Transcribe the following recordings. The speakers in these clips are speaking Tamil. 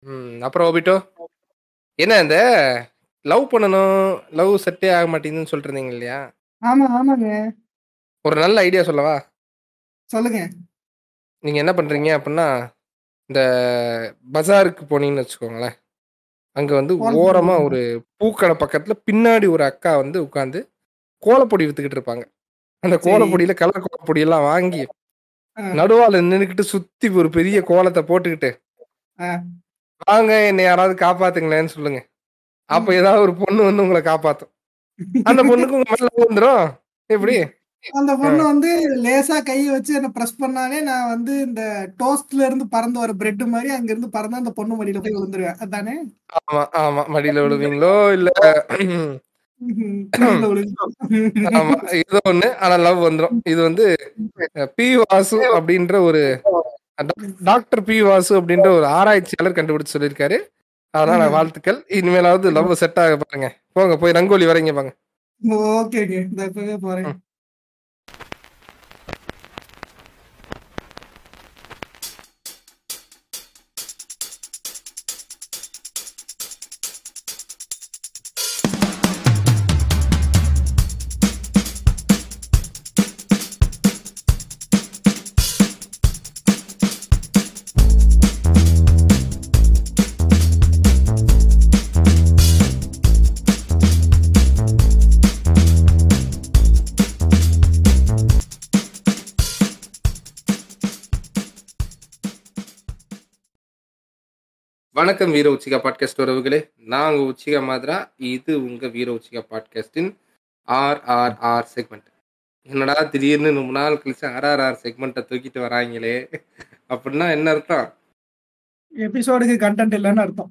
ம். அப்புறம் ஓபிட்டோ? என்ன இந்த லவ் பண்ணணும், லவ் செட்டே ஆக மாட்டேங்குதுன்னு சொல்லிட்டு இருந்தீங்க இல்லையா? ஆமா, ஆமாங்க. ஒரு நல்ல ஐடியா சொல்லவா? சொல்லுங்க. நீங்க என்ன பண்றீங்க அப்டின்னா, இந்த பஜாருக்கு போனீங்கன்னு வச்சுக்கோங்களேன். அங்க வந்து கோலம் ஓரமா போடுவீங்களா? ஒரு பூக்கடை பக்கத்துல பின்னாடி ஒரு அக்கா வந்து உட்கார்ந்து கோலப்பொடி வித்துக்கிட்டு இருப்பாங்க. அந்த சரி. கோலப்பொடியில கலர் கோலப்பொடியெல்லாம் வாங்கி, ஆ. நடுவால நின்னுக்கிட்டு சுத்தி ஒரு பெரிய கோலத்த போட்டுக்கிட்டு ஆ. வாங்க என்ன யாராவது காப்பாத்துங்களேன்னு சொல்லுங்க. அப்ப ம். ஏதாவது ஒரு பொண்ணு வந்து உங்கள காப்பாத்தும். அந்த பொண்ணுக்கு உங்க மேல லவ் வந்துரும். எப்படி? அந்த ஆ. பொண்ணு வந்து லேசா கைய வச்சு என்ன பிரஸ் பண்ணாலே, நான் வந்து இந்த டோஸ்ட்ல இருந்து பறந்து வர பிரெட் மாரி அங்கிருந்து பறந்து அந்த பொண்ணு மடியில போய் விழுந்துருவேன். அதானே? ஆமா, ஆமா. மடியில விழுவீங்களோ, இல்ல ம்ஹ்ம். குழிக்குள்ள விழுந்து ஆமா. ஏதோ ஒண்ணு. ஆனா லவ் வந்துரும். இது வந்து அ பி. வாசு அப்டின்ற ஒரு டாக் டாக்டர் பி. வாசு அப்டின்ற ஒரு ஆராய்ச்சியாளர் கண்டுபிடிச்சு சொல்லியிருக்காரு. அதனால ம்ஹ்ம். வாழ்த்துக்கள். இனிமேலாவது லவ் செட் ஆக பாருங்க. போங்க போய் ரங்கோலி வரைங்க போங்க. ஓகேங்க. இந்த இப்பவே போறேன். ம். வணக்கம் வீர உச்சிகா பாட்காஸ்ட் உறவுகளே. நான் உங்க உச்சிகா மாதிரா. இது உங்க வீர உச்சிகா பாட்காஸ்டின் ஆர்ஆர்ஆர் செக்மெண்ட். என்னடா திடீர்னு ரொம்ப நாள் கழிச்சு ஆர்ஆர்ஆர் செக்மெண்ட்ட தூக்கிட்டு வராய்ங்களே! அப்டின்னா என்ன அர்த்தம்? எபிசோடுக்கு கன்டென்ட் இல்லன்னு அர்த்தம்.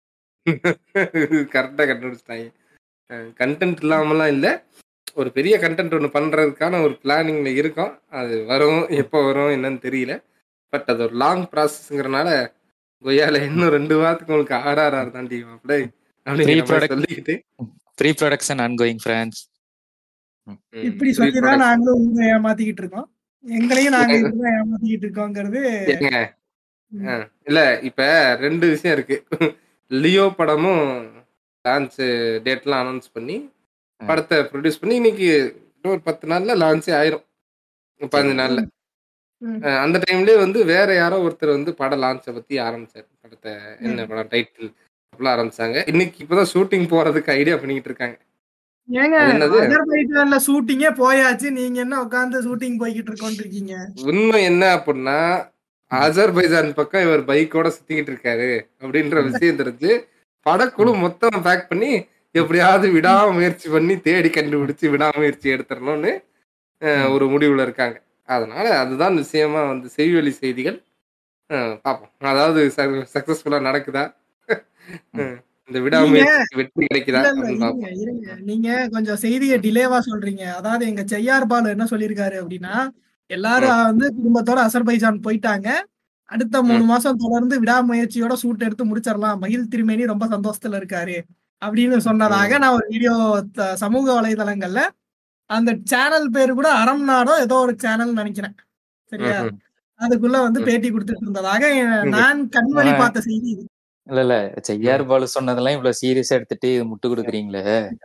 கரெக்ட்டா கண்டுபிடிச்சுட்டாய்ங்க. அ கன்டென்ட் இல்லாமலாம் இல்ல. ஒரு பெரிய கன்டென்ட் ஒண்ணு பண்றதுக்கான ஒரு பிளானிங்ல இருக்கோம். அது வரும், எப்போ வரும் என்னன்னு தெரியல. பட் அது ஒரு லாங் ப்ராசஸ்ங்கிறனால, கொய்யால இன்னும் 2 வாரத்துக்கு உங்களுக்கு ஆர்ஆர்ஆர் தாண்டி மாப்ள. ப்ரீ அப்டிங்கிற மாரி ப்ரொடக்ட் சொல்லிக்கிட்டு ப்ரீ புரொடக்ஷன் ஆன்கோயிங் ஃபிரான்ஸ். ம். ம். இப்படி ப்ரீ சொல்லி தான் புரொடக்ஷன். நாங்களும் உங்கள ஏமாத்திக்கிட்டு இருக்கோம். எங்களையும் நாங்க இப்படி தான் ஏமாத்திக்கிட்டு இருக்கோங்கிறது ஏங்க ம். அ இல்ல இப்ப 2 விஷயம் இருக்கு. லியோ படமும் லான்ச் டேட்லாம் அனௌன்ஸ் பண்ணி, ம். படத்த ப்ரொடியூஸ் பண்ணி இன்னைக்கு இன்னும் ஒரு 10 நாள்ல லான்ச்சே ஆயிரும். 15 சரி. நாள்ல. ம். ம். அ அந்த டைம்லயே வந்து வேற யாரோ ஒருத்தர் வந்து பட லான்ச்ச பத்தி ஆரம்பிச்சாரு. படத்த என்ன ம். படம் டைட்டில் அப்டிலாம் ஆரம்பிச்சாங்க. இன்னைக்கு இப்பதான் ஷூட்டிங் போறதுக்கு ஐடியா பண்ணிக்கிட்டு இருக்காங்க. ஏங்க அது என்னது? அஜர்பைஜான்ல ஷூட்டிங்கே போயாச்சு. நீங்க என்ன உட்கார்ந்து ஷூட்டிங் போய்க்கிட்டு இருக்கோம்னு இருக்கீங்க? உண்மை என்ன அப்டின்னா, ம். அஜர்பைஜான் பக்கம் இவர் பைக்கோட சுத்திக்கிட்டு இருக்காரு. அப்டின்ற விஷயம் தெரிஞ்சு, படக்குழு ம். மொத்தம் பேக் பண்ணி எப்டியாவது விடாமுயற்சி பண்ணி தேடி கண்டுபிடிச்சு விடாமுயற்சி எடுத்துறணும்னு அ ம். ஒரு முடிவுல இருக்காங்க. அதனால அதுதான் விஷயமா வந்து செய்வழி செய்திகள். அ பார்ப்போம். அதாவது ச சக்சஸ்ஃபுல்லா நடக்குதா? ம். ம். இந்த நீங்க விடாமுயற்சிக்கு வெற்றி கிடைக்குதா? இல்ல, இல்ல. அப்டின்னு இருங்க, பார்ப்போம். இருங்க. ம். நீங்க கொஞ்சம் செய்திய ம். டிலேவா சொல்றீங்க. அதாவது எங்க செய்யார் பாலு என்ன சொல்லியிருக்காரு அப்டின்னா, எல்லாரும் ம். வந்து குடும்பத்தோட அசர்பைஜான் போயிட்டாங்க. அடுத்த 3 ம். மாசம் தொடர்ந்து விடாமுயற்சியோட ஷூட் எடுத்து முடிச்சிரலாம். மகிழ் திருமேனி ரொம்ப சந்தோஷத்துல இருக்காரு. அப்டின்னு சொன்னதாக ம். நான் ஒரு வீடியோ த சமூக வலைதளங்கள்ல அந்த சேனல் பேரு கூட அறம் நாடோ ஏதோ ஒரு சேனல்னு நெனைக்கிறேன். சரியா? ம்ஹ்ம். அதுக்குள்ள வந்து ம். பேட்டி குடுத்துட்டு இருந்ததாக இங்க நான் கண்வழி ஆனா பார்த்த செய்தி இது. இல்ல, இல்ல. செய்யார் ம். பாலு சொன்னதெல்லாம் இவ்ளோ சீரியஸா எடுத்துட்டு இது முட்டு குடுக்குறீங்களே!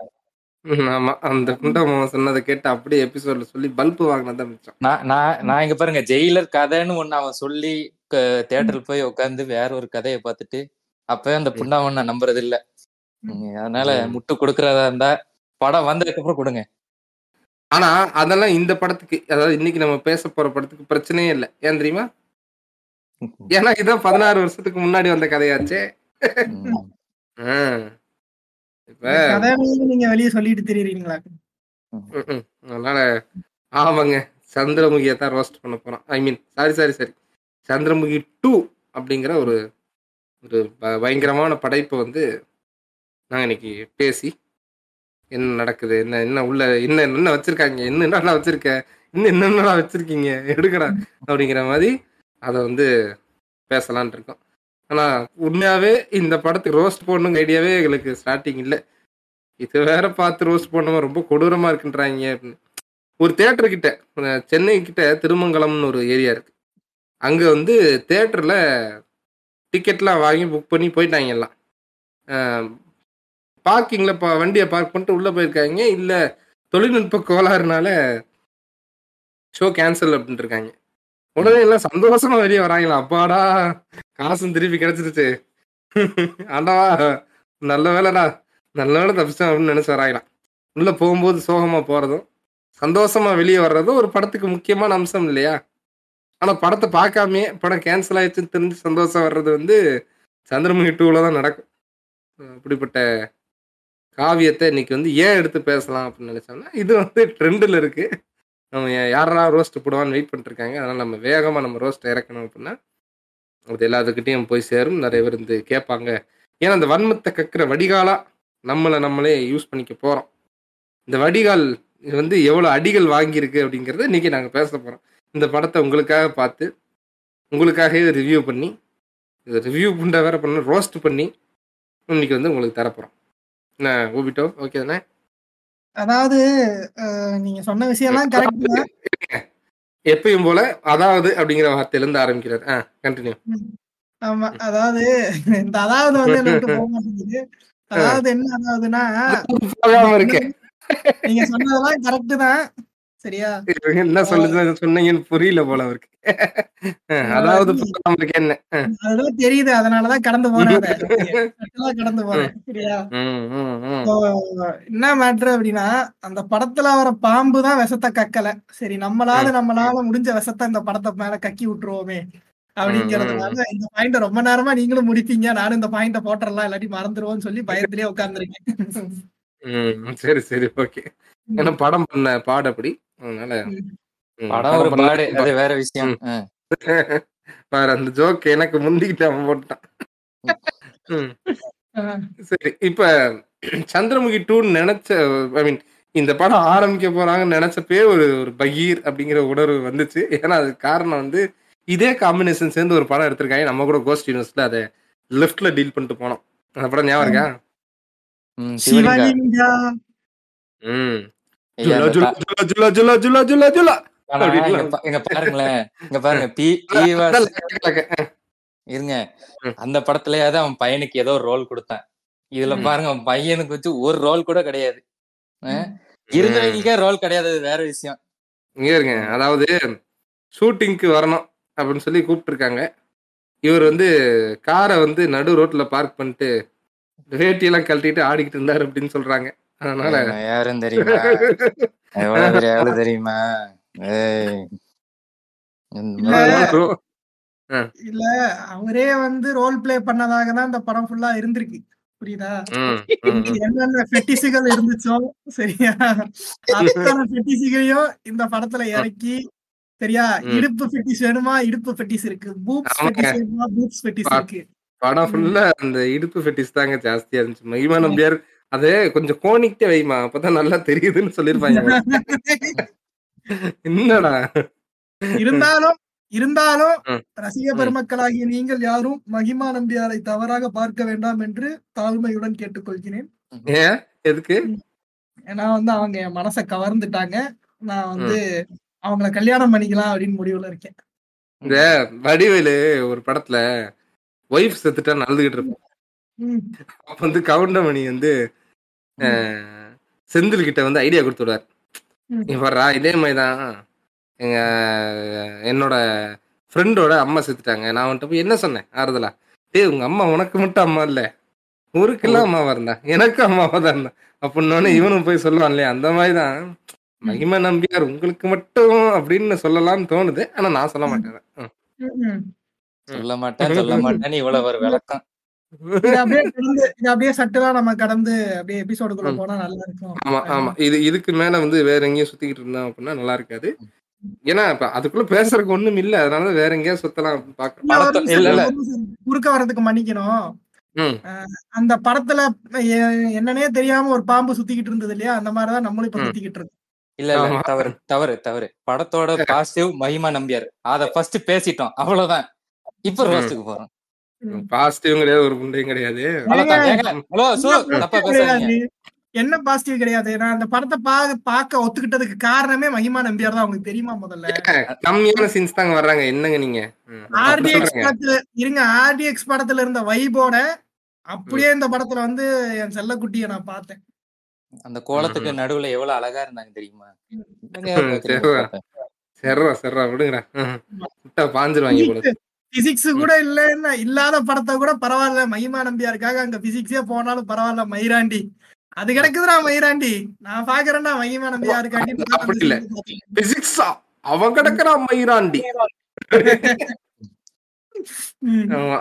ம். ஆமா. அந்த குண்ட மாமா சொன்னத கேட்டு அப்டியே எபிசோட்ல சொல்லி பல்ப் வாங்குனது தான் மிச்சம். நான் நான் ம். நான் இங்க பாருங்க ஜெயிலர் கதைன்னு ஒண்ணு அவன் சொல்லி க ம். தியேட்டர்ல போய் உட்கார்ந்து வேற ஒரு கதைய பார்த்துட்டு, அப்பவே அந்த ம். புண்ணாவன் நான் நம்புறது இல்ல. ம். ம். அதனால ம். முட்டு குடுக்குறதா இருந்தா, படம் வந்ததுக்கு அப்புறம் குடுங்க. ஆனா, அதெல்லாம் இந்த படத்துக்கு அதாவது இன்னைக்கு நம்ம பேச போற படத்துக்கு பிரச்சனையே இல்ல. ஏன் தெரியுமா? ஏன்னா இதான் 16 வருஷத்துக்கு முன்னாடி வந்த கதையாச்சே. ம். ஆ. இப்ப இந்த கதையையும் நீங்க வெளிய சொல்லிட்டு திரியிறீங்களா? ம். ம்ஹ்ம். அதனால ஆமாங்க. சந்திரமுகிய தான் ரோஸ்ட் பண்ண போறோம். I mean sorry, sorry, sorry. Chandramukhi 2 அப்டிங்கிற ஒரு ஒரு ப பயங்கரமான படைப்ப வந்து நாங்க இன்னைக்கு பேசி, என்ன நடக்குது? என்ன என்ன உள்ள என்ன என்ன வச்சிருக்காங்க? என்ன என்னடா வச்சிருக்க? இன்னும் என்னென்னடா வச்சிருக்கீங்க? எடுங்கடா அப்டிங்கிற மாரி அத வந்து பேசலாம்னு இருக்கோம். ஆனா உண்மையாவே இந்த படத்துக்கு ரோஸ்ட் போடணுங்கிற ஐடியாவே எங்களுக்கு ஸ்டார்ட்டிங் இல்ல. இத வேற பார்த்து ரோஸ்ட் பண்ணோமா ரொம்ப கொடூரமா இருக்குன்றாய்ங்க அப்டின்னு. ஒரு தியேட்டர் கிட்ட அ சென்னை கிட்ட திருமங்கலம்னு ஒரு ஏரியா இருக்கு. அங்க வந்து தியேட்டர்ல டிக்கெட்லாம் வாங்கி புக் பண்ணி போயிட்டாங்க எல்லாம் பார்க்கிங்கில் இப்போ வண்டியை பார்க் பண்ணிட்டு உள்ளே போயிருக்காங்க இல்லை தொழில்நுட்ப கோளாறுனால ஷோ கேன்சல் அப்படின்ட்டு இருக்காங்க உடனே எல்லாம் சந்தோஷமா வெளியே வராங்களா அப்பாடா காசும் திருப்பி கிடைச்சிருச்சு ஆண்டவா நல்ல வேலைடா நல்ல வேலை தப்பிச்சோம் அப்படின்னு நினைச்சு வராங்களாம் உள்ள போகும்போது சோகமா போறதும் சந்தோஷமா வெளியே வர்றதும் ஒரு படத்துக்கு முக்கியமான அம்சம் இல்லையா ஆனா படத்தை பார்க்காமயே படம் கேன்சல் ஆயிடுச்சுன்னு தெரிஞ்சு சந்தோஷம் வர்றது வந்து சந்திரமுகி டூல தான் நடக்கும் அப்படிப்பட்ட காவியத்தை இன்னைக்கு வந்து ஏன் எடுத்து பேசலாம் அப்படின்னு நினைச்சோம்னா இது வந்து ட்ரெண்டில் இருக்கு நம்ம யாரெல்லாம் ரோஸ்ட் போடுவான்னு வெயிட் பண்ணிட்டு இருக்காங்க அதனால நம்ம வேகமா நம்ம ரோஸ்ட் இறக்கணும் அப்படின்னா அது எல்லாத்துக்கிட்டையும் போய் சேரும் நிறைய பேர் வந்து கேட்பாங்க ஏன்னா அந்த வன்மத்தை கக்கிற வடிகாலா நம்மளை நம்மளே யூஸ் பண்ணிக்க போறோம் இந்த வடிகால் இது வந்து எவ்வளோ அடிகள் வாங்கியிருக்கு அப்படிங்கிறத இன்னைக்கு நாங்கள் பேச போகிறோம் இந்த படத்தை உங்களுக்காக பார்த்து உங்களுக்காகவே ரிவ்யூ பண்ணி இதை ரிவ்யூ பண்ண வேற பண்ண ரோஸ்ட் பண்ணி இன்னைக்கு வந்து உங்களுக்கு தரப்போகிறோம் என்ன ஓபிட்டோ ஓகே தானே அதாவது அஹ், நீங்க சொன்ன விஷயம் எல்லாம் கரெக்ட் தான் எப்பயும் போல அதாவது அப்படிங்கிற வார்த்தையிலேருந்து ஆரம்பிக்கிறார் ஆ கண்டினியூ ஆமா அதாவது இந்த அதாவது வந்து என்ன விட்டு போக மாட்டேங்குது அதாவது என்ன அதாவதுன்னா போகாம இருக்கேன் நீங்க சொன்னதெல்லாம் கரெக்ட் தான் சரியா என்ன சொல்லுது சொன்னீங்கன்னு புரியல போல அவருக்கு அதாவது போகாம இருக்கேன் என்ன ஆ. அதெல்லாம் தெரியுது அதனாலதான் கடந்து போறேன் அதை. சட்டெல்லாம் கடந்து போறேன் சரியா ம், ம், ம். இப்போ என்ன மேட்ரு அப்படின்னா அந்த படத்துல வர பாம்பு தான் விஷத்தை கக்கல சரி நம்மளால நம்மளால முடிஞ்ச விஷத்தை இந்த படத்தை மேல கக்கி விட்டுருவோமே அப்படிங்கறதுனால இந்த பாயிண்ட ரொம்ப நேரமா நீங்களும் முடிப்பீங்க நானும் இந்த பாயிண்ட போட்டுறலாம் இல்லாட்டி மறந்துருவோம்னு சொல்லி பயத்திலேயே உட்கார்ந்துருக்கேன் ம், சரி சரி ஓகே ஏன்னா படம் பண்ண பாடு அப்படி அதனால ம், படம் ஒரு பண்ண- பாடு அது வேற விஷயம் ஆ. பாரு அந்த ஜோக் எனக்கு முந்திக்கிட்டு அவன் போட்டான் ம், சரி இப்ப சந்திரமுகி டூன்னு நினைச்ச ஐ மீன் இந்த படம் ஆரம்பிக்க போறாங்கன்னு நினைச்சப்பே ஒரு ஒரு பகீர் அப்படிங்கிற உணர்வு வந்துச்சு ஏன்னா அது காரணம் வந்து இதே காம்பினேஷன் சேர்ந்து ஒரு படம் எடுத்திருக்காங்க நம்ம கூட கோஸ்ட் யூனிவர்ஸ்ல அதை லெஃப்ட்ல டீல் பண்ணிட்டு போனோம் அந்த படம் ஞாபகம் இருக்கா ம், சிவலிங்கா. சிவலிங்கா ம் ஐயா, ஜுலா இந்த ஜுலா ஜுலா ஜுலா ஜுலா ஜுலா ஜுலா ஜுலா ஆனா, அப்படின்லாம். இங்க பா- இங்க பாருங்களேன் இங்க பாருங்க பி பி வாஸ் அதெல்லாம் கலக்க, கலக்க. இருங்க ம். அந்த படத்துலயாவது அவன் பையனுக்கு ஏதோ ஒரு ரோல் கொடுத்தான் இதுல ம். பாருங்க அவன் பையனுக்கு வச்சு ஒரு ரோல் கூட கிடையாது ஆ? இருந்தவங்களுக்கே ரோல் கிடையாது அது வேற விஷயம் இங்க இருங்க அதாவது ஷூட்டிங்க்கு வரணும் அப்படின்னு சொல்லி கூப்பிட்டுருக்காங்க இவர் வந்து காரை வந்து நடு ரோட்ல பார்க் பண்ணிட்டு வேட்டியெல்லாம் கழட்டிட்டு ஆடிக்கிட்டு இருந்தாரு அப்படின்னு சொல்றாங்க அதனால இவன் யாருன்னு தெரியுமா எவ்வளவு பெரிய ஆளு தெரியுமா ஏய் இந்த இல்ல. மாதிரி ரோ- இல்ல அவரே வந்து ரோல் பிளே பண்ணதாக தான் இந்த படம் ஃபுல்லா இருந்திருக்கு புரியுதா ம், ம், ம். என்னென்ன ஃபெட்டிஸுகள் இருந்துச்சோ சரியா அத்தனை ஃபெட்டிஸுகளையும் இந்த படத்துல இறக்கி சரியா ம். இடுப்பு ஃபெட்டிஸ் வேணுமா இடுப்பு ஃபெட்டிஸ் இருக்கு பூப்ஸ் ஆமாங்க. ஃபெட்டிஸ் வேணுமா பூப்ஸ் ஃபெட்டிஸ் பா- இருக்கு படம் ஃபுல்லா அந்த இடுப்பு ஃபெட்டிஸ் தாங்க ஜாஸ்தியா இருந்துச்சு மகிமா நம்பியார் அது கொஞ்சம் கோணிக்கிட்டே வைமா அப்பதான் நல்லா தெரியுதுன்னு சொல்லிருப்பாங்க என்னடா இருந்தாலும் இருந்தாலும் ம். ரசிக பெருமக்களாகிய நீங்கள் யாரும் மகிமா நம்பியாரை தவறாக பார்க்க வேண்டாம் என்று தாழ்மையுடன் கேட்டுக்கொள்கிறேன் ஏன் எதுக்கு ஏன்னா வந்து அவங்க என் மனசை கவர்ந்துட்டாங்க நான் வந்து அவங்கள கல்யாணம் பண்ணிக்கலாம் அப்படின்னு முடிவுல இருக்கேன் இந்த வடிவேலு ஒரு படத்துல ஒய்ஃப் செத்துட்டா நல்லதுகிட்டு இருப்போம் ம். அப்ப வந்து கவுண்டமணி வந்து அஹ், செந்தில் கிட்ட வந்து ஐடியா கொடுத்துடுவார் ம். இவரா இதே மாதிரி தான் எங்க என்னோட ஃப்ரெண்டோட அம்மா செத்துட்டாங்க நான் வந்துட்டு போய் என்ன சொன்னேன் ஆறுதலா டேய் உங்க அம்மா உனக்கு மட்டும் அம்மா இல்ல ஊருக்கெல்லாம் அம்மாவா இருந்தா எனக்கும் அம்மாவா தான் இருந்தா அப்படின்னோடனே இவனும் போய் சொல்லுவான் இல்லையா அந்த மாதிரி தான் மகிமை நம்பியார் உங்களுக்கு மட்டும் அப்படின்னு சொல்லலாம்னு தோணுது ஆனா நான் சொல்ல மாட்டேன் ம். ம். சொல்ல மாட்டேன் சொல்ல மாட்டேன்னு இவ்வளவு ஒரு விளக்கம் இது அப்படியே கடந்து இது அப்படியே சட்டுலா நம்ம கடந்து அப்படியே எபிசோடுக்குள்ள ம். போனா நல்லா இருக்கும் ஆமா ஆமா இது இதுக்கு மேல வந்து வேற எங்கேயும் சுத்திக்கிட்டு இருந்தோம் அப்படின்னா நல்லா இருக்காது ஏன்னா இப்ப அதுக்குள்ள பேசுறதுக்கு ஒண்ணும் இல்ல அதனால வேற எங்கேயா சுத்தலாம் அப்படின்னு பாக்குறேன் இல்ல, ஒரு படத்தை- நிமிஷம், இல்ல, இல்ல. ஒரு நிமிஷம். குறுக்க வர்றதுக்கு மன்னிக்கணும் ம். அந்த படத்துல எ- என்னன்னே தெரியாம ஒரு பாம்பு சுத்திக்கிட்டு இருந்தது இல்லையா அந்த மாதிரிதான் நம்மளும் இப்ப ம். சுத்திக்கிட்டு இருக்கோம் இல்ல இல்ல ஆமா. தவறு தவறு தவறு படத்தோட பாசிட்டிவ் மகிமா நம்பியார் அத ஃபர்ஸ்ட் பேசிட்டோம் அவ்வளவுதான் இப்ப ம். ரோஸ்டுக்கு போறோம் ம். பாசிட்டிவும் கிடையாது ஒரு புண்டையும் கிடையாது அவ்வளவுதான் ஏங்க ஹலோ சு என்ன தப்பா பிரச்சனை பேசாதீங்க கிடையாது. என்ன பாசிட்டிவ் கிடையாது நான் அந்த படத்தை பா பார்க்க ஒத்துக்கிட்டதுக்கு காரணமே மகிமா நம்பியார் தான் உங்களுக்கு தெரியுமா முதல்ல கம்மியான சீன்ஸ் தாங்க வர்றாங்க என்னங்க நீங்க ம், அப்படி ஆர்டிஎக்ஸ் சொல்றீங்க. படத்துல இருங்க ஆர்டிஎக்ஸ் படத்துல இருந்த வைபோட அப்படியே இந்த படத்துல வந்து என் செல்லக்குட்டியை நான் பார்த்தேன் அந்த கோலத்துக்கு நடுவுல எவ்வளவு அழகா இருந்தாங்க தெரியுமா என்னங்க ம், பாக்குறீங்க சரிடா. பாப்பேன். சரிடா சரிடா விடுங்கடா ம். விட்டா பாஞ்சிருவாங்க போல பிசிக்ஸ் கூட இல்லைன்னா இல்லாத படத்தை கூட பரவாயில்ல மகிமா நம்பியாருக்காக அங்க பிசிக்ஸே போனாலும் பரவாயில்ல மயிராண்டி அது கிடக்குதுடா மயிராண்டி நான் பாக்குறேன்டா மகிமா நம்பியாருக்காண்டி அப்படி இல்ல. பிசிக்ஸா அவன் கிடக்குறான் மயிராண்டி ம். ஆமா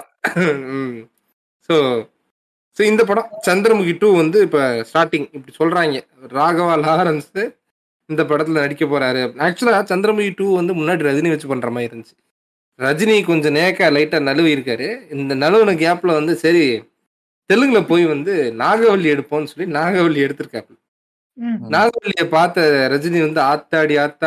ஸோ ஸோ இந்த படம் சந்திரமுகி டூ வந்து இப்போ ஸ்டார்டிங் இப்படி சொல்றாங்க ராகவா லாரன்ஸ் இந்த படத்துல நடிக்க போறாரு ஆக்சுவலா சந்திரமுகி டூ வந்து முன்னாடி ரஜினி வச்சு பண்ற மாதிரி இருந்துச்சு ரஜினி கொஞ்சம் நேக்கா லைட்டா நழுவி இருக்காரு இந்த நழுவுன கேப்ல வந்து சரி தெலுங்குல போய் வந்து நாகவல்லி எடுப்போம்னு சொல்லி நாகவல்லி எடுத்திருக்காரு ம். நாகவல்லியை பார்த்த ரஜினி வந்து ஆத்தாடி ஆத்தா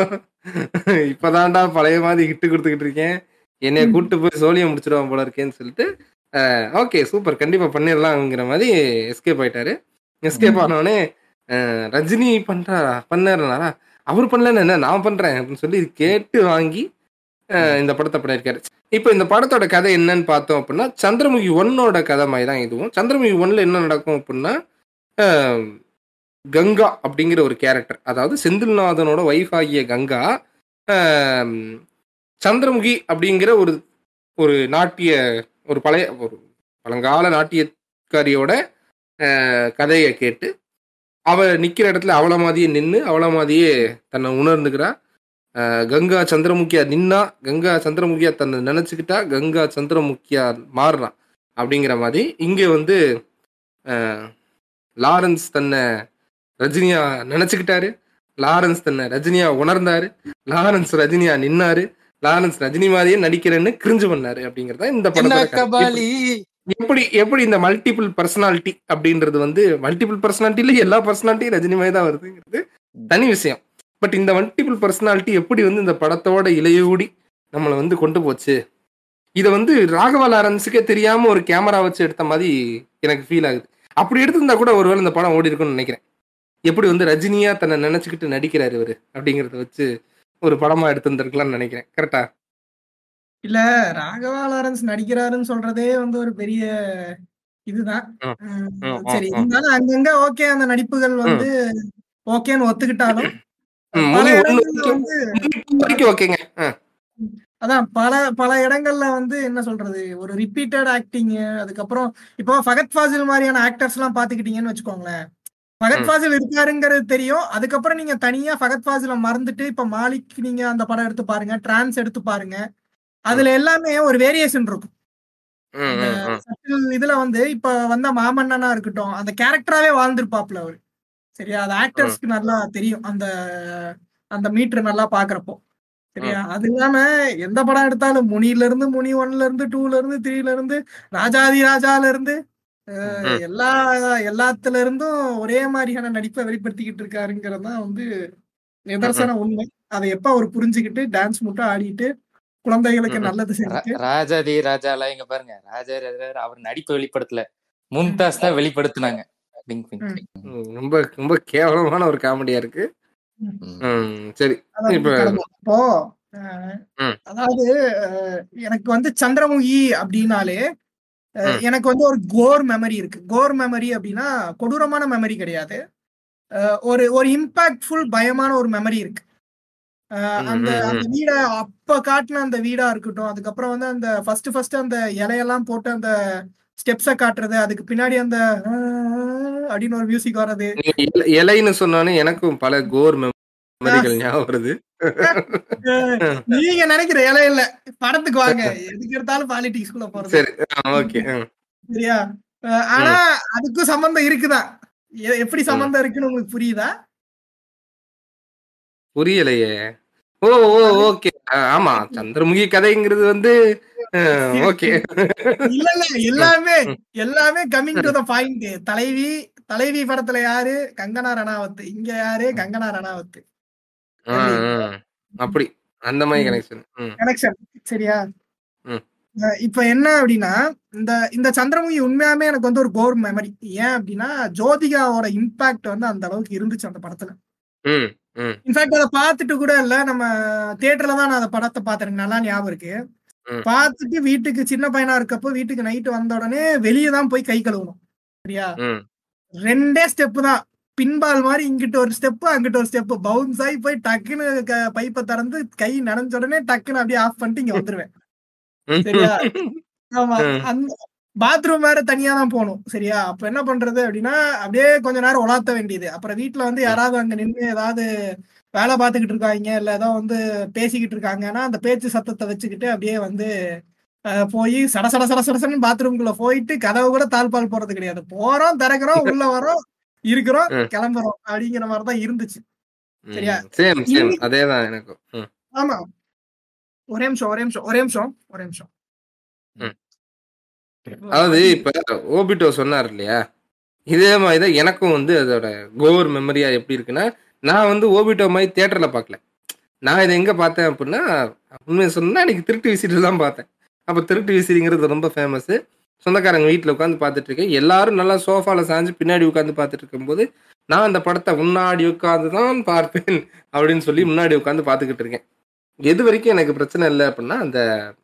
இப்பதான்டா பழைய மாதிரி ஹிட்டு கொடுத்துக்கிட்டு இருக்கேன் என்னைய கூட்டு போய் சோழியம் முடிச்சிடுவான் போல இருக்கேன்னு சொல்லிட்டு ஓகே சூப்பர் கண்டிப்பா பண்ணிடலாம்ங்கிற மாதிரி எஸ்கேப் ஆயிட்டாரு எஸ்கேப் ஆனவொடனே அஹ், ரஜினி பண்றாரா பண்ணாருனாரா அவர் பண்ணலன்னு என்ன நான் பண்றேன் அப்படின்னு சொல்லி இது கேட்டு வாங்கி அஹ், இந்த படத்தை பண்ணியிருக்காரு இப்போ இந்த படத்தோட கதை என்னன்னு பார்த்தோம் அப்படின்னா சந்திரமுகி ஒன்னோட கதை மாதிரி தான் இதுவும் சந்திரமுகி ஒன்ல என்ன நடக்கும் அப்படின்னா அஹ், கங்கா அப்படிங்கிற ஒரு கேரக்டர் அதாவது செந்தில்நாதனோட ஒய்ஃப் ஆகிய கங்கா ஆம், சந்திரமுகி அப்படிங்கிற ஒரு ஒரு நாட்டிய ஒரு பழைய ஒரு பழங்கால நாட்டியக்காரியோட அஹ், கதையை கேட்டு அவ நிக்கிற இடத்துல அவள மாதிரியே நின்று அவள மாதிரியே தன்னை உணர்ந்துக்கிறா அஹ், கங்கா சந்திரமுகியா நின்னா கங்கா சந்திரமுகியா தன்னை நினைச்சுக்கிட்டா கங்கா சந்திரமுகியா மாறுறான் அப்படிங்கிற மாதிரி இங்க வந்து அஹ், லாரன்ஸ் தன்னை ரஜினியா நினைச்சுக்கிட்டாரு லாரன்ஸ் தன்னை ரஜினியா உணர்ந்தாரு லாரன்ஸ் ரஜினியா நின்னாரு லாரன்ஸ் ரஜினி மாதிரியே நடிக்கிறேன்னு கிரிஞ்சு பண்ணாரு அப்படிங்கறத இந்த என்ன படத்தோட கதை. கபாலி எப்படி எப்படி இந்த மல்டிபிள் பர்சனாலிட்டி அப்படின்றது வந்து மல்டிபிள் பர்சனாலிட்டில எல்லா பர்சனாலிட்டியும் ரஜினி மாதிரி தான் வருதுங்கிறது தனி விஷயம் பட் இந்த மல்டிபிள் பர்சனாலிட்டி எப்படி வந்து இந்த படத்தோட இலையூடி நம்மளை வந்து கொண்டு போச்சு இதை வந்து ராகவா லாரன்ஸுக்கே தெரியாம ஒரு கேமரா வச்சு எடுத்த மாதிரி எனக்கு ஃபீல் ஆகுது அப்படி எடுத்திருந்தா கூட ஒருவேளை இந்த படம் ஓடி இருக்கும்னு நினைக்கிறேன் எப்படி வந்து ரஜினியா தன்னை நினைச்சுக்கிட்டு நடிக்கிறாரு இவரு அப்படிங்கறத வச்சு ஒரு படமா எடுத்திருந்திருக்கலாம்னு நினைக்கிறேன் கரெக்டா இல்ல ராகவா லாரன்ஸ் நடிக்கிறாருன்னு சொல்றதே வந்து ஒரு பெரிய இதுதான் ம். ம், ம், சரி ம், ம். இருந்தாலும் அங்கங்க ஓகே அந்த நடிப்புகள் வந்து ஓகேன்னு ஒத்துக்கிட்டாலும் ம், பல முனி ஒண்ணு இடங்கள்ல வந்து வரைக்கும் ஓகேங்க ஆ, அதான் பல பல இடங்கள்ல வந்து என்ன சொல்றது ஒரு ரிப்பீட்டட் ஆக்டிங் அதுக்கப்புறம் இப்போ ஃபகத் ஃபாசில் மாதிரியான ஆக்டர்ஸ் எல்லாம் பாத்துக்கிட்டீங்கன்னு வச்சுக்கோங்களேன் ஃபகத் ம். ஃபாசில் இருக்காருங்கிறது தெரியும் அதுக்கப்புறம் நீங்க தனியா ஃபகத் ஃபாசில மறந்துட்டு இப்ப மாலிக் நீங்க அந்த படம் எடுத்து பாருங்க டிரான்ஸ் எடுத்து பாருங்க அதுல எல்லாமே ஒரு வேரியேஷன் இருக்கும் ம், அந்த ம், ம். subtle இதுல வந்து இப்ப வந்த மாமன்னனா இருக்கட்டும் அந்த கேரக்டராவே வாழ்ந்திருப்பாப்ல அவரு சரியா அது ஆக்டர்ஸ்க்கு நல்லா தெரியும் அந்த அந்த மீட்டர் நல்லா பாக்குறப்போ சரியா அது இல்லாம எந்த படம் எடுத்தாலும் முனில இருந்து முனி ஒன்ல இருந்து டூல இருந்து த்ரீல இருந்து ராஜாதி ராஜால இருந்து அஹ், ம். எல்லா எல்லாத்துல இருந்தும் ஒரே மாதிரியான நடிப்பை வெளிப்படுத்திக்கிட்டு இருக்காருங்கிறது தான் வந்து நிதர்சன உண்மை அதை எப்ப அவர் புரிஞ்சுக்கிட்டு டான்ஸ் மட்டும் ஆடிட்டு குழந்தைகளுக்கு ம். நல்லது செஞ்சுட்டு ரா- ராஜாதி ராஜாலாம் இங்க பாருங்க ராஜா ராஜா அவர் நடிப்பை வெளிப்படுத்தல மும்தாஸ் தான் வெளிப்படுத்தினாங்க பிங் பிங் ம். ம், ரொம்ப ரொம்ப கேவலமான ஒரு காமெடியா இருக்கு ம். ம், சரி அதான் இப்ப- கடமை. இப்போ அஹ், ம். அதாவது அஹ், எனக்கு வந்து சந்திரமுகி அப்படின்னாலே அஹ், ம். எனக்கு வந்து ஒரு கோர் மெமரி இருக்கு கோர் மெமரி அப்படின்னா கொடூரமான மெமரி கிடையாது அஹ், ஒரு ஒரு இம்பாக்ட்ஃபுல் பயமான ஒரு மெமரி இருக்கு அஹ், ம், அந்த ம், ம். அந்த வீட அப்ப காட்டின அந்த வீடா இருக்கட்டும் அதுக்கப்புறம் வந்து அந்த ஃபர்ஸ்ட் ஃபர்ஸ்ட் அந்த இலையெல்லாம் போட்டு அந்த ஸ்டெப்ஸ காட்டுறது அதுக்கு பின்னாடி அந்த அஹ், அப்படின்னு ஒரு மியூசிக் வர்றது நீங்க இல- இலைன்னு சொன்னோன்னே எனக்கும் பல கோர் மெமரிகள் ஞாபகம் வருது அஹ், நீங்க நினைக்கிற இலை இல்ல படத்துக்கு வாங்க எதுக்கு எடுத்தாலும் பாலிடிக்ஸ் குள்ள போறது சரி ஓகே சரியா அஹ், ஆனா அதுக்கும் சம்பந்தம் இருக்குதான் எ- எப்படி சம்பந்தம் இருக்குன்னு உங்களுக்கு புரியுதா புரியலையே ஓ ஓ ஓகே ஆமா சந்திரமுகி கதைங்கிறது வந்து ஓகே இல்ல இல்ல எல்லாமே எல்லாமே கம்மிங் டு த பாயிண்ட் தலைவி தலைவி படத்துல யாரு கங்கனா ரணாவத் இங்க யாரு கங்கனா ரணாவத் அப்படி அந்த மாதிரி கனெக்ஷன் கனெக்ஷன் சரியா ம். அஹ் இப்ப என்ன அப்படின்னா இந்த இந்த சந்திரமுகி உண்மையாமே எனக்கு வந்து ஒரு கோர் மெமரி ஏன் அப்படின்னா ஜோதிகாவோட இம்பாக்ட் வந்து அந்த அளவுக்கு இருந்துச்சு அந்த படத்துல ம் ம் இன்ஃபேக்ட் அதை பார்த்துட்டு கூட இல்ல நம்ம தியேட்டர்ல தான் நான் அந்த படத்தை பார்த்தேன் எனக்கு நல்லா ஞாபகம் இருக்கு ம். பார்த்துட்டு வீட்டுக்கு சின்ன பையனா இருக்கப்போ வீட்டுக்கு நைட்டு வந்த உடனே வெளியே தான் போய் கை கழுவணும் சரியா ம் ரெண்டே ஸ்டெப் தான் பின்பால் மாதிரி இங்கிட்ட ஒரு ஸ்டெப் அங்கிட்ட ஒரு ஸ்டெப் பவுன்ஸ் ஆகி போய் டக்குன்னு க- பைப்பை திறந்து கை நனைஞ்ச உடனே டக்குன்னு அப்படியே ஆஃப் பண்ணிட்டு இங்க வந்துருவேன் சரியா? ஆமா ம். அந்த பாத்ரூம் வேற தனியா தான் போகணும் சரியா அப்ப என்ன பண்றது அப்படின்னா அப்படியே கொஞ்ச நேரம் உலாத்த வேண்டியது அப்புறம் வீட்ல வந்து யாராவது அங்க நின்று ஏதாவது வேலை பார்த்துக்கிட்டு இருக்காங்க இல்ல ஏதோ வந்து பேசிக்கிட்டு இருக்காங்கன்னா அந்த பேச்சு சத்தத்தை வச்சுக்கிட்டு அப்படியே வந்து அஹ், போய் சட சட சட சடசன்னு பாத்ரூம்குள்ள போயிட்டு கதவு கூட தாழ்பால் போறது கிடையாது போறோம் திறக்கிறோம் உள்ள வரோம் இருக்கிறோம் ம். கிளம்புறோம் அப்படிங்கிற மாதிரிதான் இருந்துச்சு சரியா? சேம் சேம் இன்னைக்கு- அதேதான் எனக்கும் ம். ஆமா ஒரே நிமிஷம் ஒரே நிமிஷம் ஒரே நிமிஷம் ஒரே நிமிஷம் ம். அதாவது இப்ப ஓபிட்டோ சொன்னார் இல்லையா இதே மாதிரி தான் எனக்கும் வந்து அதோட கோர் மெமரியா எப்படி இருக்குன்னா நான் வந்து ஓபிட்டோ மாதிரி தியேட்டர்ல பார்க்கல நான் இதை எங்க பார்த்தேன் அப்படின்னா உண்மையை சொன்னா இன்னைக்கு திருட்டு விசிட்டு தான் பார்த்தேன் அப்போ திருட்டு விசிறிங்கிறது ரொம்ப ஃபேமஸ் சொந்தக்காரங்க வீட்டில் உட்காந்து பார்த்துட்டு இருக்கேன் எல்லாரும் நல்லா சோஃபால சாஞ்சு பின்னாடி உட்காந்து பார்த்துட்டு இருக்கும்போது நான் அந்த படத்தை முன்னாடி உட்காந்து தான் பார்ப்பேன் அப்படின்னு சொல்லி முன்னாடி உட்காந்து பார்த்துக்கிட்டு இருக்கேன் எது வரைக்கும் எனக்கு பிரச்சனை இல்லை அப்படின்னா அந்த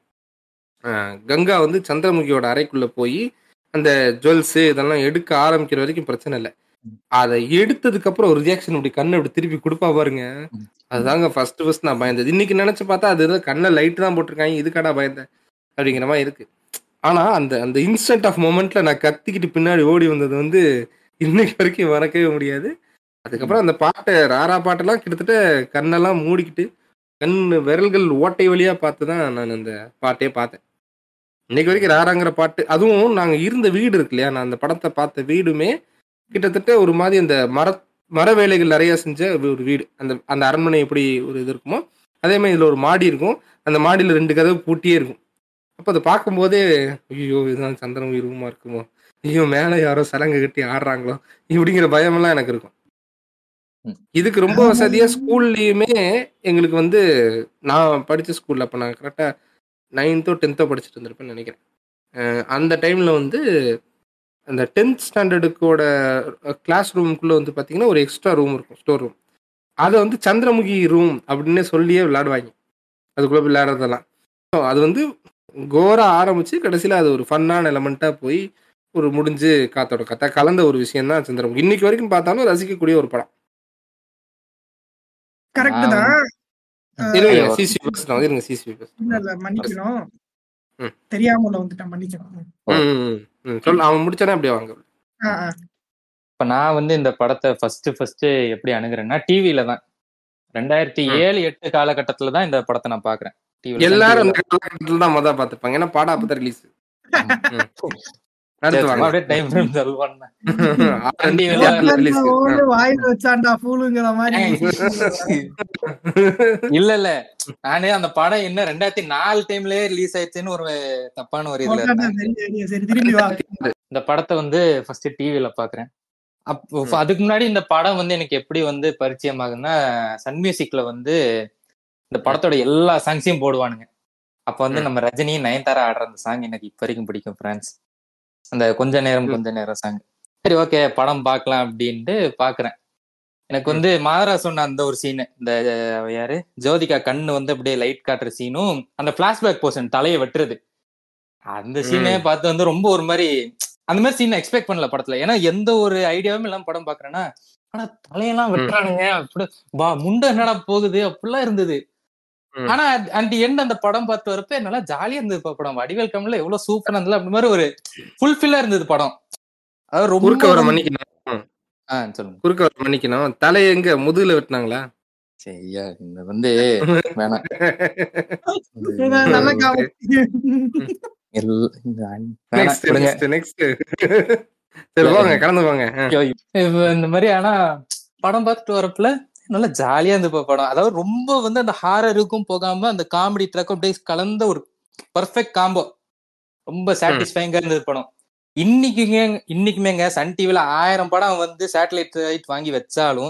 ஆஹ், கங்கா வந்து சந்திரமுகியோட அறைக்குள்ள போய் அந்த ஜுவல்ஸ் இதெல்லாம் எடுக்க ஆரம்பிக்கிற வரைக்கும் பிரச்சனை இல்லை அதை எடுத்ததுக்கு அப்புறம் ஒரு ரியாக்ஷன் இப்படி கண்ணை இப்படி திருப்பி கொடுப்பா பாருங்க அதுதாங்க ஃபர்ஸ்ட் ஃபர்ஸ்ட் நான் பயந்தது இன்னைக்கு நினைச்சு பார்த்தா அது ஏதோ கண்ணை லைட் தான் போட்டிருக்காங்க இதுக்காடா பயந்தேன் அப்படிங்கிற மாதிரி இருக்கு ஆனா அந்த அந்த இன்ஸ்டன்ட் ஆஃப் மொமெண்ட்ல நான் கத்திக்கிட்டு பின்னாடி ஓடி வந்தது வந்து இன்னைக்கு வரைக்கும் மறக்கவே முடியாது அதுக்கப்புறம் அந்த பாட்டை ராரா பாட்டெல்லாம் கிட்டத்தட்ட கண்ணெல்லாம் மூடிக்கிட்டு கண் விரல்கள் ஓட்டை வழியா பார்த்து தான் நான் அந்த பாட்டே பார்த்தேன் இன்னைக்கு வரைக்கும் ராராங்கிற பாட்டு அதுவும் நாங்க இருந்த வீடு இருக்கு இல்லையா நான் அந்த படத்தை பார்த்த வீடுமே கிட்டத்தட்ட ஒரு மாதிரி அந்த மர மர வேலைகள் நிறைய செஞ்ச ஒரு வீடு அந்த அந்த அரண்மனை எப்படி ஒரு இது இருக்குமோ அதே மாதிரி இதுல ஒரு மாடி இருக்கும் அந்த மாடியில ரெண்டு கதவு பூட்டியே இருக்கும் அப்போ அதை பார்க்கும்போதே ஐயோ இதுதான் சந்திரமுகி ரூமா இருக்குமோ ஐயோ மேலே யாரோ சலங்கை கட்டி ஆடுறாங்களோ இப்படிங்கிற பயமெல்லாம் எனக்கு இருக்கும் ம். இதுக்கு ரொம்ப வசதியா ஸ்கூல்லையுமே எங்களுக்கு வந்து நான் படிச்ச ஸ்கூல்ல அப்போ நான் கரெக்டாக நைன்த்தோ டென்த்தோ படிச்சுட்டு இருந்திருப்பேன்னு நினைக்கிறேன் அஹ் அந்த டைம்ல வந்து அந்த டென்த் ஸ்டாண்டர்டுக்கோட கிளாஸ் ரூமுக்குள்ள வந்து பார்த்தீங்கன்னா ஒரு எக்ஸ்ட்ரா ரூம் இருக்கும் ஸ்டோர் ரூம் அதை வந்து சந்திரமுகி ரூம் அப்படின்னு சொல்லியே விளையாடுவாங்க அதுக்குள்ள போய் விளையாடுறதெல்லாம் ஸோ அது வந்து கோரா ஆரம்பிச்சு கடைசியில் அது ஒரு ஃபன்னான எலமெண்ட்டாக போய் ஒரு முடிஞ்சு காத்தோட கத்தா கலந்த ஒரு விஷயம் தான் சந்திரமுகி இன்னைக்கு வரைக்கும் பார்த்தாலும் ரசிக்கக்கூடிய ஒரு படம் கரெக்ட் தான் அஹ், இருங்க ஐயோ. சிசி பேசுறோம் இருங்க சிசி பேசுறோம் இல்ல இல்ல மன்னிக்கணும் ம். தெரியாம உள்ள வந்துட்டேன் மன்னிக்கணும் ம், ம், ம். சொல்லு அவன் முடிச்சானே அப்படியே வாங்க ஆ, ஆ. இப்ப நான் வந்து இந்த படத்தை ஃபர்ஸ்ட் ஃபர்ஸ்ட் எப்படி அணுகுறேன்னா டிவில தான் ரெண்டாயிரத்தி ம். ஏழு எட்டு காலகட்டத்துல தான் இந்த படத்தை நான் பாக்குறேன் டிவில எல்லாரும் அந்த காலகட்டத்தில் தான் மொதல் பார்த்துருப்பாங்க ஏன்னா பாடம் அப்பதான் ரிலீஸ் அடுத்து வாங்க அப்படியே டைம் சொல்லுவாங்க ஆறு TV ல ரிலீஸ் ஓடு வாயில வச்சாண்டா ஃபூலுங்கிற மாதிரி இல்ல இல்ல நானே அந்த படம் என்ன ரெண்டாயிரத்தி நாலு டைம்லயே ரிலீஸ் ஆயிடுச்சுன்னு ஒரு தப்பான ஒரு இதுல இருந்தேன் சரி, சரி, சரி திரும்பி வா இந்த படத்தை வந்து ஃபர்ஸ்ட் டிவில பாக்குறேன் அப்போ அதுக்கு முன்னாடி இந்த படம் வந்து எனக்கு எப்படி வந்து பரிச்சயம் ஆகுதுன்னா சன் மியூசிக்ல வந்து இந்த படத்தோட எல்லா சாங்ஸையும் போடுவானுங்க அப்ப வந்து ம். நம்ம ரஜினி நயன்தாரா ஆடுற அந்த சாங் எனக்கு இப்ப வரைக்கும் பிடிக்கும் ஃப்ரான்ஸ் அந்த கொஞ்ச நேரம் ம். கொஞ்ச நேரம் சாங் சரி ஓகே படம் பார்க்கலாம் அப்படின்ட்டு பாக்குறேன் எனக்கு வந்து மாதரா சொன்ன அந்த ஒரு சீனு இந்த அஹ், யாரு ஜோதிகா கண்ணு வந்து அப்படியே லைட் காட்டுற சீனும் அந்த பிளாஷ்பேக் போர்ஷன் தலையை வெட்டுறது அந்த சீனே பார்த்து வந்து ரொம்ப ஒரு மாதிரி அந்த மாதிரி சீன் எக்ஸ்பெக்ட் பண்ணல படத்துல ஏன்னா எந்த ஒரு ஐடியாவும் இல்லாம படம் பாக்குறேன்னா ஆனா தலையெல்லாம் வெட்டுறானுங்க அப்படி பா முண்டை என்னடா போகுது அப்படிலாம் இருந்தது ம். ஆனா அந்த எண்ட் அந்த படம் பார்த்து வரப்ப நல்லா ஜாலியா இருந்தது பா படம் வடிவேல் கம்ல எவ்வளவு சூப்பரா இருந்தது அப்படி மாதிரி ஒரு ஃபுல்ஃபில்லா இருந்தது படம் அதாவது ரொம்ப குறுக்க வர வந்து- மன்னிக்கணும் ஆ, சொல்லுங்க குறுக்க வர மன்னிக்கணும் தலை எங்க முதுகுல வெட்டினாங்களா சரியா இந்த வந்து வேணாம் நல்ல காமெடி எல்- இந்த அன்- வேணாம், நெக்ஸ்ட் விடுங்க. நெக்ஸ்ட் நெக்ஸ்ட் சரி போங்க கடந்து போங்க ஆ. ஐயோ, இப்ப இந்த மாதிரி ஆனா படம் பார்த்துட்டு வரப்பல நல்லா ஜாலியா இருந்தது இப்ப படம் அதாவது ரொம்ப வந்து அந்த ஹாரருக்கும் போகாம அந்த காமெடி ட்ரக்கும் அப்படியே கலந்த ஒரு பர்ஃபெக்ட் காம்போ ரொம்ப சாட்டிஸ்ஃபைங்கா இருந்தது படம் இன்னைக்குங்க இன்னைக்குமேங்க சன் டிவில ஆயிரம் படம் வந்து சேட்டலைட் ரைட் வாங்கி வச்சாலும்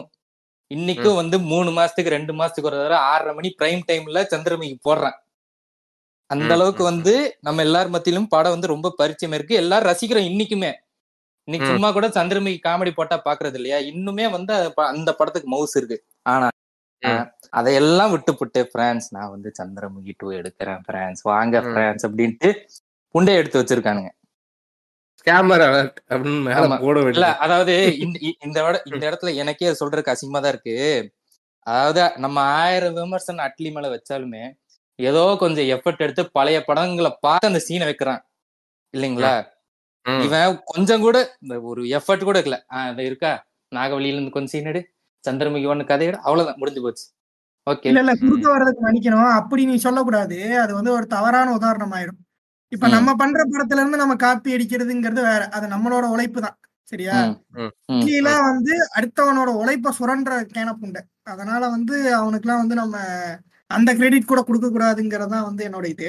இன்னைக்கும் வந்து மூணு மாசத்துக்கு ரெண்டு மாசத்துக்கு ஒரு தடவை ஆறரை மணி பிரைம் டைம்ல சந்திரமுகி போடுறேன் அந்த ம், அளவுக்கு ம், வந்து நம்ம எல்லார் மத்தியிலும் படம் வந்து ரொம்ப பரிச்சயம் இருக்கு எல்லாரும் ரசிக்கிறோம் இன்னைக்குமே இன்னைக்கு ம். சும்மா கூட சந்திரமுகி காமெடி போட்டா பாக்குறது இல்லையா இன்னுமே வந்து அது ப- அந்த படத்துக்கு மவுஸ் இருக்கு ஆனா ம். அஹ், அதையெல்லாம் விட்டுப்புட்டு பிரான்ஸ் நான் வந்து சந்திரமுகி டூ எடுக்கிறேன் பிரான்ஸ் வாங்க ம். பிரான்ஸ் அப்படின்ட்டு புண்டை எடுத்து வச்சிருக்கானுங்க ஸ்கேமர் அலர்ட் அப்படின்னு மேல ஆமா. போட இல்ல வேண்டியது அதாவது இந்த இ- இந்த இட இந்த இடத்துல எனக்கே அது சொல்றதுக்கு அசிங்கமா தான் இருக்கு அதாவது நம்ம ஆயிரம் விமர்சனம் அட்லி மேல வச்சாலுமே ஏதோ கொஞ்சம் எஃபர்ட் எடுத்து பழைய படங்களை பார்த்து அந்த சீனை வைக்கிறான் இல்லைங்களா ம். இவன் கொஞ்சம் கூட இந்த ஒரு எஃபர்ட் கூட இருக்கல ஆஹ் அது இருக்கா நாகவழியில இருந்து கொஞ்சம் சீன் எடு சந்திரமுகி ஒண்ணு கதை எடு அவ்வளவுதான் முடிஞ்சு போச்சு ஓகே இல்ல இல்ல குறுக்க வர்றதுக்கு மன்னிக்கணும் அப்படி நீ சொல்லக்கூடாது அது வந்து ஒரு தவறான உதாரணம் ஆயிடும் இப்ப ம். நம்ம பண்ற படத்துல இருந்து நம்ம காப்பி அடிக்கிறதுங்கிறது வேற அது நம்மளோட உழைப்பு தான் சரியா இட்லிலாம் வந்து அடுத்தவனோட உழைப்ப சுரண்ட கேனப்புண்டை அதனால வந்து அவனுக்குலாம் வந்து நம்ம அந்த கிரெடிட் கூட கொடுக்க கூடாதுங்கிறதான் வந்து என்னோட இது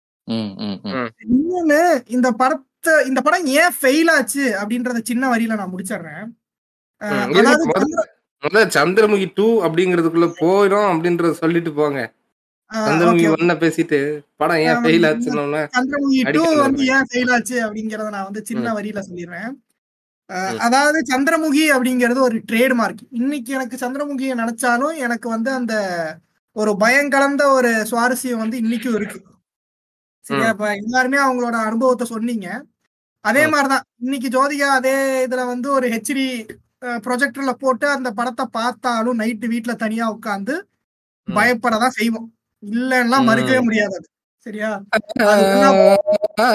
இன்னொன்னு இந்த படத்தை இந்த படம் ஏன் ஃபெயில் ஆச்சு அப்படின்றத சின்ன வரியில நான் முடிச்சிடுறேன் அஹ் ம், இருங்க, அதாவது முதல்ல முதல்ல சந்திரமுகி டூ அப்படிங்கிறதுக்குள்ள போயிடும் அப்படின்றத சொல்லிட்டு போங்க அஹ் சந்திரமுகி okay, ஒன்ன பேசிட்டு படம் ஏன் ஆமா, ஃபெயில் இந்த ஆச்சுன்னு சந்திரமுகி டூ அடிக்கிறது வந்து வருது. ஏன் ஃபெயில் ஆச்சு அப்படிங்கறத நான் வந்து சின்ன வரியில சொல்லிடுறேன் அஹ் ம். அதாவது சந்திரமுகி அப்படிங்கிறது ஒரு ட்ரேட்மார்க் இன்னைக்கு எனக்கு சந்திரமுகியை நினைச்சாலும் எனக்கு வந்து அந்த ஒரு பயம் கலந்த ஒரு சுவாரஸ்யம் வந்து இன்னைக்கும் இருக்கு சரியா ம். இப்ப எல்லாருமே அவங்களோட அனுபவத்தை சொன்னீங்க அதே ம். மாதிரிதான் இன்னைக்கு ஜோதிகா அதே இதுல வந்து ஒரு ஹெச்டி ப்ரொஜெக்டர்ல போட்டு அந்த படத்தை பார்த்தாலும் நைட்டு வீட்ல தனியா உட்காந்து ம். பயப்படதான் செய்வோம் இல்லைன்னா ம். மறுக்கவே முடியாது அது சரியா அது ஒண்ணா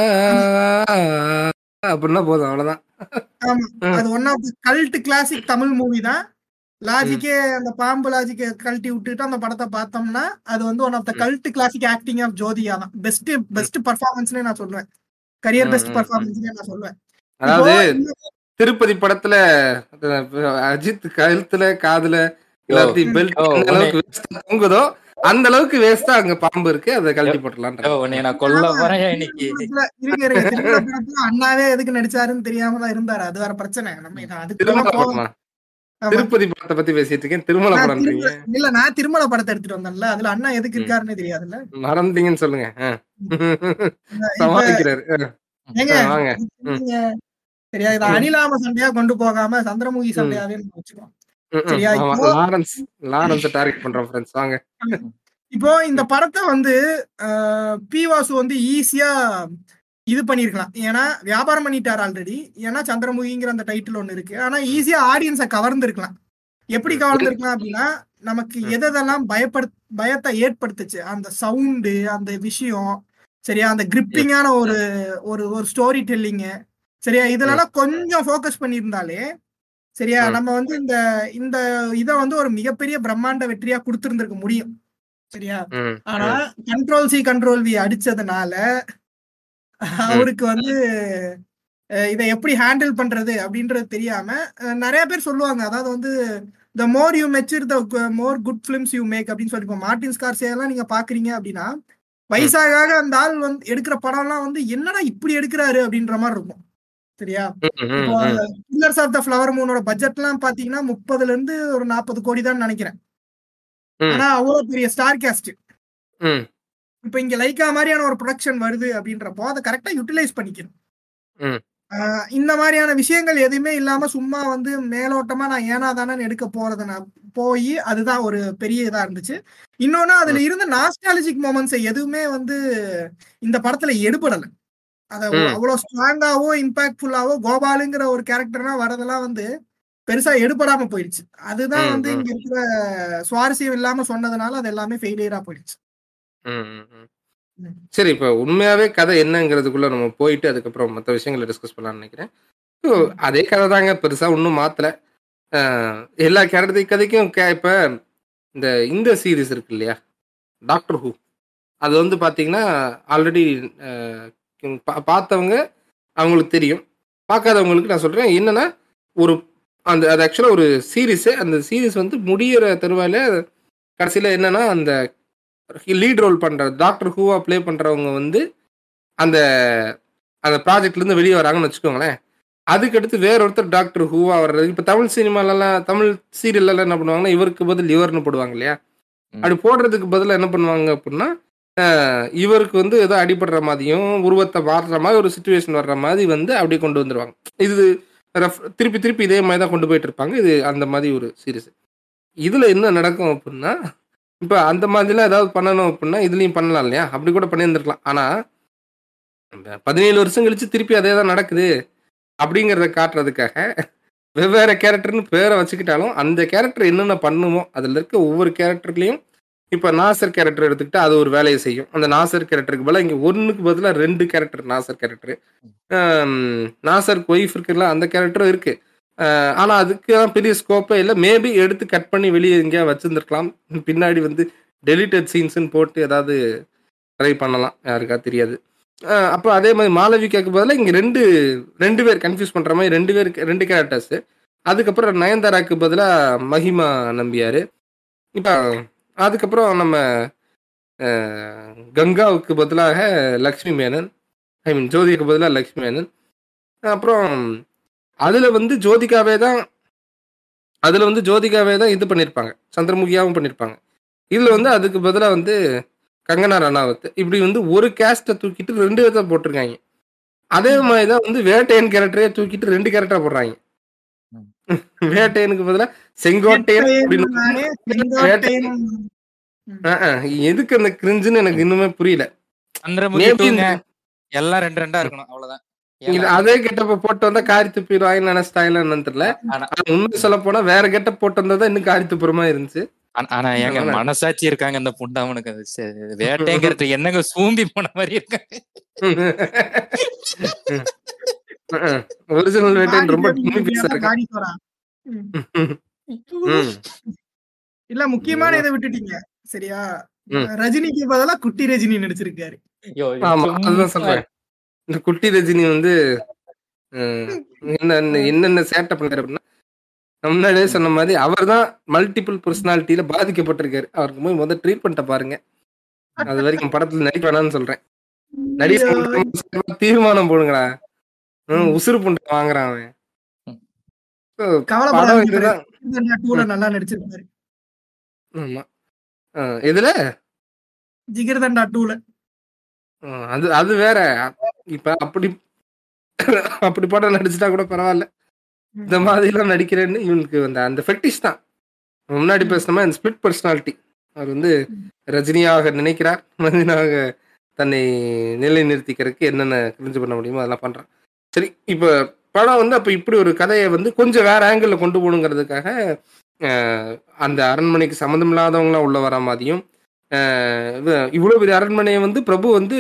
அப்படின்னா போதும் அவ்வளவுதான் ஆமா ம். அது one of cult classic Tamil movie தான் லாஜிக்கே அந்த பாம்பு லாஜிக்கை கழட்டி விட்டுட்டு அந்த படத்தை பார்த்தோம்னா அது வந்து ஒன் ஆஃப் த ம். Cult classic acting of Jyothika தான் பெஸ்ட் பெஸ்ட் பர்ஃபார்மன்ஸ்னே நான் சொல்லுவேன் கரியர் ம், பெஸ்ட் ம், ம். பர்ஃபார்மன்ஸ்னே நான் சொல்லுவேன் இப்போ அதாவது இந்த- திருப்பதி படத்துல அஹ், அஜித் கழுத்துல காதுல யோ, எல்லாத்தையும் பெல்ட் யோ, எந்த அளவுக்கு வேஸ்டா தொங்குதோ அந்த அளவுக்கு வேஸ்டா அங்க பாம்பு இருக்கு அதை கழட்டி போட்டுலாம் யோ, உன்னைய நான் கொல்ல ஆமா, போறேன் திருமண இன்னைக்கு படத்துல இருங்க இருங்க திருமண படத்துல அண்ணாவே எதுக்கு நடிச்சாருன்னு தெரியாம தான் இருந்தாரு அது வேற பிரச்சனை நம்ம இதை அதுக்கு திருமண போக படமா ஆமா. திருப்பதி படத்தை பத்தி பேசிட்டு இருக்கேன் திருமண நான் படம்ன்றீங்க திருமண- இல்ல நான் திருமண படத்தை எடுத்துட்டு வந்தேன்ல அதுல அண்ணா எதுக்கு ம். இருக்காருன்னு தெரியாதுல்ல மறந்தீங்கன்னு சொல்லுங்க அஹ். இப்ப சமாளிக்கிறாரு அஹ். ஏங்க அஹ், வாங்க நீங்க சரியா இத ம். அனிலாம சண்டையா கொண்டு போகாம சந்திரமுகி சண்டையாவே நம்ம வச்சுக்கோம் ம், ம். சரியா ஆமா, இப்போ லாரன்ஸ் லாரன்ஸ் டார்கெட் பண்றோம் ஃப்ரெண்ட்ஸ் வாங்க இப்போ இந்த படத்தை வந்து அஹ், பி வாசு வந்து ஈஸியா இது பண்ணிருக்கலாம் ஏன்னா வியாபாரம் பண்ணிட்டார் ஆல்ரெடி ஏன்னா சந்திரமுகிங்கிற அந்த டைட்டில் ஒண்ணு இருக்கு ஆனா ஈஸியா ஆடியன்ஸை கவர்ந்திருக்கலாம் எப்படி ம். கவர்ந்திருக்கலாம் அப்படின்னா நமக்கு ம். எதெல்லாம் பயப்படு பயத்தை ஏற்படுத்துச்சு அந்த சவுண்டு அந்த விஷயம் சரியா அந்த கிரிப்பிங்கான ஒரு ஒரு ஒரு ஸ்டோரி டெல்லிங்கு சரியா இதுலலாம் கொஞ்சம் ஃபோக்கஸ் பண்ணியிருந்தாலே சரியா ம். நம்ம வந்து இந்த இந்த இதை வந்து ஒரு மிகப்பெரிய பிரம்மாண்ட வெற்றியா கொடுத்துருந்துருக்க முடியும் சரியா ம், ஆனா ம். கண்ட்ரோல் சி கண்ட்ரோல் வி அடிச்சதுனால அவருக்கு வந்து அஹ், இதை எப்படி ஹேண்டில் பண்றது அப்படின்றது தெரியாம அஹ், நிறைய பேர் சொல்லுவாங்க அதாவது வந்து the more you mature the more good films you make அப்படின்னு சொல்லி இப்போ மார்டின் ஸ்கார்சே எல்லாம் நீங்க பாக்குறீங்க அப்படின்னா வயசாக ஆக அந்த ஆள் வந்து எடுக்கிற படம்லாம் வந்து என்னடா இப்படி எடுக்கிறாரு அப்படின்ற மாதிரி இருக்கும் சரியா ம், ம், இப்போ ம். பில்லர்ஸ் ஆஃப் த ஃப்ளவர் மூனோட பட்ஜெட்லாம் பாத்தீங்கன்னா முப்பதுல இருந்து ஒரு நாற்பது கோடி தான் நினைக்கிறேன் ம். ஆனா அவ்வளவு பெரிய ஸ்டார் கேஸ்ட் ம். இப்போ இங்க லைக்கா மாதிரியான ஒரு ப்ரொடக்ஷன் வருது அப்படின்றப்போ அதை கரெக்டா யூட்டிலைஸ் பண்ணிக்கணும் ம். ஆஹ் இந்த மாதிரியான விஷயங்கள் எதுவுமே இல்லாம சும்மா வந்து மேலோட்டமா நான் ஏனா தானே எடுக்க போறதை நான் போய் அதுதான் ஒரு பெரிய இதா இருந்துச்சு இன்னொன்னு அதுல இருந்த நாஸ்டாலஜிக் மூமெண்ட்ஸ் எதுவுமே வந்து இந்த படத்துல எடுபடல அத ம். அவ்வளவு ஸ்ட்ராங்காவோ இம்பாக்ட்ஃபுல்லாவோ கோபாலுங்கிற ஒரு கேரக்டர்லாம் வரதெல்லாம் வந்து பெருசா எடுபடாம போயிடுச்சு அதுதான் ம், வந்து ம். இங்க இருக்கிற சுவாரஸ்யம் இல்லாம சொன்னதுனால அது எல்லாமே ஃபெயிலியரா போயிடுச்சு ம், ம், ம். ம். சரி இப்போ உண்மையாவே கதை என்னங்கிறதுக்குள்ள நம்ம போயிட்டு அதுக்கப்புறம் மற்ற விஷயங்களை டிஸ்கஸ் பண்ணலாம்னு நினைக்கிறேன் So, ம். அதே கதை தாங்க பெருசா ஒன்றும் மாத்தல அஹ், எல்லா கேரக்டர் கதைக்கும் கே- இப்ப இந்த இந்த சீரிஸ் இருக்கு இல்லையா டாக்டர் ஹூ அது வந்து பாத்தீங்கன்னா ஆல்ரெடி பார்த்தவங்க அவங்களுக்கு தெரியும் பார்க்காதவங்களுக்கு நான் சொல்றேன் என்னன்னா ஒரு அந்த அது ஆக்சுவலாக ஒரு சீரீஸு அந்த சீரீஸ் வந்து முடியிற தருவாயில கடைசியில் என்னன்னா அந்த லீட் ரோல் பண்ற டாக்டர் ஹூவா ப்ளே பண்றவங்க வந்து அந்த அந்த ப்ராஜெக்ட்ல இருந்து வெளியே வராங்கன்னு வச்சுக்கோங்களேன் அதுக்கடுத்து வேற ஒருத்தர் டாக்டர் ஹூவா வர்றது இப்போ தமிழ் சினிமாலலாம் தமிழ் சீரியல்லாம் என்ன பண்ணுவாங்கன்னா இவருக்கு பதில் இவர்னு போடுவாங்க இல்லையா ம். அப்படி போடுறதுக்கு பதிலா என்ன பண்ணுவாங்க அப்படின்னா அஹ், இவருக்கு வந்து ஏதோ அடிபடுற மாதிரியும் உருவத்தை மாறுற மாதிரி ஒரு சுச்சுவேஷன் வர்ற மாதிரி வந்து அப்படி கொண்டு வந்துருவாங்க இது ref- திருப்பி திருப்பி இதே மாதிரி தான் கொண்டு போயிட்டு இருப்பாங்க இது அந்த மாதிரி ஒரு சீரிஸ் இதுல என்ன நடக்கும் அப்படின்னா இப்ப அந்த மாதிரிலாம் ஏதாவது பண்ணணும் அப்படின்னா இதுலயும் பண்ணலாம் இல்லையா அப்படி கூட பண்ணியிருந்திருக்கலாம் ஆனா இந்த பதினேழு வருஷம் கழிச்சு திருப்பி அதே தான் நடக்குது அப்படிங்கிறத காட்டுறதுக்காக வெவ்வேறு கேரக்டர்னு பேரை வச்சுக்கிட்டாலும் அந்த கேரக்டர் என்னென்ன பண்ணுமோ அதில் இருக்க ஒவ்வொரு கேரக்டர்லையும் இப்போ நாசர் கேரக்டர் எடுத்துக்கிட்டா அது ஒரு வேலையை செய்யும் அந்த நாசர் கேரக்டருக்கு பதிலாக இங்கே ஒன்றுக்கு பதிலாக ரெண்டு character Nassar character Nassar wife இருக்குல்ல அந்த கேரக்டரும் இருக்கு அஹ் ஆனா அதுக்கு பெரிய ஸ்கோப்பே இல்லை மேபி எடுத்து கட் பண்ணி வெளியே எங்கேயா வச்சிருந்துருக்கலாம் பின்னாடி வந்து டெலிட்டட் சீன்ஸ்னு போட்டு ஏதாவது ட்ரை பண்ணலாம் யாருக்கா தெரியாது அஹ் அப்போ அதே மாதிரி மாளவிகாக்கு பதிலாக இங்கே ரெண்டு ரெண்டு பேர் கன்ஃபியூஸ் பண்ணுற மாதிரி ரெண்டு பேர் ரெண்டு கேரக்டர்ஸ் அதுக்கப்புறம் நயன்தாராக்கு பதிலாக மஹிமா நம்பியார் இப்போ அதுக்கப்புறம் நம்ம அஹ், கங்காவுக்கு பதிலாக லக்ஷ்மி மேனன் ஐ மீன் ஜோதிக்கு பதிலாக லக்ஷ்மி மேனன் அப்புறம் அதில் வந்து ஜோதிகாவே தான் அதில் வந்து ஜோதிகாவே தான் இது பண்ணியிருப்பாங்க சந்திரமுகியாவும் பண்ணியிருப்பாங்க இதில் வந்து அதுக்கு பதிலாக வந்து கங்கனா ரணாவத் இப்படி வந்து ஒரு கேஸ்ட்டை தூக்கிட்டு ரெண்டு விதத்தை போட்டிருக்காங்க அதே மாதிரி தான் வந்து வேட்டையன் கேரக்டரே தூக்கிட்டு ரெண்டு கேரக்டரா போடுறாங்க வேட்டையனுக்கு பதிலாக செங்கோட்டையன் அப்படின்னு நானே செங்கோட்டையன் ஆஹ் ஆஹ் எதுக்கு அந்த கிரிஞ்சுன்னு எனக்கு இன்னுமே புரியல சந்திரமுகி Maybe டூங்க இந்த- எல்லாம் ரெண்டு ரெண்டா இருக்கணும் அவ்வளவுதான் இது ஏன்னா, அதே கெட்டப்ப போட்டு வந்தா காரி துப்பிடுவாங்கன்னு நினைச்சிட்டாங்களா என்னன்னு தெரியல ஆனா- ஆனா உண்மை சொல்ல போனா வேற கெட்ட போட்டு வந்தா இன்னும் காரி துப்புறமா இருந்துச்சு ஆனா- ஆனா ஏங்க அதனால- மனசாட்சி இருக்காங்க அந்த புண்டாமனுக்கு அது சரி, வேட்டைங்கிறது என்னங்க சூம்பி போன மாதிரி இருக்காங்க ஒரிஜினல் வேட்டையன் ரொம்ப டம்மி பீஸா இருக்கான் காடிக்கோரா ம். இல்ல முக்கியமான இதை விட்டுட்டீங்க சரியா ம். ரஜினிக்கு பதிலா குட்டி ரஜினி நடிச்சிருக்காரு ஐயோ, ஆமா சும்மா- அதுதான் சொல்றேன் இந்த குட்டி ரஜினி வந்து அஹ், என்ன என்னென்ன சேட்டை பண்ணாரு அப்படின்னா நான் முன்னாடியே சொன்ன மாதிரி அவர் தான் மல்டிபிள் பர்சனாலிட்டியில பாதிக்கப்பட்டிருக்காரு அவருக்கு போய் முதல் ட்ரீட்மெண்ட்டை பாருங்க அது வரைக்கும் படத்துல நடிக்க வேணாம்னு சொல்றேன் நடிக்க மாட்டேன் தீர்மானம் போடுங்கடா ஹம், உசுறு புண்டை வாங்குறான் அவன் So, படம் கவலைப்படாதீங்க இதுதான் பிரதர். டூல நல்லா நடிச்சிருப்பாரு ஆமா அஹ், இதுல ஜிகர்தண்டா டூல அஹ், அது அது வேற இப்ப அப்படி அப்படி படம் நடிச்சுட்டா கூட பரவாயில்ல இந்த மாதிரிலாம் நடிக்கிறேன்னு இவனுக்கு அந்த அந்த ஃபெட்டிஷ் தான் முன்னாடி பேசின மாதிரி அந்த ஸ்பிளிட் பர்சனாலிட்டி அவர் வந்து ரஜினியாக நினைக்கிறார் ரஜினியாக தன்னை நிலை நிறுத்திக்கிறதுக்கு என்னென்ன கிரிஞ்சு பண்ண முடியுமோ அதெல்லாம் பண்றான் சரி இப்போ படம் வந்து அப்போ இப்படி ஒரு கதையை வந்து கொஞ்சம் வேற ஆங்கிளில் கொண்டு போகணுங்கிறதுக்காக அஹ், அந்த அரண்மனைக்கு சம்மந்தம் இல்லாதவங்களாம் உள்ள வர மாதிரியும் அஹ், இது- இவ்வளவு பெரிய அரண்மனையை வந்து பிரபு வந்து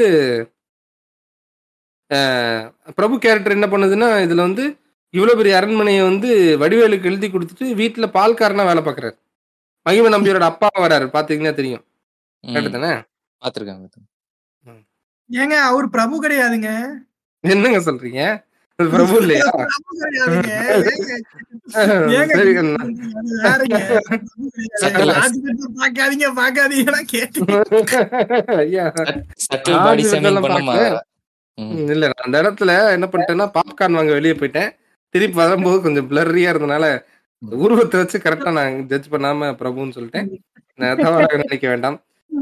அஹ், பிரபு கேரக்டர் என்ன பண்ணுதுன்னா இதுல வந்து இவ்வளவு பெரிய அரண்மனையை வந்து வடிவேலுக்கு எழுதி கொடுத்துட்டு வீட்டுல பால்காரனா வேலை பார்க்கறாரு மகிம நம்பியோட அப்பா வராரு பாத்தீங்கன்னா தெரியும் ம், கரெக்ட் தானே பாத்திருக்கேன் பாத்திருக்கேன். ஏங்க அவர் பிரபு கிடையாதுங்க என்னங்க சொல்றீங்க அது பிரபு இல்லையா பிரபு கிடையாதுங்க ஏங்க சரி அது வேறங்க. பிரபு கிடையாது. சக்கல. ராஜ்கிட்ட பார்க்காதீங்க பார்க்காதீங்கன்னா கேட்டு ஐயா Subtle ஆதி body shaming இதெல்லாம் பண்ணாம பார்க்கல. ம். ம், இல்ல நான் அந்த இடத்துல என்ன பண்ணிட்டேன்னா பாப்கார்ன் வாங்க வெளியே போயிட்டேன் திருப்பி வரும்போது கொஞ்சம் பிளர்ரியா இருந்தனால உருவத்தை வச்சு கரெக்டா நான் ஜட்ஜ் பண்ணாம பிரபுன்னு சொல்லிட்டேன் நான் தவறாக நினைக்க வேண்டாம்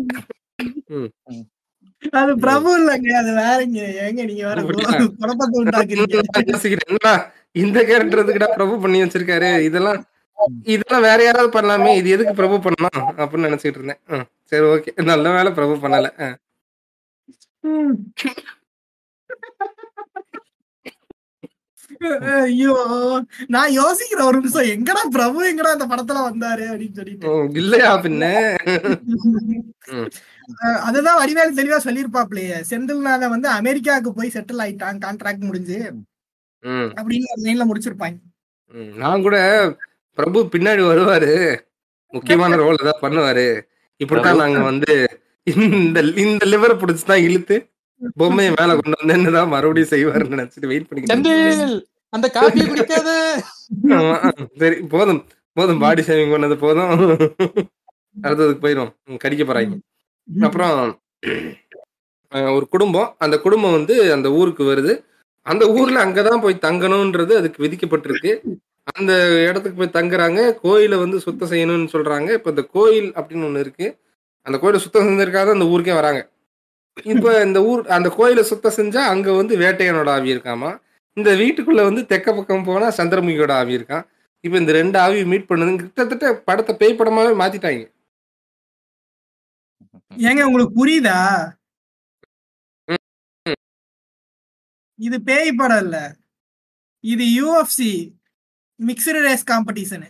அது பிரபு இல்லைங்க அது வேறங்க ஏங்க நீங்க வேற அப்படியா? குழப்பத்தை உண்டாக்குறீங்க நான் யோசிக்கிறேன், என்னடா இந்த கேரக்டர் எதுக்குடா பிரபு பண்ணி வச்சிருக்காரு இதெல்லாம் இதெல்லாம் வேற யாராவது பண்ணலாமே இது எதுக்கு பிரபு பண்ணலாம் அப்படின்னு நினைச்சிட்டு இருந்தேன் ம், சரி ஓகே நல்ல வேலை பிரபு பண்ணல ஆ. ம். ஐயோ நான் யோசிக்கிறேன் ஒரு நிமிஷம் எங்கடா பிரபு எங்கடா அந்த படத்துல வந்தாரு அப்படின்னு சொல்லிட்டு ம், இல்லையா பின்ன ம். அஹ் அதுதான் வடிவேல் தெளிவா சொல்லியிருப்பாப்லையே செந்தில்நாத வந்து அமெரிக்காவுக்கு போய் செட்டில் ஆயிட்டான் கான்ட்ராக்ட் முடிஞ்சு ம், அப்படின்னு ஒரு லைன்ல முடிச்சிருப்பாங்க ம். நான் கூட பிரபு பின்னாடி வருவாரு முக்கியமான ரோல் ஏதாவது பண்ணுவாரு இப்படித்தான் நாங்க வந்து இந்த இந்த லிவரை பிடிச்சுதான் இழுத்து பொம்மையை மேல கொண்டு வந்தேன்னு தான் மறுபடியும் செய்வாருன்னு நினைச்சிட்டு வெயிட் பண்ணிக்கிட்டு செந்தில் அந்த காப்பியை குடிக்காத ஆமா. சரி போதும் போதும் பாடி ஷேவிங் பண்ணது போதும் அடுத்ததுக்கு போயிடும் கடிக்க போறாங்க அப்புறம் அஹ், ஒரு குடும்பம் அந்த குடும்பம் வந்து அந்த ஊருக்கு வருது அந்த ஊர்ல அங்கதான் போய் தங்கணும்ன்றது அதுக்கு விதிக்கப்பட்டிருக்கு அந்த இடத்துக்கு போய் தங்குறாங்க கோயிலை வந்து சுத்தம் செய்யணும்னு சொல்றாங்க இப்ப இந்த கோயில் அப்படின்னு ஒண்ணு இருக்கு அந்த கோயிலை சுத்தம் செஞ்சிருக்காத அந்த ஊருக்கே வராங்க இப்ப இந்த ஊர் அந்த கோயிலை சுத்தம் செஞ்சா அங்க வந்து வேட்டையனோட ஆவி இருக்காமா இந்த வீட்டுக்குள்ள வந்து தெக்க பக்கம் போனா சந்திரமுகியோட ஆவி இருக்கான் இப்ப இந்த ரெண்டு ஆவி மீட் பண்ணுது கிட்டத்தட்ட படத்தை பேய் படமாவே மாத்திட்டாங்க ஏங்க உங்களுக்கு புரியுதா இது பேய் படம் இல்ல இது UFC mixed race competition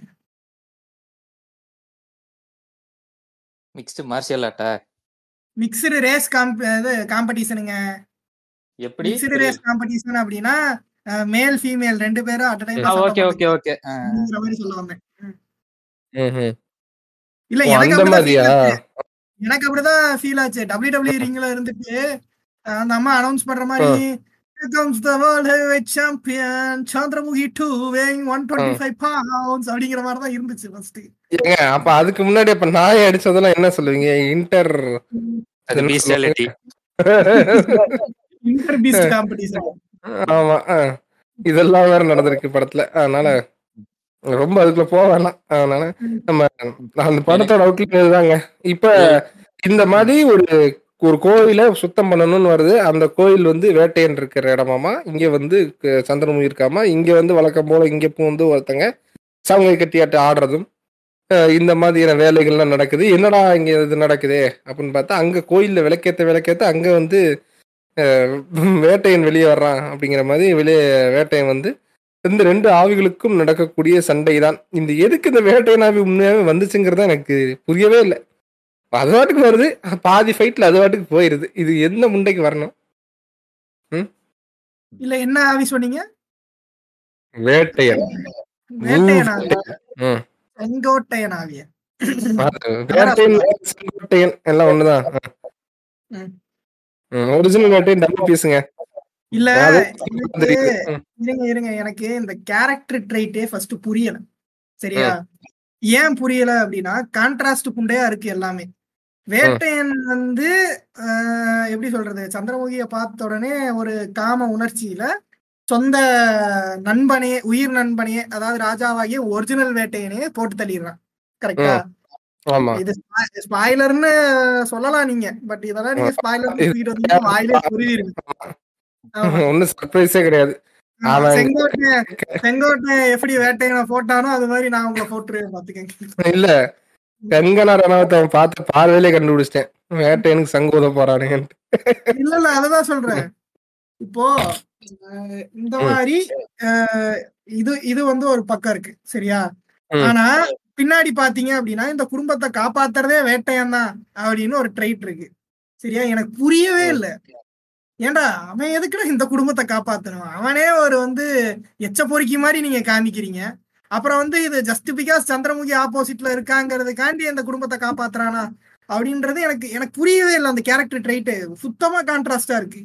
mixed martial ஆர்ட்டா மிக்சடு ரேஸ் காம்ப இது காம்படிஷனுங்க எப்படி மிக்சடு ரேஸ் காம்படிஷன் அப்படின்னா மேல் ஃபீமேல் ரெண்டு பேரும் at time okay okay okay அப்படிங்கிற மாதிரி சொல்ல வந்தேன் ம். இல்ல ஓ, எனக்கு அந்த அப்படிதான் மாதிரியா feel ஆச்சு. எனக்கு அப்படிதான் ஃபீல் ஆச்சு டபிள்யூ டபிள்யூ ரிங்ல இருந்துட்டு அஹ், அந்த அம்மா அனௌன்ஸ் பண்ற மாதிரி Here comes the world heavyweight champion Chandramukhi two weighing one twenty five pounds அப்படிங்கிற மாதிரி தான் இருந்துச்சு ஃபர்ஸ்ட் ஏங்க அப்ப அதுக்கு முன்னாடி அப்ப நாய் அடிச்சதெல்லாம் என்ன சொல்லுவீங்க இன்டர் அது பீஸ்டாலிட்டி இன்டர் பீஸ்ட் காம்படிஷன் ஆமா ஆ. இதெல்லாம் வேற நடந்திருக்கு படத்துல அதனால ரொம்ப அதுக்குள்ள போக வேணாம் அதனால நம்ம அந்த படத்தோட அவுட்லைன் இதுதாங்க இப்ப இந்த மாதிரி ஒரு ஒரு கோயிலை சுத்தம் பண்ணணும்னு வருது அந்த கோயில் வந்து வேட்டையன் இருக்கிற இடமாமா இங்க வந்து க- சந்திரமுகி இருக்காமா இங்க வந்து வழக்கம் போல இங்க பூந்து ஒருத்தங்க சவங்கை கட்டியாட்டு ஆடுறதும் அஹ் இந்த மாதிரியான வேலைகள்லாம் நடக்குது என்னடா இங்க இது நடக்குதே அப்படின்னு பார்த்தா அங்க கோயில்ல விளக்கேத்த விளக்கேத்த அங்க வந்து அஹ், வேட்டையன் வெளியே வர்றான் அப்படிங்கிற மாதிரி வெளியே வேட்டையன் வந்து இந்த ரெண்டு ஆவிகளுக்கும் நடக்கக்கூடிய சண்டை தான் இந்த எதுக்கு இந்த வேட்டையன் ஆவி உண்மையாவே வந்துச்சுங்கிறத எனக்கு புரியவே இல்லை அது வாட்டுக்கு வருது பாதி ஃபைட்ல அது வாட்டுக்கு போயிருது இது எந்த முண்டைக்கு வரணும் இல்ல என்ன ஆவி சொன்னீங்க வேட்டையன் வேட்டையன் ஆவி ம். செங்கோட்டையன் ஆவிய அது வேட்டையன் செங்கோட்டையன் எல்லாம் ஒண்ணுதான் ம். ஒரிஜினல் வேட்டையன் டபுள் பீஸுங்க இல்ல அது எனக்கு தெரியுது. ம். இருங்க இருங்க எனக்கு இந்த கேரக்டர் ட்ரைட்டே ஃபர்ஸ்ட் புரியல சரியா ஏன் புரியல அப்படின்னா கான்ட்ராஸ்ட் புண்டையா இருக்கு எல்லாமே வேட்டையன் வந்து ஆஹ், எப்படி சொல்றது சந்திரமுகிய பார்த்த உடனே ஒரு காம உணர்ச்சியில சொந்த நண்பனே உயிர் நண்பனே அதாவது ராஜாவாகிய ஒரிஜினல் வேட்டையனே போட்டு தள்ளிடுறான் கரெக்டா ஆமா இது ஸ்பாய்லர்னு சொல்லலாம் நீங்க பட் இதெல்லாம் நீங்க ஸ்பாய்லர் வாயிலே புரியுது ஒன்னும் சர்ப்ரைஸே கிடையாது அவன் செங்கோட்டை செங்கோட்டை எப்படி வேட்டையனை போட்டானோ அது மாதிரி நான் உங்களை போட்டுருவேன் பாத்துக்கங்க இல்ல கங்கனா ரணாவத்தை அவன் பார்த்து பார்வையிலே கண்டுபிடிச்சிட்டேன் வேட்டையனுக்கு சங்கூத போறானுங்கன்ட்டு இல்ல இல்ல அததான் சொல்றேன் இப்போ அஹ், இந்த மாதிரி அஹ், இது இது வந்து ஒரு பக்கம் இருக்கு சரியா ம். ஆனா பின்னாடி பாத்தீங்க அப்படின்னா இந்த குடும்பத்தை காப்பாத்துறதே வேட்டையன் தான் அப்படின்னு ஒரு ட்ரைட் இருக்கு சரியா எனக்கு புரியவே இல்ல ஏன்டா அவன் எதுக்குடா இந்த குடும்பத்தை காப்பாத்தணும் அவனே ஒரு வந்து எச்ச பொறுக்கி மாதிரி நீங்க காமிக்கிறீங்க அப்புறம் வந்து இது ஜஸ்ட் பிகாஸ் சந்திரமுகி ஆப்போசிட்ல இருக்காங்கிறதுக்காண்டி அந்த குடும்பத்தை காப்பாத்துறானா அப்படின்றது எனக்கு எனக்கு புரியவே இல்லை அந்த கேரக்டர் ட்ரைட்டு சுத்தமா கான்ட்ராஸ்டா இருக்கு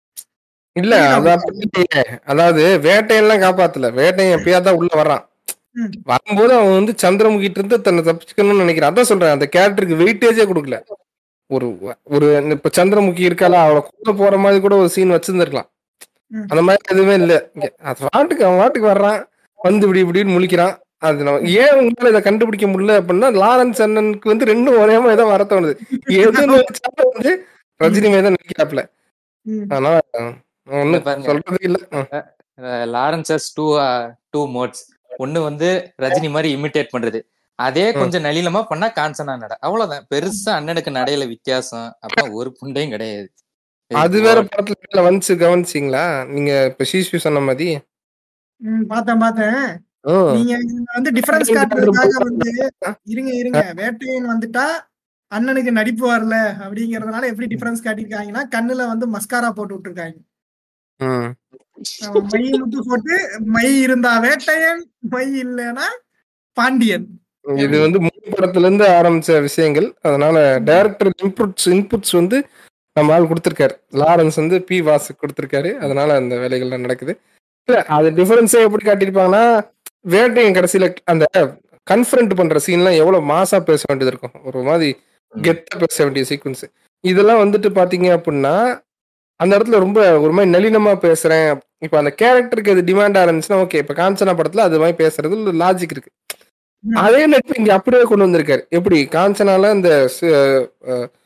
இல்ல அது அப்படி இல்லையே. அதாவது வேட்டையெல்லாம் காப்பாத்தல வேட்டையன் எப்பயாவது தான் உள்ள வர்றான் ம். வரும்போது அவன் வந்து சந்திரமுகிட்ட இருந்து தன்னை தப்பிச்சுக்கணும்னு நினைக்கிறான் அதான் சொல்றேன் அந்த கேரக்டருக்கு வெயிட்டேஜே கொடுக்கல ஒரு ஒரு இப்ப சந்திரமுகி இருக்கால அவளை கூட போற மாதிரி கூட ஒரு சீன் வச்சிருந்திருக்கலாம் ம். அந்த மாதிரி எதுவுமே இல்ல இங்க அது வாட்டுக்கு அவன் வாட்டுக்கு வர்றான் வந்து இப்படி இப்படின்னு முழிக்கிறான் அது நம்ம ஏன் உங்களால இதை கண்டுபிடிக்க முடியல அப்படின்னா லாரன்ஸ் அண்ணனுக்கு வந்து ரெண்டும் ஒரே மாதிரி தான் வர தோணுது எது நினைச்சாலும் வந்து ரஜினி மாதிரி தான் நினைக்கிறாப்ல ம். அதனால ஒண்ணும் பாருங்க. சொல்றதுக்கு இல்ல ம். லாரன்சஸ் டூ டூ மோட்ஸ் ஒண்ணு வந்து ரஜினி மாதிரி இமிட்டேட் பண்றது அதே கொஞ்சம் நளினமா பண்ணா காஞ்சனா நட அவ்வளவுதான் பெருசா அண்ணனுக்கு நடையில வித்தியாசம் அப்புறம் ஒரு புண்டையும் கிடையாது அது வேற படத்துல மேல வந்துச்சு கவனிச்சிங்களா நீங்க இப்ப சீஸ்வி சொன்ன மாதிரி ம், பார்த்தேன் பார்த்தேன் ம். நீங்க இதுல வந்து டிஃபரன்ஸ் காட்டுறதுக்காக வந்து இருங்க இருங்க வேட்டையன் வந்துட்டா அண்ணனுக்கு நடிப்பு வரல அப்படிங்கறதுனால எப்படி டிஃபரன்ஸ் காட்டியிருக்காங்கன்னா கண்ணுல வந்து மஸ்காரா போட்டு விட்டுருக்காங்க ம். அவன் மை முட்டு போட்டு மை இருந்தா வேட்டையன் மை இல்லைன்னா பாண்டியன் இது வந்து மூணு படத்துல இருந்து ஆரம்பிச்ச விஷயங்கள் அதனால டைரக்டர் இன்புட்ஸ் இன்புட்ஸ் வந்து நம்ம ஆள் கொடுத்திருக்காரு லாரன்ஸ் வந்து பி வாசு கொடுத்திருக்காரு அதனால அந்த வேலைகள்லாம் நடக்குது இல்ல அது டிஃபரன்ஸே எப்படி காட்டியிருப்பாங்கன்னா வேட்டையன் கடைசியில அந்த கன்ஃபரண்ட் பண்ற சீன்லாம் எவ்வளவு மாசா பேச வேண்டியது இருக்கும் ஒரு மாதிரி கெத்தா பேச வேண்டிய சீக்வன்ஸ் இதெல்லாம் வந்துட்டு பாத்தீங்க அப்படின்னா அந்த இடத்துல ரொம்ப ஒரு மாதிரி நளினமா பேசுறேன் இப்ப அந்த கேரக்டருக்கு அது டிமாண்டா இருந்துச்சுன்னா ஓகே இப்ப காஞ்சனா படத்துல அது மாதிரி பேசுறது லாஜிக் இருக்கு அதே நட்பு இங்க அப்படியே கொண்டு வந்திருக்காரு எப்படி காஞ்சனால இந்த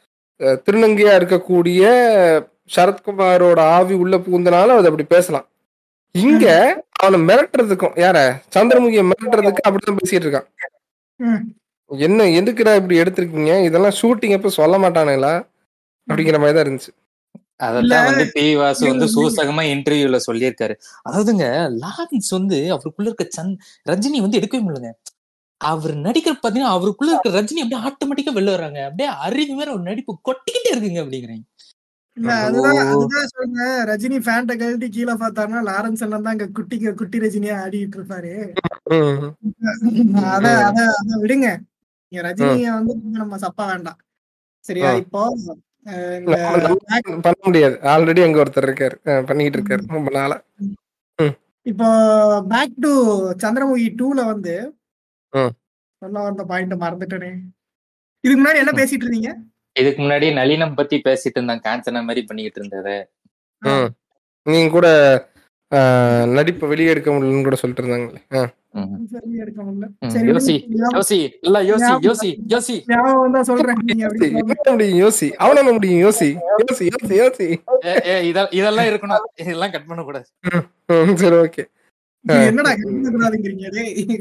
அஹ், திருநங்கையா இருக்கக்கூடிய சரத்குமாரோட ஆவி உள்ள புகுந்தனால அது அப்படி பேசலாம் இங்க அவனை மிரட்டுறதுக்கும் யார சந்திரமுகியை மிரட்டுறதுக்கு அப்படிதான் பேசிட்டு இருக்கான் ம். என்ன எதுக்குடா இப்படி எடுத்திருக்கீங்க இதெல்லாம் ஷூட்டிங் அப்ப சொல்ல மாட்டானுங்களா அப்படிங்கிற மாதிரி தான் இருந்துச்சு அதத்தான் வந்து பி வாசு வந்து இல்ல. சூசகமா இன்டர்வியூல சொல்லியிருக்காரு அதாவதுங்க லாரன்ஸ் வந்து அவருக்குள்ள இருக்க சந்த் ரஜினி வந்து எடுக்கவே முடியலங்க அவர் நடிக்கிற பாத்தீங்கன்னா அவருக்குள்ள இருக்க ரஜினி அப்படியே ஆட்டோமேட்டிக்கா வெளில வர்றாங்க அப்படியே அறிவு வேற ஒரு நடிப்பு கொட்டிக்கிட்டே இருக்குங்க அப்படிங்கிறாங்க இல்ல அதுதான் அதுதான் சொல்றேன் ரஜினி ஃபேண்ட கழட்டி கீழே பார்த்தாருன்னா லாரன்ஸ் எல்லாம் தான் அங்க குட்டி குட்டி ரஜினியா ஆடிட்டு இருப்பாரு ம். அத அத அத விடுங்க நீங்க ரஜினிய வந்து நம்ம சப்பா வேண்டாம் சரியா ம். இப்போ அஹ், இந்த நம்ம நம்ம பண்ண முடியாது ஆல்ரெடி அங்க ஒருத்தர் இருக்காரு அஹ், பண்ணிட்டு இருக்காரு ரொம்ப நாளா இப்போ பேக் டு சந்திரமுகி டூல வந்து ம். சொல்ல வந்த பாயிண்ட் மறந்துட்டேனே இதுக்கு முன்னாடி என்ன ம். பேசிட்டு இருந்தீங்க இதுக்கு முன்னாடி நளினம் பத்தி பேசிட்டு இருந்தாங்க காஞ்சனா மாதிரி பண்ணிக்கிட்டு இருந்தது ம். நீங்க கூட அஹ், நடிப்பை வெளியே எடுக்க முடியலன்னு கூட சொல்லிட்டு இருந்தாங்களே அஹ். ம். சரி, எடுக்க முடியல ம், சரி யோசி ஞாபகம் யோசி இல்ல யோசி யோசி யோசி ஞாபகம் தான் சொல்றேன் நீங்க அப்படி யோசி, சொல்லுங்க. என்ன முடியும் யோசி அவனால முடியும் யோசி யோசி யோசி யோசி ஏ, ஏ, இத- இதெல்லாம் இருக்கணும் இதெல்லாம் கட் பண்ண கூடாது ம், சரி ஓகே இது என்னடா கூடாதுங்கிறீங்க டேய்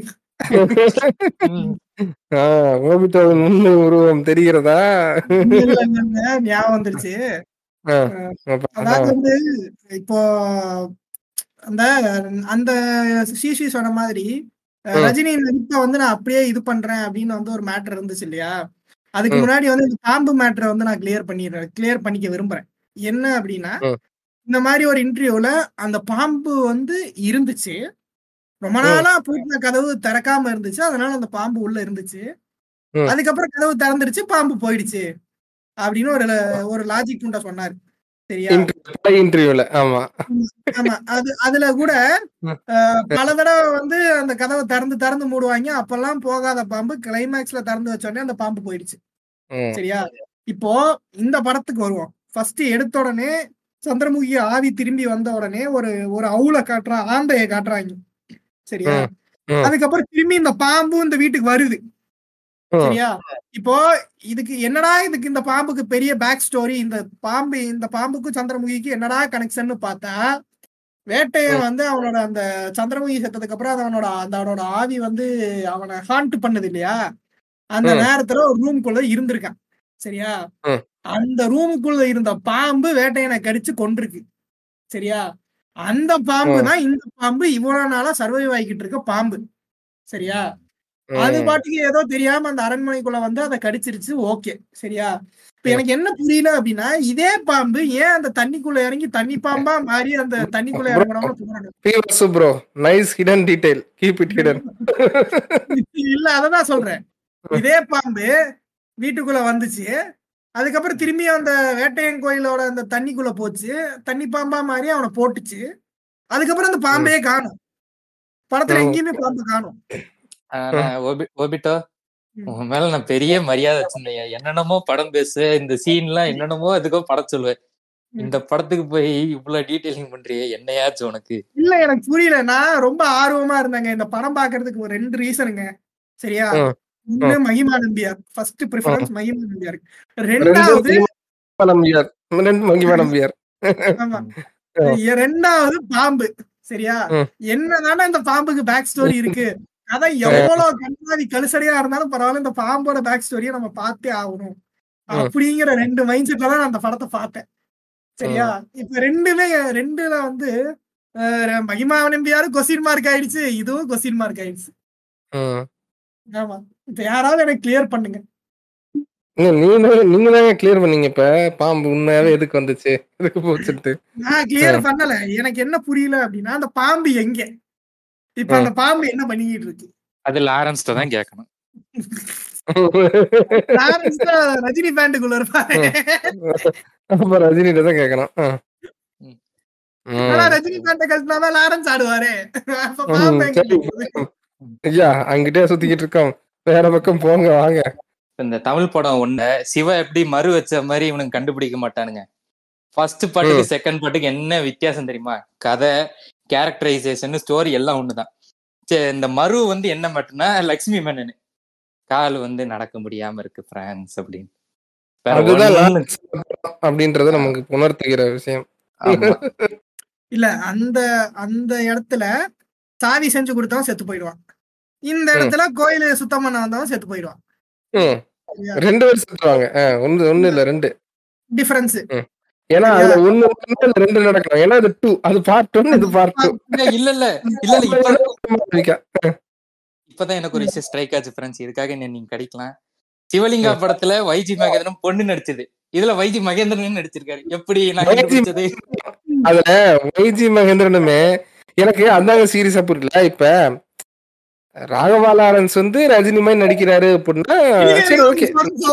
ஓபிட்டோவின் முன்னு உருவம் தெரிகிறதா இல்ல, இல்ல, இல்ல, ஞாபகம் வந்துருச்சு ஆ, அஹ், அப்ப அதாவது அதான். வந்து இப்போ அந்த அந்த சிசி சொன்ன மாதிரி அஹ், ம். ரஜினி நடிப்பை வந்து நான் அப்படியே இது பண்றேன் அப்படின்னு வந்து ஒரு மேட்டர் இருந்துச்சு இல்லையா அதுக்கு ம். முன்னாடி வந்து இந்த பாம்பு மேட்டரை வந்து நான் கிளியர் பண்ணிடுறேன் கிளியர் பண்ணிக்க விரும்புறேன் என்ன அப்படின்னா ம். இந்த மாதிரி ஒரு இன்டர்வியூல அந்த பாம்பு வந்து இருந்துச்சு ரொம்ப ம். நாளா பூட்டின கதவு திறக்காம இருந்துச்சு அதனால அந்த பாம்பு உள்ள இருந்துச்சு ம். அதுக்கப்புறம் கதவு திறந்துருச்சு பாம்பு போயிடுச்சு அப்படின்னு ஒரு ஒரு லாஜிக் உண்ட சொன்னாரு சரியா Interview, பழைய இன்டர்வியூல ஆமா ஆமா அது அதுல கூட ம். அஹ், பல தடவை வந்து அந்த கதவை திறந்து திறந்து மூடுவாங்க அப்பெல்லாம் போகாத பாம்பு கிளைமேக்ஸ்ல திறந்து வச்ச உடனே அந்த பாம்பு போயிடுச்சு ம், சரியா இப்போ இந்த படத்துக்கு வருவோம் ஃபர்ஸ்ட் எடுத்த உடனே சந்திரமுகி ஆவி திரும்பி வந்த உடனே ஒரு ஒரு அவுல காட்டுறா ஆந்தைய காட்டுறாங்க சரியா ம், ம். அதுக்கப்புறம் திரும்பி இந்த பாம்பு இந்த வீட்டுக்கு வருது ம். சரியா இப்போ இதுக்கு என்னடா இதுக்கு இந்த பாம்புக்கு பெரிய பேக் ஸ்டோரி இந்த பாம்பு இந்த பாம்புக்கும் சந்திரமுகிக்கு என்னடா கனெக்ஷன் பார்த்தா வேட்டையன் வந்து அவனோட அந்த சந்திரமுகி செத்ததுக்கு அப்புறம் அது அவனோட அந்த அவனோட ஆவி வந்து அவனை ஹாண்ட் பண்ணுது இல்லையா அந்த ம். நேரத்துல ஒரு ரூம்குள்ள இருந்திருக்கான் சரியா ம். அந்த ரூமுக்குள்ள இருந்த பாம்பு வேட்டையனை கடிச்சு கொண்டிருக்கு சரியா அந்த பாம்பு ம். தான் இந்த பாம்பு இவ்வளவு நாளா சர்வைவ் ஆகிக்கிட்டு இருக்க பாம்பு சரியா அது ம். பாட்டுக்கு ஏதோ தெரியாம அந்த அரண்மனைக்குள்ள வந்து அதை கடிச்சிருச்சு ஓகே சரியா இப்ப எனக்கு என்ன புரியல அப்படின்னா இதே பாம்பு ஏன் அந்த தண்ணிக்குள்ள இறங்கி தண்ணி பாம்பா மாறி அந்த தண்ணிக்குள்ள Bro. இறங்கணும்னு போராடும் P. Vasu bro, nice hidden detail. Keep it hidden. இல்ல அததான் சொல்றேன் இதே பாம்பு வீட்டுக்குள்ள வந்துச்சு அதுக்கப்புறம் திரும்பி அந்த வேட்டையன் கோயிலோட அந்த தண்ணிக்குள்ள போச்சு தண்ணி பாம்பா மாறி அவனை போட்டுச்சு அதுக்கப்புறம் அந்த பாம்பே காணும் படத்துல ம். எங்கேயுமே பாம்பு காணும் ஆனா, ஓபி- ஓபிட்டோ ம். உன் மேல நான் பெரிய மரியாதை வச்சிருந்தேன் என்னென்னமோ படம் பேசு இந்த சீன் எல்லாம் என்னென்னமோ எதுக்கோ படம் சொல்லுவேன் இந்த படத்துக்கு போய் இவ்வளவு டீடைலிங் பண்றியே என்னையாச்சும் உனக்கு இல்ல எனக்கு புரியல நான் ரொம்ப ஆர்வமா இருந்தேங்க இந்த படம் பாக்குறதுக்கு ஒரு ரெண்டு ரீசனுங்க சரியா ம். ஒண்ணு மகிமா நம்பியார் ஃபர்ஸ்ட் ப்ரிஃபரன்ஸ் மகிமா நம்பியார் ரெண்டு ரெண்டாவது மகிமா நம்பியார். ரெண்டு மகிமா நம்பியார். ஆமா ம். எ- ரெண்டாவது பாம்பு சரியா ம். என்னதானே இந்த பாம்புக்கு பேக் ஸ்டோரி இருக்கு கதை எவ்வளவு கண்ணாடி கழுசடியா இருந்தாலும் பரவாயில்ல இந்த பாம்போட பேக் ஸ்டோரியை நம்ம பார்த்தே ஆகணும் ம். அப்படிங்கிற ரெண்டு மைண்ட் செட்ல தான் நான் அந்த படத்தை பார்த்தேன் சரியா இப்ப ரெண்டுமே ரெண்டுல வந்து அஹ், மகிமா நம்பியாரு கொஸ்டின் மார்க் ஆயிடுச்சு இதுவும் கொஸ்டின் மார்க் ஆயிடுச்சு ம். ஆமா இப்ப யாராவது எனக்கு கிளியர் பண்ணுங்க இல்ல, நீங்க நீங்க தாங்க கிளியர் பண்ணீங்க இப்ப பாம்பு உண்மையாவே எதுக்கு வந்துச்சு எதுக்கு போச்சுட்டு நான் கிளியர் பண்ணல எனக்கு என்ன புரியல அப்படின்னா அந்த பாம்பு எங்க இப்ப அந்த பாம்பு என்ன பண்ணிக்கிட்டு இருக்கு அது லாரன்ஸ்ட தான் கேட்கணும் லாரன்ஸ் தான் ரஜினி பேண்டுக்குள்ள இருப்பாரு அப்ப ரஜினிகிட்ட தான் கேட்கணும் ஆ. ம். ம். ஆனா ரஜினி பேண்ட கழிச்சுனாதான் லாரன்ஸ் ஆடுவாரு அப்ப ம், பாம்பு எங்க சரி. போகுது? ஐயா அங்கிட்டே சுத்திக்கிட்டு இருக்கோம் வேற பக்கம் போங்க வாங்க இந்த தமிழ் படம் ஒண்ணு சிவா எப்படி மறு வச்ச மாதிரி இவனுக்கு கண்டுபிடிக்க மாட்டானுங்க ஃபர்ஸ்ட் பாட்டுக்கு செகண்ட் பாட்டுக்கு என்ன வித்தியாசம் தெரியுமா கதை கேரக்டரைசேஷன் ஸ்டோரி எல்லாம் ஒண்ணுதான் சரி இந்த மறு வந்து என்ன மட்டும்னா லக்ஷ்மி மேனன் கால் வந்து நடக்க முடியாம இருக்கு பிரான்ஸ் அப்படின்னு வேற அதுதான் ஒண்ணும் அப்படின்றத நமக்கு உணர்த்துகிற விஷயம் ஆமா. இல்ல அந்த அந்த இடத்துல சாவி செஞ்சு கொடுத்தவன் செத்து போயிடுவான் இந்த ம். இடத்துல கோயில் சுத்தம் பண்ண வந்தவன் செத்து போயிடுவான் ம். ரெண்டு பேர் சுத்துவாங்க ஆஹ் ஒண்ணு ஒண்ணு இல்ல ரெண்டு டிஃபரன்ஸ் ஏன்னா அதுல ஒண்ணு ஒண்ணு இல்ல ரெண்டு நடக்கலாம் ஏன்னா அது டூ அது பார்ட் ஒன் இது பார்ட் டூ இல்ல இல்ல இல்ல இல்ல இல்ல இப்ப இப்பதான் எனக்கு ஒரு விஷயம் ஸ்ட்ரைக் ஆச்சு ஃப்ரெண்ட்ஸ் இதுக்காக என்ன நீங்க கிடைக்கலாம் சிவலிங்கா படத்துல வைஜி மகேந்திரன் பொண்ணு நடிச்சது இதுல வைஜி மகேந்திரன் நடிச்சிருக்காரு எப்படி நான் வைஜி- கண்டுபிடிச்சது அதுல வைஜி மகேந்திரனுமே எனக்கு அந்தாங்க சீரியஸா புரியல இப்ப ராகவா லாரன்ஸ் வந்து ரஜினி மாதிரி நடிக்கிறாரு அப்படின்னா சரி ஓகே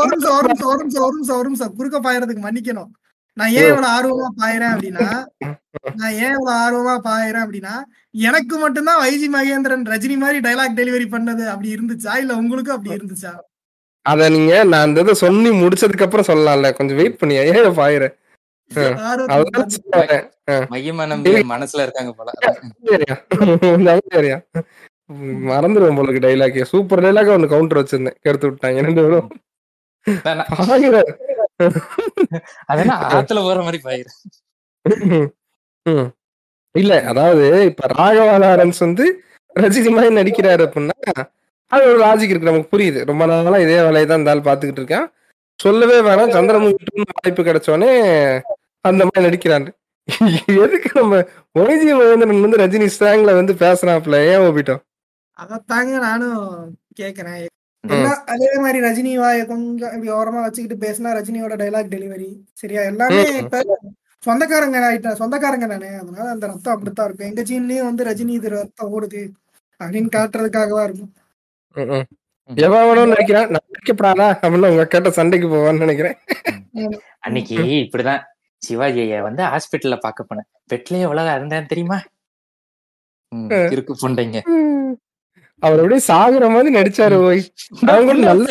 குறுக்க பாயறதுக்கு மன்னிக்கணும் நான் ஏன் இவ்வளவு ஆர்வமா பாயறேன் அப்படின்னா நான் ஏன் இவ்வளவு ஆர்வமா பாயறேன் அப்படின்னா எனக்கு மட்டும்தான் வைஜி மகேந்திரன் ரஜினி மாதிரி டைலாக் டெலிவரி பண்ணது அப்படி இருந்துச்சா இல்ல உங்களுக்கும் அப்படி இருந்துச்சா அத நீங்க நான் அந்த இதை சொல்லி முடிச்சதுக்கு அப்புறம் சொல்லலாம்ல கொஞ்சம் வெயிட் பண்ணியா ஏன் பாயிர ஆர்வத்துக்கு அதெல்லாம் சொல்றேன். மையமனம் மனசுல இருக்காங்க போல சரியா? இந்த சரியா? மறந்துடுவோம் போல டைலாக் சூப்பர் டைலாக் ஒன்னு கவுண்டர் வச்சிருந்தேன் கெடுத்து விட்டாங்க ரெண்டு பேரும் வேணாம். பாயிர. அதெல்லாம் ஆத்துல போற மாதிரி பாயிரு ம். இல்ல அதாவது இப்ப ராகவா லாரன்ஸ் வந்து ரஜினி மாதிரி நடிக்கிறாரு அப்படின்னா அது ஒரு லாஜிக் இருக்கு நமக்கு புரியுது ரொம்ப நாளா இதே வேலையை தான் இந்த ஆள் பாத்துக்கிட்டு இருக்கேன் சொல்லவே வேணாம் சந்திரமுகி வாய்ப்பு கிடைச்சோடனே அந்த மாதிரி நடிக்கிறாரு எதுக்கு நம்ம ஒய்ஜி மகேந்திரன் வந்து ரஜினி ஸ்லாங்ல வந்து பேசுறாப்ல ஏன் ஓபிட்டோம் அதத்தாங்க நானும் கேக்குறேன் எல்லாம் அதே மாதிரி ரஜினி வாய கொஞ்சம் இப்படி ஓரமா வச்சுக்கிட்டு பேசினா ரஜினியோட டைலாக் டெலிவரி சரியா எல்லாமே ம். இப்ப சொந்தக்காரங்க ஆயிட்டா சொந்தக்காரங்க தானே அதனால அந்த ரத்தம் அப்படித்தான் இருக்கும் எங்க ஜீன்லயும் வந்து ரஜினி இது ரத்தம் ஓடுது அப்படின்னு காட்டுறதுக்காகவா இருக்கும் எவன் வேணும் நினைக்கிறான் நான் நினைக்கப்படாதா அப்படின்னு உங்க கேட்ட சண்டைக்கு போவான்னு நினைக்கிறேன் அன்னைக்கு இப்படிதான் சிவாஜிய வந்து ஹாஸ்பிட்டல்ல பாக்க போனேன் பெட்லயே உலகம் இருந்தான்னு தெரியுமா ம், இருக்கு புண்டைங்க அவர் அப்படியே சாகுற மாதிரி நடிச்சாரு ஓய் அவங்க கூட நல்லா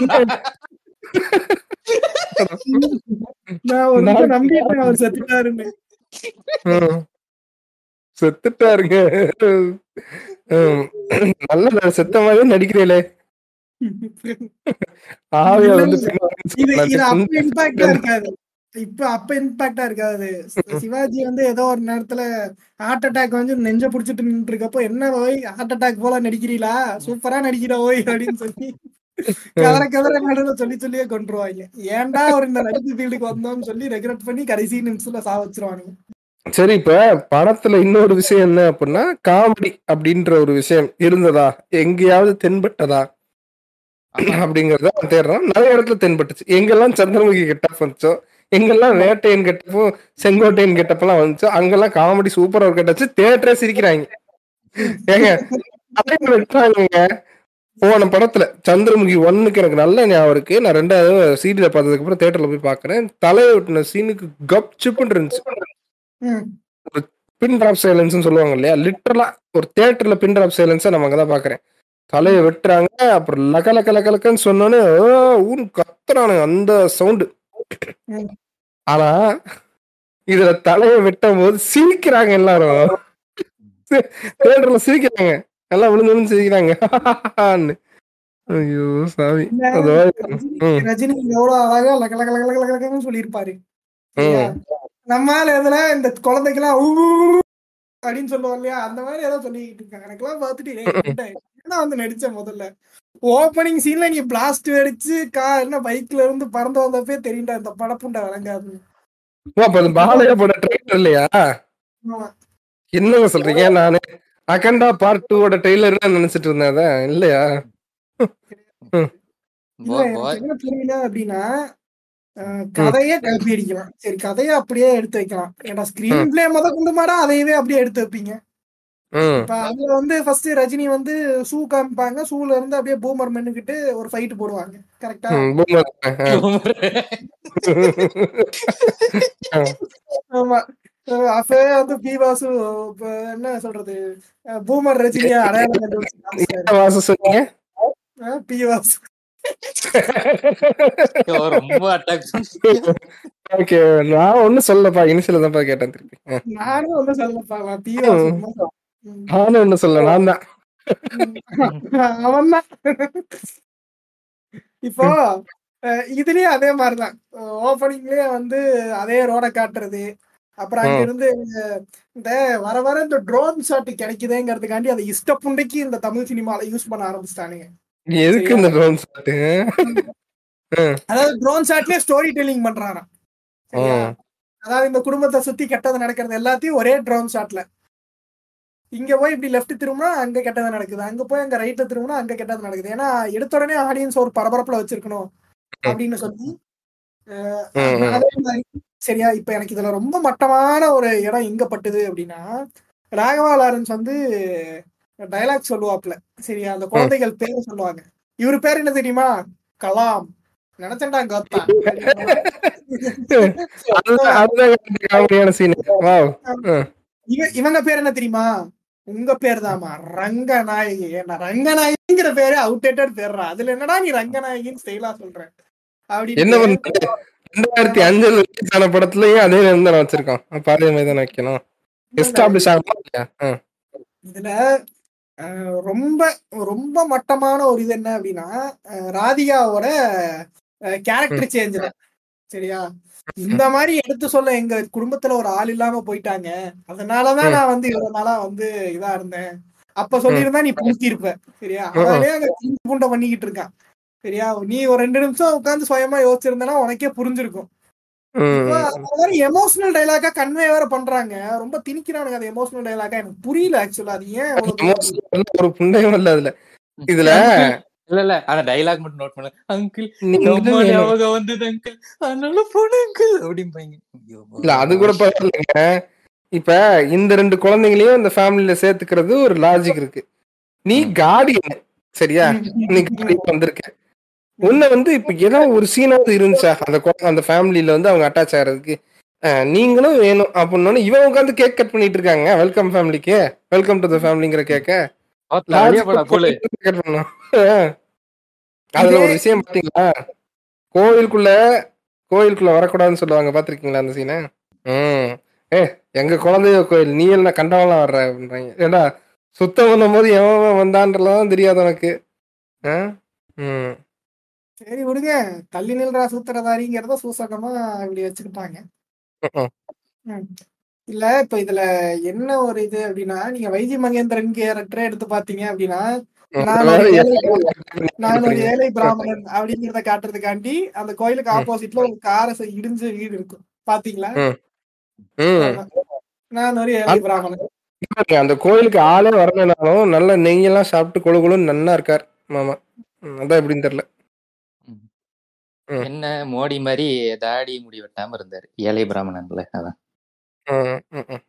நான் ஒரு நிமிஷம் நம்பிட்டேன் அவர் செத்துட்டாருன்னு ம். செத்துட்டாருங்க ம். நல்ல செத்த மாதிரி நடிக்கிறீங்களே ஆவியா வந்து இது இது அப்ப பின்னாடி இம்பாக்டா இருக்காது இப்ப அப்ப இம்பாக்டா இருக்காது சிவாஜி வந்து ஏதோ ஒரு நேரத்துல ஹார்ட் அட்டாக் வந்து நெஞ்ச புடிச்சிட்டு நின்று இருக்கப்போ என்ன ஓய் ஹார்ட் அட்டாக் போல நடிக்கிறீங்களா சூப்பரா நடிக்கிற ஓய் அப்படின்னு சொல்லி கதற கதற நடுவுல சொல்லி சொல்லியே கொண்டுருவாங்க ஏன்டா அவர் இந்த நடிப்பு ஃபீல்டுக்கு வந்தோம்னு சொல்லி ரெக்ரெட் பண்ணி கடைசி நிமிஷத்துல சா வச்சிருவானுங்க சரி இப்ப படத்துல இன்னொரு விஷயம் என்ன அப்படின்னா காமெடி அப்படின்ற ஒரு விஷயம் இருந்ததா எங்கேயாவது தென்பட்டதா அப்படிங்கறத நான் தேடுறோம் நிறைய இடத்துல தென்பட்டுச்சு எங்கெல்லாம் சந்திரமுகி கெட்டப் வந்துச்சோ எங்கெல்லாம் வேட்டையன் கெட்டப்போ செங்கோட்டையன் கெட்டப்பெல்லாம் வந்துச்சோ அங்கெல்லாம் காமெடி சூப்பரா ஒரு கெட்டச்சு தேட்டரே சிரிக்கிறாங்க ஏங்க தலைவர் வெட்டுறாங்க போன படத்துல சந்திரமுகி ஒன்னுக்கு எனக்கு நல்ல ஞாபகம் இருக்கு நான் ரெண்டாவது சீடியில பார்த்ததுக்கு அப்புறம் தேட்டர்ல போய் பாக்குறேன் தலையை வெட்டின சீனுக்கு கப் சிப்புன்னு இருந்துச்சு ம். பின் டிராப் சைலன்ஸ் சொல்லுவாங்க இல்லையா லிட்டரலா ஒரு தியேட்டர்ல பின் டிராப் சைலன்ஸை நம்ம அங்கதான் பாக்குறேன் தலையை வெட்டுறாங்க அப்புறம் லக்க லக்க லக்க லக்கன்னு சொன்னோன்னே ஊன் கத்துறானுங்க அந்த சவுண்டு ம். ஆனா இதுல தலையை வெட்டும் போது சிரிக்கிறாங்க எல்லாரும் தியேட்டர்ல சிரிக்கிறாங்க எல்லாம் விழுந்து விழுந்து சிரிக்கிறாங்க ஐயோ சாமி அது ம். ரஜினி எவ்வளவு அழகா லக லக லக லக லகன்னு சொல்லியிருப்பாரு சரியா? நம்ம ஆளு எதுல இந்த குழந்தைக்கெல்லாம் ஊ அப்படின்னு சொல்லுவோம் இல்லையா அந்த மாதிரி ஏதோ சொல்லிட்டு இருக்காங்க எனக்கெல்லாம் பார்த்துட்டு "ஏய், குண்டை, என்ன வந்து நடிச்ச முதல்ல ஓப்பனிங் சீன்ல நீ பிளாஸ்ட் அடிச்சு கா என்ன பைக்ல இருந்து பறந்து வந்தப்பே தெரியும்டா இந்த படப்புண்டை விளங்காது ஓ, அப்ப அது பாலையா போட ட்ரெயிலர் இல்லையா ஆமா. என்னங்க சொல்றீங்க நானு அகண்டா பார்ட் டூவோட ட்ரெய்லர் நினைச்சிட்டு இருந்தேன் அதான் இல்லையா இல்ல எனக்கு என்ன புரியல அப்படின்னா அஹ், கதையே காப்பி அடிக்கலாம் சரி கதையை அப்படியே எடுத்து வைக்கலாம் ஏன்னா ஸ்கிரீன் பிளே முத கொண்டு மாடா அதையவே அப்படியே எடுத்து வைப்பீங்க ம் இப்ப அதுல வந்து ஃபர்ஸ்ட் ரஜினி வந்து ஷூ காமிப்பாங்க ஷூல இருந்து அப்படியே பூமர் மென்னுக்கிட்டு ஒரு ஃபைட் போடுவாங்க கரெக்டா ம், boomer. ஆ. ஆமா அஹ் அப்பவே வந்து பி வாசு இப்ப என்ன சொல்றது அஹ் பூமர் ரஜினியா அடையாளம் கண்டுபிடிச்சு காமிச்சாரு. என்ன வாசம் சொன்னீங்க அஹ் பி வாசு ரொம்ப அட்டாக் ஓகே நான் ஒண்ணும் சொல்லப்பா இனிஷியல தான்ப்பா கேட்டேன் திருப்பி ஆ. நானும் வந்து சொல்லப்பா பி வாசு உண்மைதான். ம். நானும் ஒண்ணும் சொல்ல நான் தான் அவன்தான் இப்போ அஹ் இதுலயும் அதே மாதிரிதான் ஓப்பனிங்லயே வந்து அதே ரோட காட்டுறது அப்புறம் அங்க ம். இருந்து அஹ், இந்த வர வர இந்த ட்ரோன் ஷாட் கிடைக்குதேங்கிறதுக்காண்டி அதை இஷ்ட புண்டைக்கு இந்த தமிழ் சினிமால யூஸ் பண்ண ஆரம்பிச்சிட்டானுங்க எதுக்கு இந்த ட்ரோன் ஷாட்டு அதாவது ட்ரோன் ஷாட்லயே ஸ்டோரி டெல்லிங் பண்றாராம் சரியா அதாவது இந்த குடும்பத்தை சுத்தி கெட்டது நடக்கிறது எல்லாத்தையும் ஒரே ட்ரோன் ஷாட்ல இங்க போய் இப்படி லெஃப்ட் திரும்பினா அங்க கெட்டது நடக்குது அங்க போய் அங்க ரைட்ல திரும்பினா அங்க கெட்டது நடக்குது ஏன்னா எடுத்த உடனே ஆடியன்ஸ் ஒரு பரபரப்புல வச்சிருக்கணும் அப்படின்னு சொல்லி அஹ், ம், ம். அதே மாதிரி சரியா இப்ப எனக்கு இதுல ரொம்ப மட்டமான ஒரு இடம் எங்க பட்டுது அப்படின்னா ராகவா லாரன்ஸ் வந்து டைலாக் சொல்லுவாப்ல சரியா அந்த குழந்தைகள் பேர் சொல்லுவாங்க இவரு பேர் என்ன தெரியுமா கலாம் நினைச்சேன்டா கத்தா அதுதான் அதுதான் காமெடியான சீன் வாவ் இவ- இவங்க பேர் என்ன தெரியுமா உங்க பேர் தாமா ரங்கநாயகி ஏன்னா ரங்கநாயகிங்கிற பேரு அவுடேட்டட் பேர்றா அதுல என்னடா நீ ரங்கநாயகின்னு ஸ்டைலா சொல்ற என்ன அப்படின்னு பண்றது ரெண்டாயிரத்தி அஞ்சுல ரிலீஸ் ஆன படத்துலயும் அதே நேரம் தானே வச்சிருக்கோம் அப்ப அதே மாதிரி தானே வைக்கணும் எஸ்டாப்ளிஷ் ஆகமா இல்லையா ஆ. இதுல அஹ், ரொம்ப ரொம்ப மட்டமான ஒரு இது என்ன அப்படின்னா அஹ், ராதிகாவோட கேரக்டர் சேஞ்ச் தான் சரியா இந்த மாதிரி எடுத்து சொல்ல எங்க குடும்பத்துல ஒரு ஆள் இல்லாம போயிட்டாங்க அதனாலதான் ம். நான் வந்து இவ்வளவு நாளா வந்து இதா இருந்தேன் அப்ப சொல்லியிருந்தா நீ புளுத்தி இருப்ப சரியா ம். அவனே அங்க சின்ன பூண்டை பண்ணிக்கிட்டு இருக்கான் சரியா நீ ஒரு ரெண்டு நிமிஷம் உட்காந்து சுயமா யோசிச்சிருந்தனா உனக்கே புரிஞ்சிருக்கும் ம், இப்போ ம். அது மாதிரி எமோஷனல் டைலாக்கா கன்வே வேற பண்றாங்க ரொம்ப திணிக்கிறானுங்க அது எமோஷனல் டைலாக்கா எனக்கு புரியல ஆக்சுவலா அது ஏன் அவ்வளவு தூரம் Emotional இல்ல, ஒரு புண்டையும் இல்ல அதுல இதுல இல்ல இல்ல அந்த டைலாக் மட்டும் நோட் பண்ணு அங்கிள் நீங்க ரொம்ப வேணும். ஞாபகம் வந்தது அங்கிள் அதனால போன அங்கிள் அப்படிம்பாங்க ஐயோ. இல்ல அது கூட பரவாயில்லைங்க இப்ப இந்த ரெண்டு குழந்தைங்களையும் இந்த ஃபேமிலில சேர்த்துக்கிறது ஒரு லாஜிக் இருக்கு நீ கார்டியன் சரியா நீ guardian வந்திருக்க உன்னை வந்து இப்ப ஏதோ ஒரு சீனாவது இருந்துச்சா அந்த குழந்தை அந்த ஃபேமிலில வந்து அவங்க அட்டாச் ஆகிறதுக்கு அஹ், நீங்களும் வேணும் அப்படின்னு இவன் உட்காந்து கேக் கட் பண்ணிட்டு இருக்காங்க வெல்கம் ஃபேமிலிக்கு வெல்கம் டு த ஃபேமிலிங்கிற கேக்க பார்த்தா வெளிய போடா போலு cut பண்ணணும். அஹ். அதுல ஒரு விஷயம் பாத்தீங்களா கோயிலுக்குள்ள கோயிலுக்குள்ள வரக்கூடாதுன்னு சொல்லுவாங்க பாத்திருக்கீங்களா அந்த சீனை ம் ஏ எங்க குழந்தைய கோயில் நீ என்ன கண்டவெல்லாம் வர்ற அப்படின்றாங்க ஏடா சுத்தம் பண்ணும் போது எவன் வந்தான்றதான் தெரியாது உனக்கு ஆ? ம் சரி விடுங்க தள்ளி நில்றா சூத்திரதாரிங்கிறத சூசகமா இப்படி வச்சுக்கிட்டாங்க ம்ம். ம். இல்ல இப்ப இதுல என்ன ஒரு இது அப்படின்னா நீங்க வைஜி மகேந்திரன் கேரக்டரே எடுத்து பாத்தீங்க அப்படின்னா நான் ஒரு ஏழை நான் ஒரு ஏழை பிராமணன் அப்படிங்கிறத காட்டுறதுக்காண்டி அந்த கோயிலுக்கு ம். ஆப்போசிட்ல ஒரு காரை செ- இடிஞ்ச வீடு இருக்கும் பாத்தீங்களா ம். ம். ஆமா. நான் ஒரு ஏழை பிராமணன் பாருங்க, அந்த கோயிலுக்கு ஆளே வரலைனாலும் நல்ல நெய்யெல்லாம் சாப்பிட்டு கொழு கொழுன்னு நன்னா இருக்கார் மாமா ம், அதான் எப்படின்னு தெரியல ம். என்ன மோடி மாதிரி தாடி முடி வெட்டாம இருந்தாரு ஏழை பிராமணன்ல அதான் ம், ம், ம்.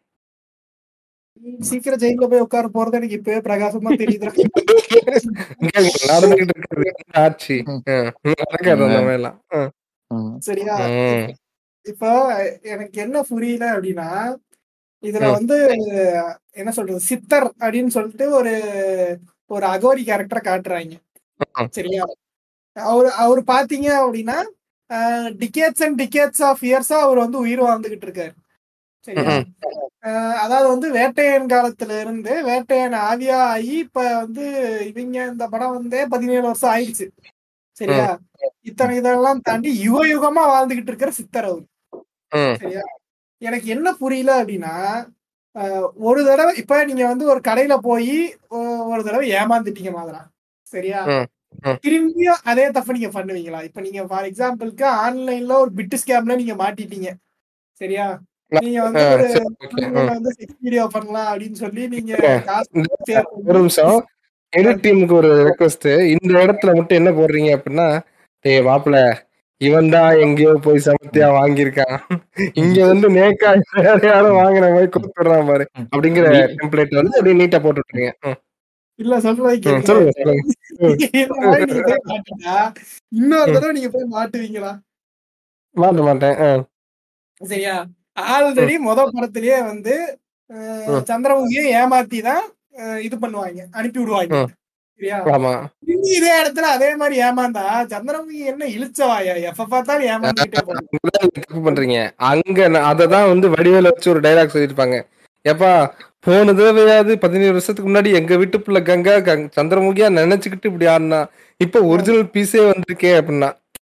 சீக்கிரம் ஜெயில போய் உட்கார போறது எனக்கு இப்பவே பிரகாசமா தெரியுது இங்க நடந்துகிட்டு இருக்கிறது என்ன ஆட்சி ம், நடக்காது அந்த மாதிரிலாம் ம், ம். சரியா ம். இப்போ எனக்கு என்ன புரியல அப்படின்னா இதுல ம். வந்து என்ன சொல்றது சித்தர் அப்படின்னு சொல்லிட்டு ஒரு ஒரு அகோரி கேரக்டரை காட்டுறாங்க ம். சரியா அவர் அவர் பாத்தீங்க அப்படின்னா டிகேட்ஸ் அண்ட் டிகேட்ஸ் ஆஃப் இயர்ஸா அவர் வந்து உயிர் வாழ்ந்துகிட்டு இருக்காரு சரியா ம். அஹ் அதாவது வந்து வேட்டையன் காலத்துல இருந்து வேட்டையன் ஆவியா ஆகி இப்ப வந்து இவங்க இந்த படம் வந்தே பதினேழு வருஷம் ஆயிடுச்சு சரியா இத்தனை இதெல்லாம் தாண்டி யுக யுகமா வாழ்ந்துகிட்டு இருக்கிற சித்தர் அவர் ம். சரியா எனக்கு என்ன புரியல அப்படின்னா அஹ், ஒரு தடவை இப்ப நீங்க வந்து ஒரு கடையில போய் ஒரு தடவை ஏமாந்துட்டீங்க மாதிரா சரியா ம், ம். திரும்பியும் அதே தப்பு நீங்க பண்ணுவீங்களா இப்ப நீங்க ஃபார் எக்ஸாம்பிளுக்கு ஆன்லைன்ல ஒரு பிட்டு ஸ்கேம்ல நீங்க மாட்டிட்டீங்க சரியா நீங்க வந்து ஆ, ஒரு சரி, okay. ம். நீங்க வந்து செக்ஸ் வீடியோ பண்ணலாம் அப்படின்னு சொல்லி நீங்க Okay. காசு இந்த- pay பண்ணி- ஒரு நிமிஷம் எடிட் டீமுக்கு ஒரு ரெக்வஸ்ட் இந்த இடத்துல மட்டும் என்ன போடுறீங்க அப்படின்னா டேய் மாப்பிள இவன் தான் எங்கேயோ போய் சமத்தியா வாங்கியிருக்கான் இங்க வந்து நேக்கா வேற யாரும் வாங்குற மாதிரி கொடுத்துடுறான் பாரு அப்படிங்கிற டெம்ப்ளேட் வந்து அப்படியே நீட்டா போட்டு விட்டுருங்க ம், இல்ல சொல்றது ம், கேளுங்க. சொல்லுங்க சொல்லுங்க இந்த மாதிரி நீங்க போய் மாட்டினா இன்னொரு தடவை நீங்க போய் மாட்டுவீங்களா மாட்ட மாட்டேன் ஆ, சரியா ஆல்ரெடி முத படத்திலேயே வந்து அஹ், ம். சந்திரமுகியை ஏமாத்தி தான் அஹ், இது பண்ணுவாங்க அனுப்பி விடுவாங்க ம். சரியா ஆமா திரும்பி இதே இடத்துல அதே மாதிரி ஏமாந்தா சந்திரமுகி என்ன இழிச்சவாயா எப்ப பார்த்தாலும் ஏமாந்துகிட்டே போகுது அங்கதான் நீங்க தப்பு பண்றீங்க அங்க நான் அததான் வந்து வடிவேல வச்சு ஒரு டைலாக் சொல்லியிருப்பாங்க எப்பா போன தடவையாவது பதினேழு வருஷத்துக்கு முன்னாடி எங்க வீட்டு பிள்ளை கங்கா கங்- சந்திரமுகியா நினைச்சுக்கிட்டு இப்படி ஆடினா இப்ப ஒரிஜினல் பீஸே வந்திருக்கே அப்படின்னா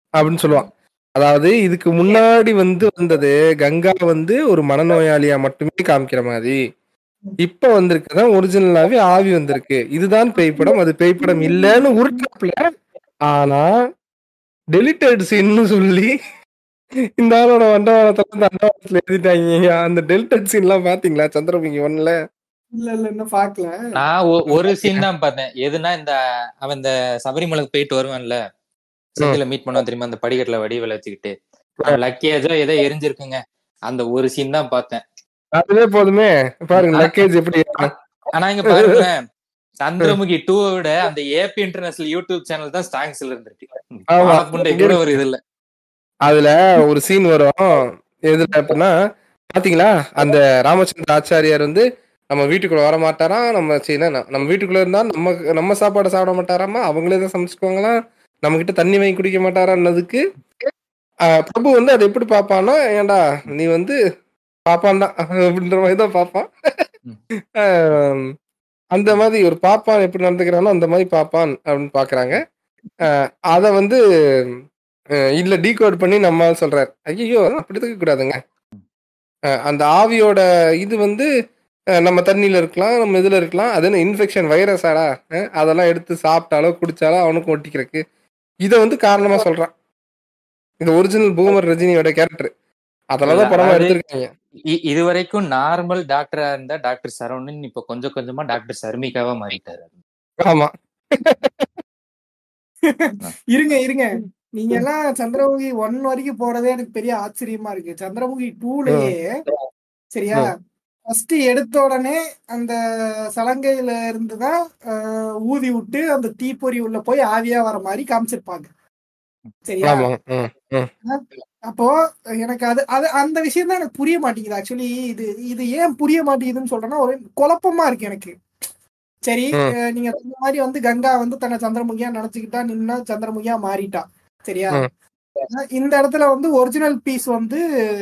அப்படின்னு சொல்லுவான் அதாவது இதுக்கு முன்னாடி வந்து வந்தது கங்கா வந்து ஒரு மனநோயாளியா மட்டுமே காமிக்கிற மாதிரி இப்ப வந்திருக்குதான் ஒரிஜினலாவே ஆவி வந்திருக்கு இதுதான் பேய்ப்படம் அது பேய்ப்படம் இல்லைன்னு உருட்டாப்ல ஆனா டெலிட்டட் சீன்னு சொல்லி இந்த ஆளோட வண்டவாளத்துல இந்த அண்டவாளத்துல எழுதிட்டாங்க அந்த டெலிட்டட் சீன் எல்லாம் பாத்தீங்களா சந்திரமுகி ஒன்ல இல்ல இல்ல இன்னும் பாக்கல நான் ஒ- ஒரு சீன் தான் பார்த்தேன் எதுனா இந்த அவன் இந்த சபரிமலைக்கு போயிட்டு வருவான்ல செந்தில மீட் பண்ணுவான் தெரியுமா அந்த படிக்கட்டுல வடிவில் வச்சுக்கிட்டு லக்கேஜோ ஏதோ எரிஞ்சிருக்குங்க அந்த ஒரு சீன் தான் பார்த்தேன் அதுவே போதுமே பாருங்க லக்கேஜ் எப்படி இருக்கு. ஆனா இங்க பாருங்களேன் சந்திரமுகி டூ விட அந்த ஏபி இன்டர்நேஷனல் யூடியூப் சேனல் தான் ஸ்டாங்ஸ்ல இருந்திருக்கு ஆமா. புண்டை கூட ஒரு இது இல்ல அதுல ஒரு சீன் வரும் எதுல அப்படின்னா பாத்தீங்களா அந்த ராமச்சந்திர ஆச்சாரியார் வந்து நம்ம வீட்டுக்குள்ள வர மாட்டாராம் நம்ம சரி, என்ன, நம்ம வீட்டுக்குள்ள இருந்தா நம்ம நம்ம சாப்பாடு சாப்பிட மாட்டாராமா அவங்களே தான் சமைச்சுக்குவாங்களாம் நம்ம கிட்ட தண்ணி வாங்கி குடிக்க மாட்டாரான்னதுக்கு ஆஹ், பிரபு வந்து அதை எப்படி பாப்பான்னா ஏன்டா நீ வந்து பாப்பான் தான் அப்படின்ற மாதிரி தான் பாப்பான் ஆஹ், அந்த மாதிரி ஒரு பாப்பான் எப்படி நடந்துக்கிறானோ அந்த மாதிரி பாப்பான் அப்படின்னு பாக்குறாங்க ஆஹ், அத வந்து அஹ் இல்ல டீகோட் பண்ணி நம்ம ஆள் சொல்றாரு ஐயோ அப்படி இருக்க கூடாதுங்க அஹ் அந்த ஆவியோட இது வந்து அஹ் நம்ம தண்ணியில இருக்கலாம் நம்ம இதுல இருக்கலாம் அது என்ன இன்ஃபெக்ஷன் வைரஸாடா அஹ் அதெல்லாம் எடுத்து சாப்பிட்டாலோ குடிச்சாலோ அவனுக்கும் ஒட்டிக்கிறதுக்கு இதை வந்து காரணமா சொல்றான் இது ஒரிஜினல் பூமர் ரஜினியோட கேரக்டர் அதெல்லாம் தான் படமா அது- எடுத்திருக்காங்க இ- இது வரைக்கும் நார்மல் டாக்டரா இருந்தா டாக்டர் சரவணன் இப்ப கொஞ்சம் கொஞ்சமா டாக்டர் சர்மிகாவா மாறிட்டாரு ஆமா இருங்க இருங்க நீங்க எல்லாம் சந்திரமுகி ஒன் வரைக்கும் போறதே எனக்கு பெரிய ஆச்சரியமா இருக்கு சந்திரமுகி டூலயே சரியா ஃபர்ஸ்ட் எடுத்த உடனே அந்த சலங்கையில இருந்துதான் ஆஹ், ஊதி விட்டு அந்த தீப்பொறி உள்ள போய் ஆவியா வர மாதிரி காமிச்சிருப்பாங்க சரியா ஆமா ம், ம். அப்போ எனக்கு அது அது அந்த விஷயம் தான் எனக்கு புரிய மாட்டேங்குது ஆக்சுவலி இது இது ஏன் புரிய மாட்டேங்குதுன்னு சொல்றேன்னா ஒரு குழப்பமா இருக்கு எனக்கு சரி ம். அஹ் நீங்க சொன்ன மாதிரி வந்து கங்கா வந்து தன்னை சந்திரமுகியா நினைச்சுக்கிட்டா நின்னா சந்திரமுகியா மாறிட்டா சரியா ம். ஆனா இந்த இடத்துல வந்து ஒரிஜினல் பீஸ் வந்து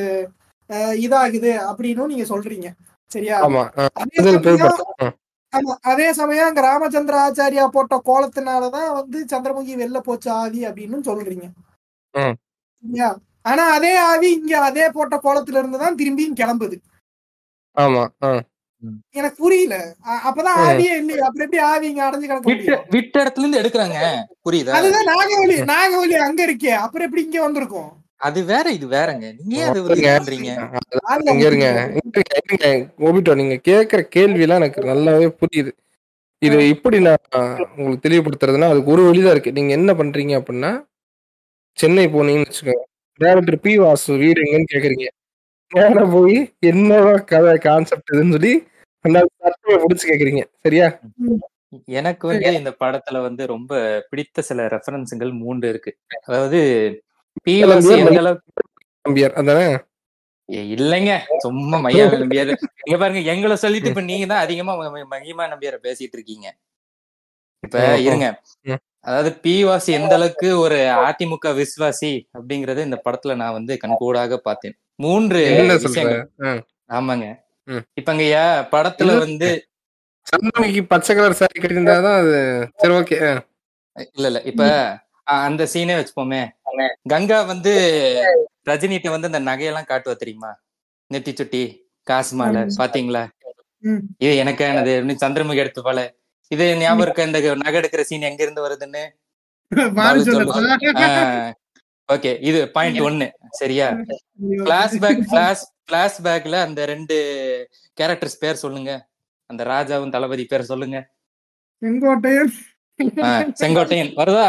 அஹ், இதாகுது அப்படின்னு நீங்க சொல்றீங்க சரியா ஆமா அஹ் அதே முதல் பேய் சமயம் படம். ம். ஆமா அதே சமயம் அங்க ராமச்சந்திர ஆச்சாரியா போட்ட கோலத்தினாலதான் வந்து சந்திரமுகி வெளில போச்சு ஆவி அப்படின்னு சொல்றீங்க ம். சரியா ஆனா அதே ஆவி இங்க அதே போட்ட கோலத்துல இருந்து தான் திரும்பியும் கிளம்புது ஆமா அஹ் எனக்கு புரியல அ- அப்பதான் ம். ஆவியே இல்லையா அப்புறம் எப்படி ஆவி இங்க அடைஞ்சு கிடக்க விட்ட முடியும் விட்ட இடத்துல இருந்து எடுக்கிறாங்க புரியுதா அதுதான் நாகவலி நாகவலி அங்க இருக்கே அப்புறம் எப்படி இங்க வந்திருக்கும் அது வேற இது வேறங்க நீங்க ஏன் அது வந்து இது பண்றீங்க ஆவியா இங்க இருங்க இங்க இருங்க, இருங்க கோபிட்டோ நீங்க கேக்குற கேள்வி எல்லாம் எனக்கு நல்லாவே புரியுது இது இப்படி நான் உங்களுக்கு தெளிவுபடுத்துறதுன்னா அதுக்கு ஒரு வழிதான் இருக்கு நீங்க என்ன பண்றீங்க அப்படின்னா சென்னை போனீங்கன்னு வச்சுக்கோங்க டேரக்டர் பி வாசு வீடு எங்கன்னு கேக்குறீங்க நேரா போய் என்னவா கதை கான்செப்ட் இதுன்னு சொல்லி அந்த தத்துவ முடிச்சு கேக்குறீங்க சரியா எனக்கு வந்து இந்த படத்துல வந்து ரொம்ப பிடித்த சில ரெஃபரன்ஸுகள் மூன்று இருக்கு அதாவது பிவாசி எந்த அளவுக்கு நம்பியார் அதானே ஏ, இல்லைங்க சும்மா மையா நம்பியார் நீங்க பாருங்க எங்களை சொல்லிட்டு இப்ப நீங்க தான் அதிகமா ம- ம- மகிமா நம்பியார பேசிட்டு இருக்கீங்க இப்ப ம், ம். இருங்க ம். அதாவது பிவாசி எந்த அளவுக்கு ஒரு அதிமுக விஸ்வாசி அப்படிங்கறத இந்த படத்துல நான் வந்து கண்கூடாக பார்த்தேன் மூன்று என்ன சொல்ற விஷயங்கள் ஆ. ஆமாங்க ம். இப்பங்கய்யா படத்துல இல்ல. வந்து சந்திரமுகி பச்சை கலர் சாரி கட்டியிருந்தாதான் அது சரி ஓகே இல்ல இல்ல இப்ப அ- அந்த சீனே வச்சுப்போமே கங்கா வந்து ரஜினிட்ட வந்து அந்த நகையெல்லாம் காட்டுவா தெரியுமா நெத்தி சுட்டி காசு மாலை ஆமா. பாத்தீங்களா ம். இது எனக்கானது அப்படின்னு சந்திரமுகி எடுத்து போல இது ஞாபகம் இருக்க இந்த நகை எடுக்கிற சீன் எங்க இருந்து வருதுன்னு மாறி பாலு சொல்லு. சொல்லுதா? ஓகே இது பாயிண்ட் ஒன்னு சரியா பிளாஷ்பேக் பிளாஷ் பிளாஷ்பேக்ல அந்த ரெண்டு கேரக்டர்ஸ் பேர் சொல்லுங்க அந்த ராஜாவும் தளபதி பேர் சொல்லுங்க செங்கோட்டையன் ஆ, செங்கோட்டையன் வருதா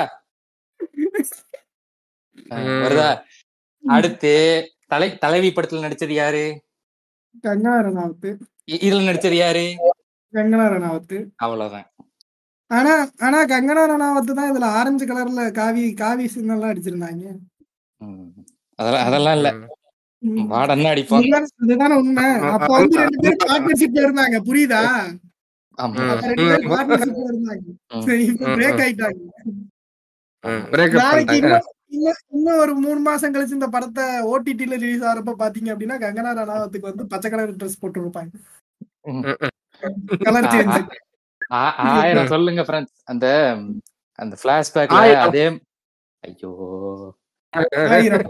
ஆ, ம். வருதா அடுத்து தலை தலைவி படத்துல நடிச்சது யாரு கங்கனா ரணாவத்து இ- இதுல நடிச்சது யாரு கங்கனா ரணாவத்து அவ்வளவுதான் ஆனா ஆனா கங்கனா ரணாவத்து தான் இதுல ஆரஞ்சு கலர்ல காவி காவி சின்னெல்லாம் அடிச்சிருந்தாங்க ம். அதெல்லாம் அதெல்லாம் இல்ல ம். வாடன்னா அடிப்போம் இதுதானே- இதுதானே உண்மை அப்ப வந்து ரெண்டு பேரும் பார்ட்னர்ஷிப்ல இருந்தாங்க புரியுதா ஆமா ம். அப்ப ரெண்டு பேரும் பார்ட்னர்ஷிப்ல இருந்தாங்க ம். சரி இப்ப ம், பிரேக் ம். ஆயிட்டாங்க பிரேக்கப் நாளைக்கு பண்ணிட்டாங்க இன்னும் இன்னும் இன்னும் ஒரு மூணு மாசம் கழிச்சு இந்த படத்தை ஓடிடில ரிலீஸ் ஆகிறப்ப பாத்தீங்க அப்படின்னா கங்கனா ரணாவத்துக்கு வந்து பச்சை கலர் ட்ரெஸ் போட்டு இருப்பாங்க ம். கலர் சேஞ்ச் ஆ- ஆயிரம் சொல்லுங்க ஃப்ரெண்ட்ஸ் அந்த அந்த பிளாஷ்பேக்ல ஆயிரம். அதே ஐயோ ஆயிரம்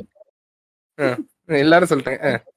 எல்லாரும் சொல்லிட்டாங்க அஹ்.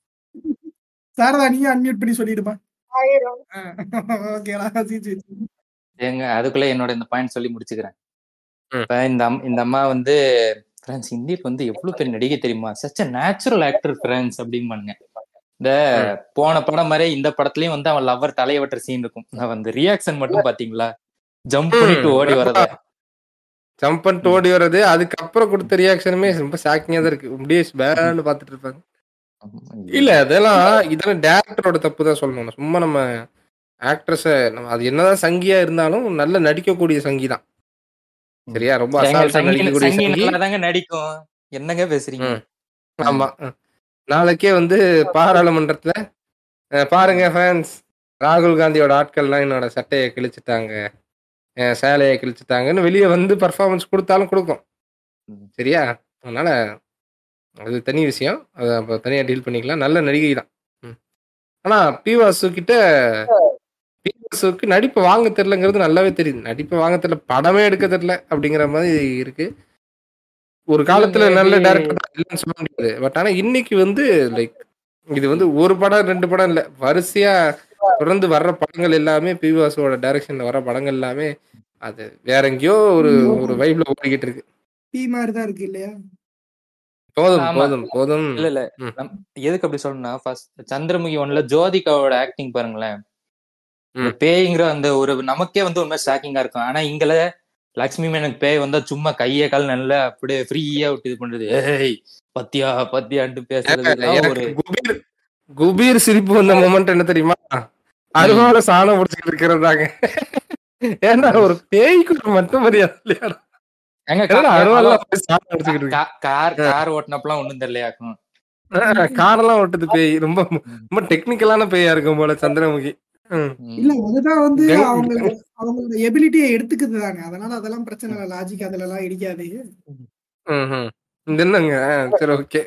சாரதா நீங்க அன்மியூட் பண்ணி சொல்லிடுமா ஆயிரம் ஓகேடா சீச்சு ஏங்க அதுக்குள்ள என்னோட இந்த பாயிண்ட் சொல்லி முடிச்சுக்கிறேன் ம். இப்ப இந்த அம்- இந்த அம்மா வந்து பிரான்ஸ் இந்தியக்கு வந்து எவ்வளவு பெரிய நடிகை தெரியுமா சச்ச நேச்சுரல் ஆக்டர் பிரான்ஸ் அப்படிம்பானுங்க இந்த போன படம் மாதிரி இந்த படத்துலயும் வந்து அவன் லவ்வர் தலையை வெட்டுற சீன் இருக்கும் அவன் அந்த ரியாக்ஷன் மட்டும் பாத்தீங்களா ஜம்ப் பண்ணிட்டு ஓடி வரத ஜம்ப் பண்ணிட்டு ஓடி வர்றது அதுக்கப்புறம் கொடுத்த ரியாக்ஷனுமே ரொம்ப ஷாக்கிங்கா தான் இருக்கு அப்படியே பேன்னு பார்த்துட்டு இருப்பாங்க இல்ல அதெல்லாம் இதெல்லாம் டேரக்டரோட தப்பு தான் சொல்லணும் சும்மா நம்ம ஆக்ட்ரஸ நம்ம அது என்னதான் சங்கியா இருந்தாலும் நல்ல நடிக்கக்கூடிய சங்கி தான் சரியா ரொம்ப எங்க அசால்ட்டா சங்கி நடிக்கக்கூடிய சங்கி சங்கி நல்லாதாங்க நடிக்கும் என்னங்க பேசுறீங்க ம். ஆமா நாளைக்கே வந்து பாராளுமன்றத்துல அஹ், பாருங்க ஃபேன்ஸ் ராகுல் காந்தியோட ஆட்கள்லாம் என்னோட சட்டையை கிழிச்சிட்டாங்க என் சேலையை கிழிச்சிட்டாங்கன்னு வெளியே வந்து பர்ஃபார்மன்ஸ் கொடுத்தாலும் கொடுக்கும் ம். சரியா அதனால அது தனி விஷயம் அதை அப்போ தனியாக டீல் பண்ணிக்கலாம் நல்ல நடிகை தான் ம். ஆனா பி வாசு கிட்ட பி வாசுக்கு நடிப்பு வாங்க தெரிலங்கிறது நல்லாவே தெரியுது நடிப்பு வாங்க தெரியல படமே எடுக்க தெரியல அப்படிங்கிற மாதிரி இருக்கு ஒரு காலத்துல இல்லைங்க, நல்ல இது- டேரக்டர் இல்லைன்னு சொல்ல முடியாது பட் ஆனா இன்னைக்கு வந்து லைக் இது வந்து ஒரு படம் ரெண்டு படம் இல்ல வரிசையா தொடர்ந்து வர்ற படங்கள் எல்லாமே பி வாசுவோட டைரக்ஷன்ல வர படங்கள் எல்லாமே அது வேற எங்கேயோ ஒரு ஒரு வைப்ல ஓடிக்கிட்டு இருக்கு டீ மாதிரி தான் இருக்கு இல்லையா போதும் ஆமா. போதும் போதும் இல்ல இல்ல ம். நம்- எதுக்கு அப்படி சொல்லணும்னா ஃபர்ஸ்ட் சந்திரமுகி ஒன்ல ஜோதிகாவோட ஆக்டிங் பாருங்களேன் இந்த ம். பேய்ங்கிற அந்த ஒரு நமக்கே வந்து உண்மை ஷாக்கிங்கா இருக்கும் ஆனா இங்கல லக்ஷ்மி மேனன் பேய் வந்தா சும்மா கைய கால் நல்லா அப்படியே ஃப்ரீயா விட்டு இது பண்றது ஏய் பத்தியா பத்தியான்ட்டு பேசுறது எல்லாம் எனக்கு ஒரு குபீர் குபீர் சிரிப்பு வந்த மொமெண்ட் என்ன தெரியுமா அருவால சாணம் பிடிச்சிட்டு இருக்கிறதாங்க ஏன்னா ஒரு பேய்க்கு ஒரு மட்டும் மரியாதை இல்லையாடா எங்க என்னடா அருவால போய் சாணம் பிடிச்சிக்கிட்டு இருக்கு கார் கார் ஓட்டினப்பெல்லாம் ஒண்ணும் தெரியலையாக்கும் ஆஹ், காரெல்லாம் ஓட்டுது பேய் ரொம்ப ரொம்ப டெக்னிக்கலான பேயா இருக்கும் போல சந்திரமுகி ம். ம். இல்ல அதுதான் வந்து கங்- அவங்க அவங்களோட எபிலிட்டியை எடுத்துக்குது தானே அதனால அதெல்லாம் பிரச்சனை இல்லை லாஜிக் அதுல எல்லாம் இடிக்காது ம், ம். இது என்னங்க ஆஹ், சரி ஓகே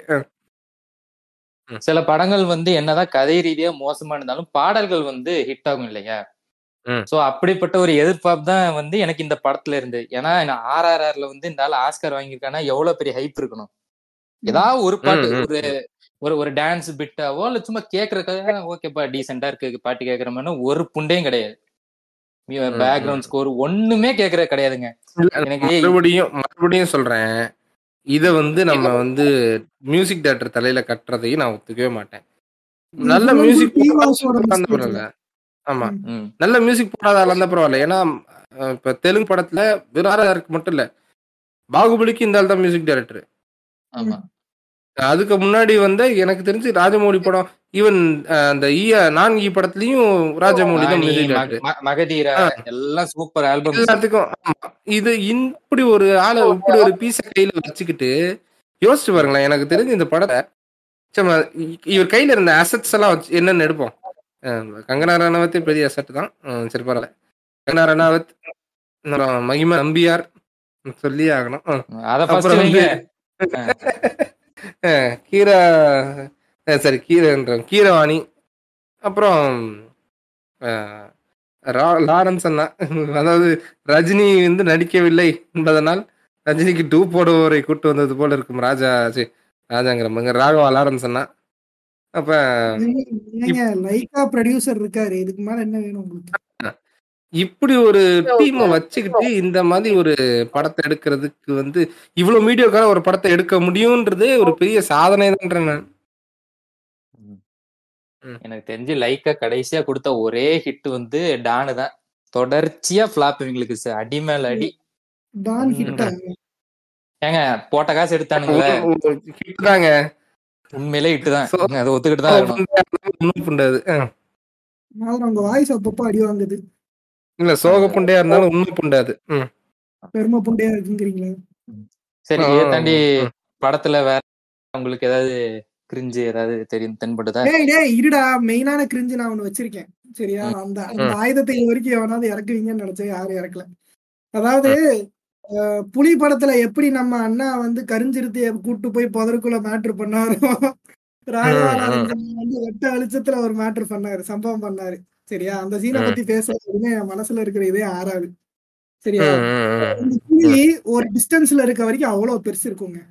சில படங்கள் வந்து என்னதான் கதை ரீதியா மோசமா இருந்தாலும் பாடல்கள் வந்து ஹிட் ஆகும் இல்லையா ம். சோ அப்படிப்பட்ட ஒரு எதிர்பார்ப்பு தான் வந்து எனக்கு இந்த படத்துல இருந்து ஏன்னா நான் ஆர்ஆர்ஆர்ல வந்து இந்த ஆள் ஆஸ்கர் வாங்கியிருக்கானா எவ்வளவு பெரிய ஹைப் இருக்கணும் ஏதாவது ஒரு பாட்டு ம், ம், ஒரு ஒரு ஒரு டான்ஸ் பிட்டாவோ இல்ல சும்மா கேக்குறதுக்காக ஓகேப்பா டீசெண்டா இருக்கு பாட்டு கேக்குற மாதிரி ஒரு புண்டையும் கிடையாது ம். பேக்ரவுண்ட் ஸ்கோர் ஒண்ணுமே கேக்குறது கிடையாதுங்க இல்ல, எனக்கு மறுபடியும் மறுபடியும் சொல்றேன் இத வந்து நம்ம வந்து மியூசிக் டேரக்டர் தலையில கட்டுறதையும் நான் ஒத்துக்கவே மாட்டேன் நல்ல இது மியூசிக் P. வாசுவோட mistake பரவாயில்ல ஆமா ம், நல்ல மியூசிக் போடாத இருந்தா பரவாயில்ல ஏன்னா அஹ், இப்ப தெலுங்கு படத்துல வெறும் ஆர்ஆருக்கு மட்டும் இல்ல பாகுபலிக்கு இந்த ஆள் தான் மியூசிக் டைரக்டர் ஆமா அதுக்கு முன்னாடி வந்து எனக்கு தெரிஞ்சு ராஜமௌழி படம் ஈவன் அந்த ஈய நான் ஈ படத்துலயும் ராஜமௌழி தான் ராணி, மியூசிக் மக- டைரக்டர் ம- மகதீரா ஆ. எல்லாம் சூப்பர் ஆல்பம் எல்லாத்துக்கும் ஆமா. இது இப்படி ஒரு ஆளை இப்படி ஒரு பீஸ கையில வச்சுக்கிட்டு யோசிச்சு பாருங்களேன் எனக்கு தெரிஞ்சு இந்த படத்தை சும்மா இ- இவர் கையில இருந்த அசட்ஸ் எல்லாம் வச்சு என்னன்னு எடுப்போம் அஹ் கங்கனா ரணாவத்தே பெரிய அசட் தான் அஹ் சரி பரவாயில்ல கங்கனா ரணாவத் அப்புறம் மகிமா நம்பியார் சொல்லியே ஆகணும் அஹ் அத ஃபர்ஸ்ட் அப்புறம் வந்து வைங்க அஹ் கீரா அஹ் சரி கீரைன்ற கீரவாணி அப்புறம் அஹ், ரா- லாரன்ஸ் அண்ணா அதாவது ரஜினி வந்து நடிக்கவில்லை என்பதனால் ரஜினிக்கு டூ போடுவோரை கூட்டு வந்தது போல இருக்கும் ராஜா சி ராஜாங்கிற மங்க ராகவா லாரன்ஸ் அண்ணா அப்ப ஏங்க லைக்கா ப்ரொடியூசர் இருக்காரு இதுக்கு மேல என்ன வேணும் உங்களுக்கு இப்படி ஒரு டீமை வச்சுக்கிட்டு இந்த மாதிரி ஒரு படத்தை எடுக்கிறதுக்கு வந்து இவ்வளவு மீடியோக்கான ஒரு படத்தை எடுக்க முடியும்ன்றதே ஒரு பெரிய சாதனை தான்றேன் நான் ம். ம். எனக்கு தெரிஞ்சு லைக்கா கடைசியா கொடுத்த ஒரே ஹிட் வந்து டானு தான் தொடர்ச்சியா ஃபிளாப் இவங்களுக்கு ச- அடி மேல அடி டான் ம். ஹிட்டா ஏங்க போட்ட காசு எடுத்தானுங்களே கிட்டுதாங்க உண்மையிலே ஹிட் தான் So- அதை ஒத்துக்கிட்டு தான் இருக்கணும் ஒண்ணும் புண்டாது அஹ். மாதிரி உங்க வாய்ஸ் அப்பப்போ அடி வாங்குது இல்ல சோக புண்டையா இருந்தாலும் உண்மை புண்டாது ம். பெருமை புண்டையா இருக்குங்கிறீங்களா சரி ஆ, இதை தாண்டி ம். படத்துல வேற உங்களுக்கு ஏதாவது கிரிஞ்சு ஏதாவது தெரியும் தென்படுதா டேய் டேய் இருடா மெயினான கிரிஞ்சு நான் ஒண்ணு வச்சிருக்கேன் சரியா அந்த அந்த ஆயுதத்தை இது வரைக்கும் எவனாவது இறக்குவீங்கன்னு நினைச்சேன் யாரும் இறக்கல அதாவது அஹ், புலி படத்துல எப்படி நம்ம அண்ணா வந்து கரிஞ்சிருத்திய கூட்டு போய் புதருக்குள்ள மேட்ரு பண்ணாரோ ராகவாராஜன் வந்து வெட்ட வெளிச்சத்துல ஒரு மேட்ரு பண்ணாரு சம்பவம் பண்ணாரு சரியா அந்த சீனை ம். பத்தி பேச என் மனசுல இருக்கிற இதே ஆறாது சரியா ம், ம், ம். இந்த புலி ஒரு டிஸ்டன்ஸ்ல இருக்க வரைக்கும் அவ்வளவு பெருசு இருக்குங்க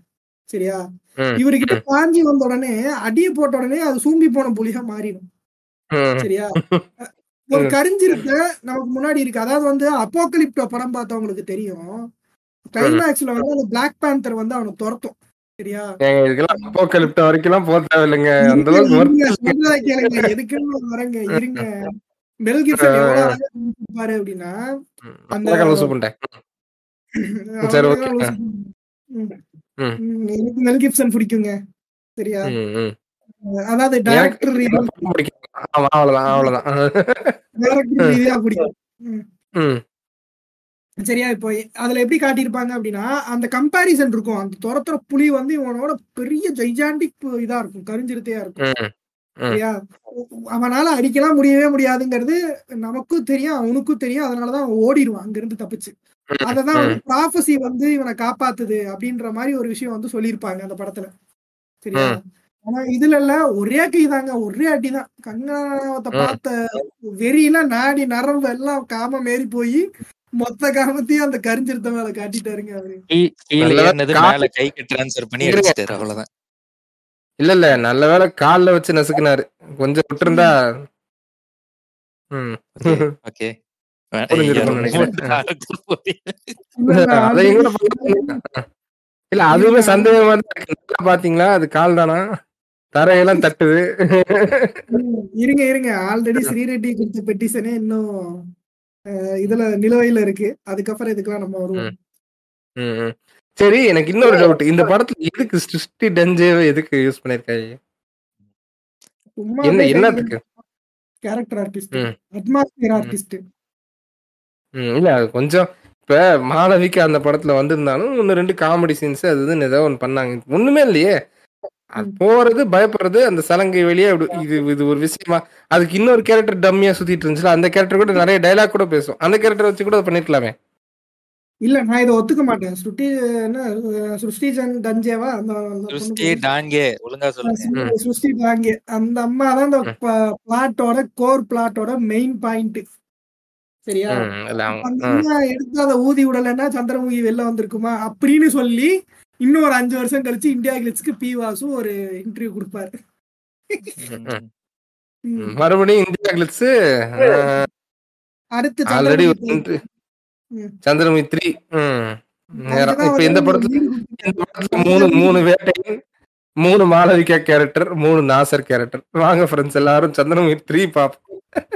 சரியா ம், இவர்கிட்ட பாஞ்சி வந்த உடனே அடியை போட்ட உடனே அது சூம்பி போன புலியா மாறிடும் ம், சரியா ஒரு ம். கரிஞ்சிருக்க நமக்கு முன்னாடி இருக்கு அதாவது வந்து அப்போக்கலிப்டோ படம் பார்த்தவங்களுக்கு தெரியும் கிளைமேக்ஸ்ல வந்து அந்த பிளாக் பேந்தர் வந்து அவனை துரத்தும் சரியா ஏங்க இதுக்கெல்லாம் அப்போக்கலிப்ட வரைக்கும் போக தேவையில்லைங்க அந்த அளவுக்கு இருங்க, worth சொல்றதை கேளுங்க எதுக்குன்னு வரேங்க இருங்க மெல் கிப்சன் எவ்வளவு அழகா பாரு அப்படின்னா அந்த- அழகா லூசு பண்ணிட்டேன் சரி, okay. அவ்வளவுதான் ம். ம். ம், எனக்கு மெல் கிப்சன் பிடிக்குங்க சரியா ம், ம். அதாவது எனக்கு டைரக்டர் ரீதியா படம் பிடிக்கும் ஆமா அவ்வளவுதான் அவ்வளவுதான் டைரக்டர் ரீதியா பிடிக்கும் ம், சரியா இப்போ அதுல எப்படி காட்டியிருப்பாங்க அப்படின்னா அந்த கம்பாரிசன் இருக்கும் அந்த துரத்துற புலி வந்து இவனோட பெரிய ஜைஜாண்டிக் இதா இருக்கும் கரிஞ்சிருத்தையா இருக்கும் ம், ம். சரியா அவனால அடிக்கலாம் முடியவே முடியாதுங்கிறது நமக்கும் தெரியும் அவனுக்கும் தெரியும் அதனாலதான் அவன் ஓடிடுவான் அங்க இருந்து தப்பிச்சு ம், அததான் ம். வந்து ப்ராஃபசி வந்து இவனை காப்பாத்துது அப்படின்ற மாதிரி ஒரு விஷயம் வந்து சொல்லியிருப்பாங்க அந்த படத்துல சரியா ம். ஆனா இதுல இல்ல ஒரே கை தாங்க ஒரே அடிதான் கங்கனாவத்தை ம். பார்த்த வெறியில நாடி நரம்பு எல்லாம் காம மேறி போய் மொத்த காமத்தையும் அந்த கரிஞ்சிருத்த மேல காட்டிட்டாருங்க அவரு கீ- கீழே நல்ல ஏறினது கா- மேல கைக்கு டிரான்ஸ்ஃபர் பண்ணி இருங்க. அடிச்சிட்டாரு அவ்வளவுதான் இல்ல இல்ல நல்ல வேளை கால்ல வச்சு நசுக்குனாரு கொஞ்சம் விட்டுருந்தா ம். ஓகே புரிஞ்சிருக்கும்னு நினைக்கிறேன். இல்ல, இல்ல, அதையும் கூட already- பார்த்தீங்கன்னா- இல்ல அதுவுமே சந்தேகமா தான் இருக்கு நல்லா பாத்தீங்களா அது கால் தானா தரையெல்லாம் தட்டுது ம், இருங்க இருங்க ஆல்ரெடி ஸ்ரீரெட்டி கொடுத்த பெட்டிஷனே இன்னும் அஹ், இதுல நிலுவையில இருக்கு அதுக்கப்புறம் இதுக்கெல்லாம் நம்ம வருவோம் ம், ம். சரி எனக்கு இன்னொரு டவுட் இந்த படத்துல எதுக்கு சிருஷ்டி டஞ்சேவை எதுக்கு யூஸ் பண்ணிருக்காங்க சும்மா என்ன என்னத்துக்கு கேரக்டர் ஆர்டிஸ்ட் ம். அட்மாஸ்பியர் ஆர்டிஸ்ட் ம், இல்ல அது கொஞ்சம் இப்ப மாளவிகா அந்த படத்துல வந்திருந்தாலும் ஒன்னு ரெண்டு காமெடி சீன்ஸ் அது இதுன்னு ஏதோ ஒன்று பண்ணாங்க ஒண்ணுமே இல்லையே அது போறது பயப்படுறது அந்த சலங்கை வெளியே அப்படி- இது இது ஒரு விஷயமா அதுக்கு இன்னொரு கேரக்டர் டம்மியா சுத்திட்டு இருந்துச்சுல அந்த கேரக்டர் கூட நிறைய டைலாக் கூட பேசும் அந்த கேரக்டர் வச்சு கூட பண்ணிருக்கலாமே இல்ல நான் இதை ஒத்துக்க மாட்டேன் ஸ்ருட்டி என்ன அஹ், சிருஷ்டி ஜன் தஞ்சேவா அந்த அந்த பொண்ணு கிறிஸ்டி பேரு? டான்கே ஒழுங்கா சொல்லுங்க சிரு- சிருஷ்டி தாங்க அந்த அம்மா தான் அந்த பிளாட்டோட கோர் பிளாட்டோட மெயின் பாயிண்ட் சரியா ம், இல்ல அவங்க- அந்த ம். அம்மா எடுத்து அதை ஊதி விடலைன்னா சந்திரமுகி வெளில வந்திருக்குமா அப்படின்னு சொல்லி இன்னும் ஒரு அஞ்சு வருஷம் கழிச்சு இந்தியா கிளிட்ஸ்க்கு பி வாசு ஒரு இன்டர்வியூ கொடுப்பாரு ம். ம். மறுபடியும் இந்தியா கிளிட்ஸ் அடுத்து ஆல்ரெடி சந்திரமுகி ம். சந்திரமுகி த்ரீ நேரம் அதுதான் இப்ப இந்த வந்து படத்துல lead கொடுத்து- இந்த படத்துல மூணு மூணு வேட்டையன் மூணு மாளவிகா கேரக்டர் மூணு நாசர் கேரக்டர் வாங்க ஃப்ரெண்ட்ஸ் எல்லாரும் சந்திரமுகி த்ரீ பாப்போம்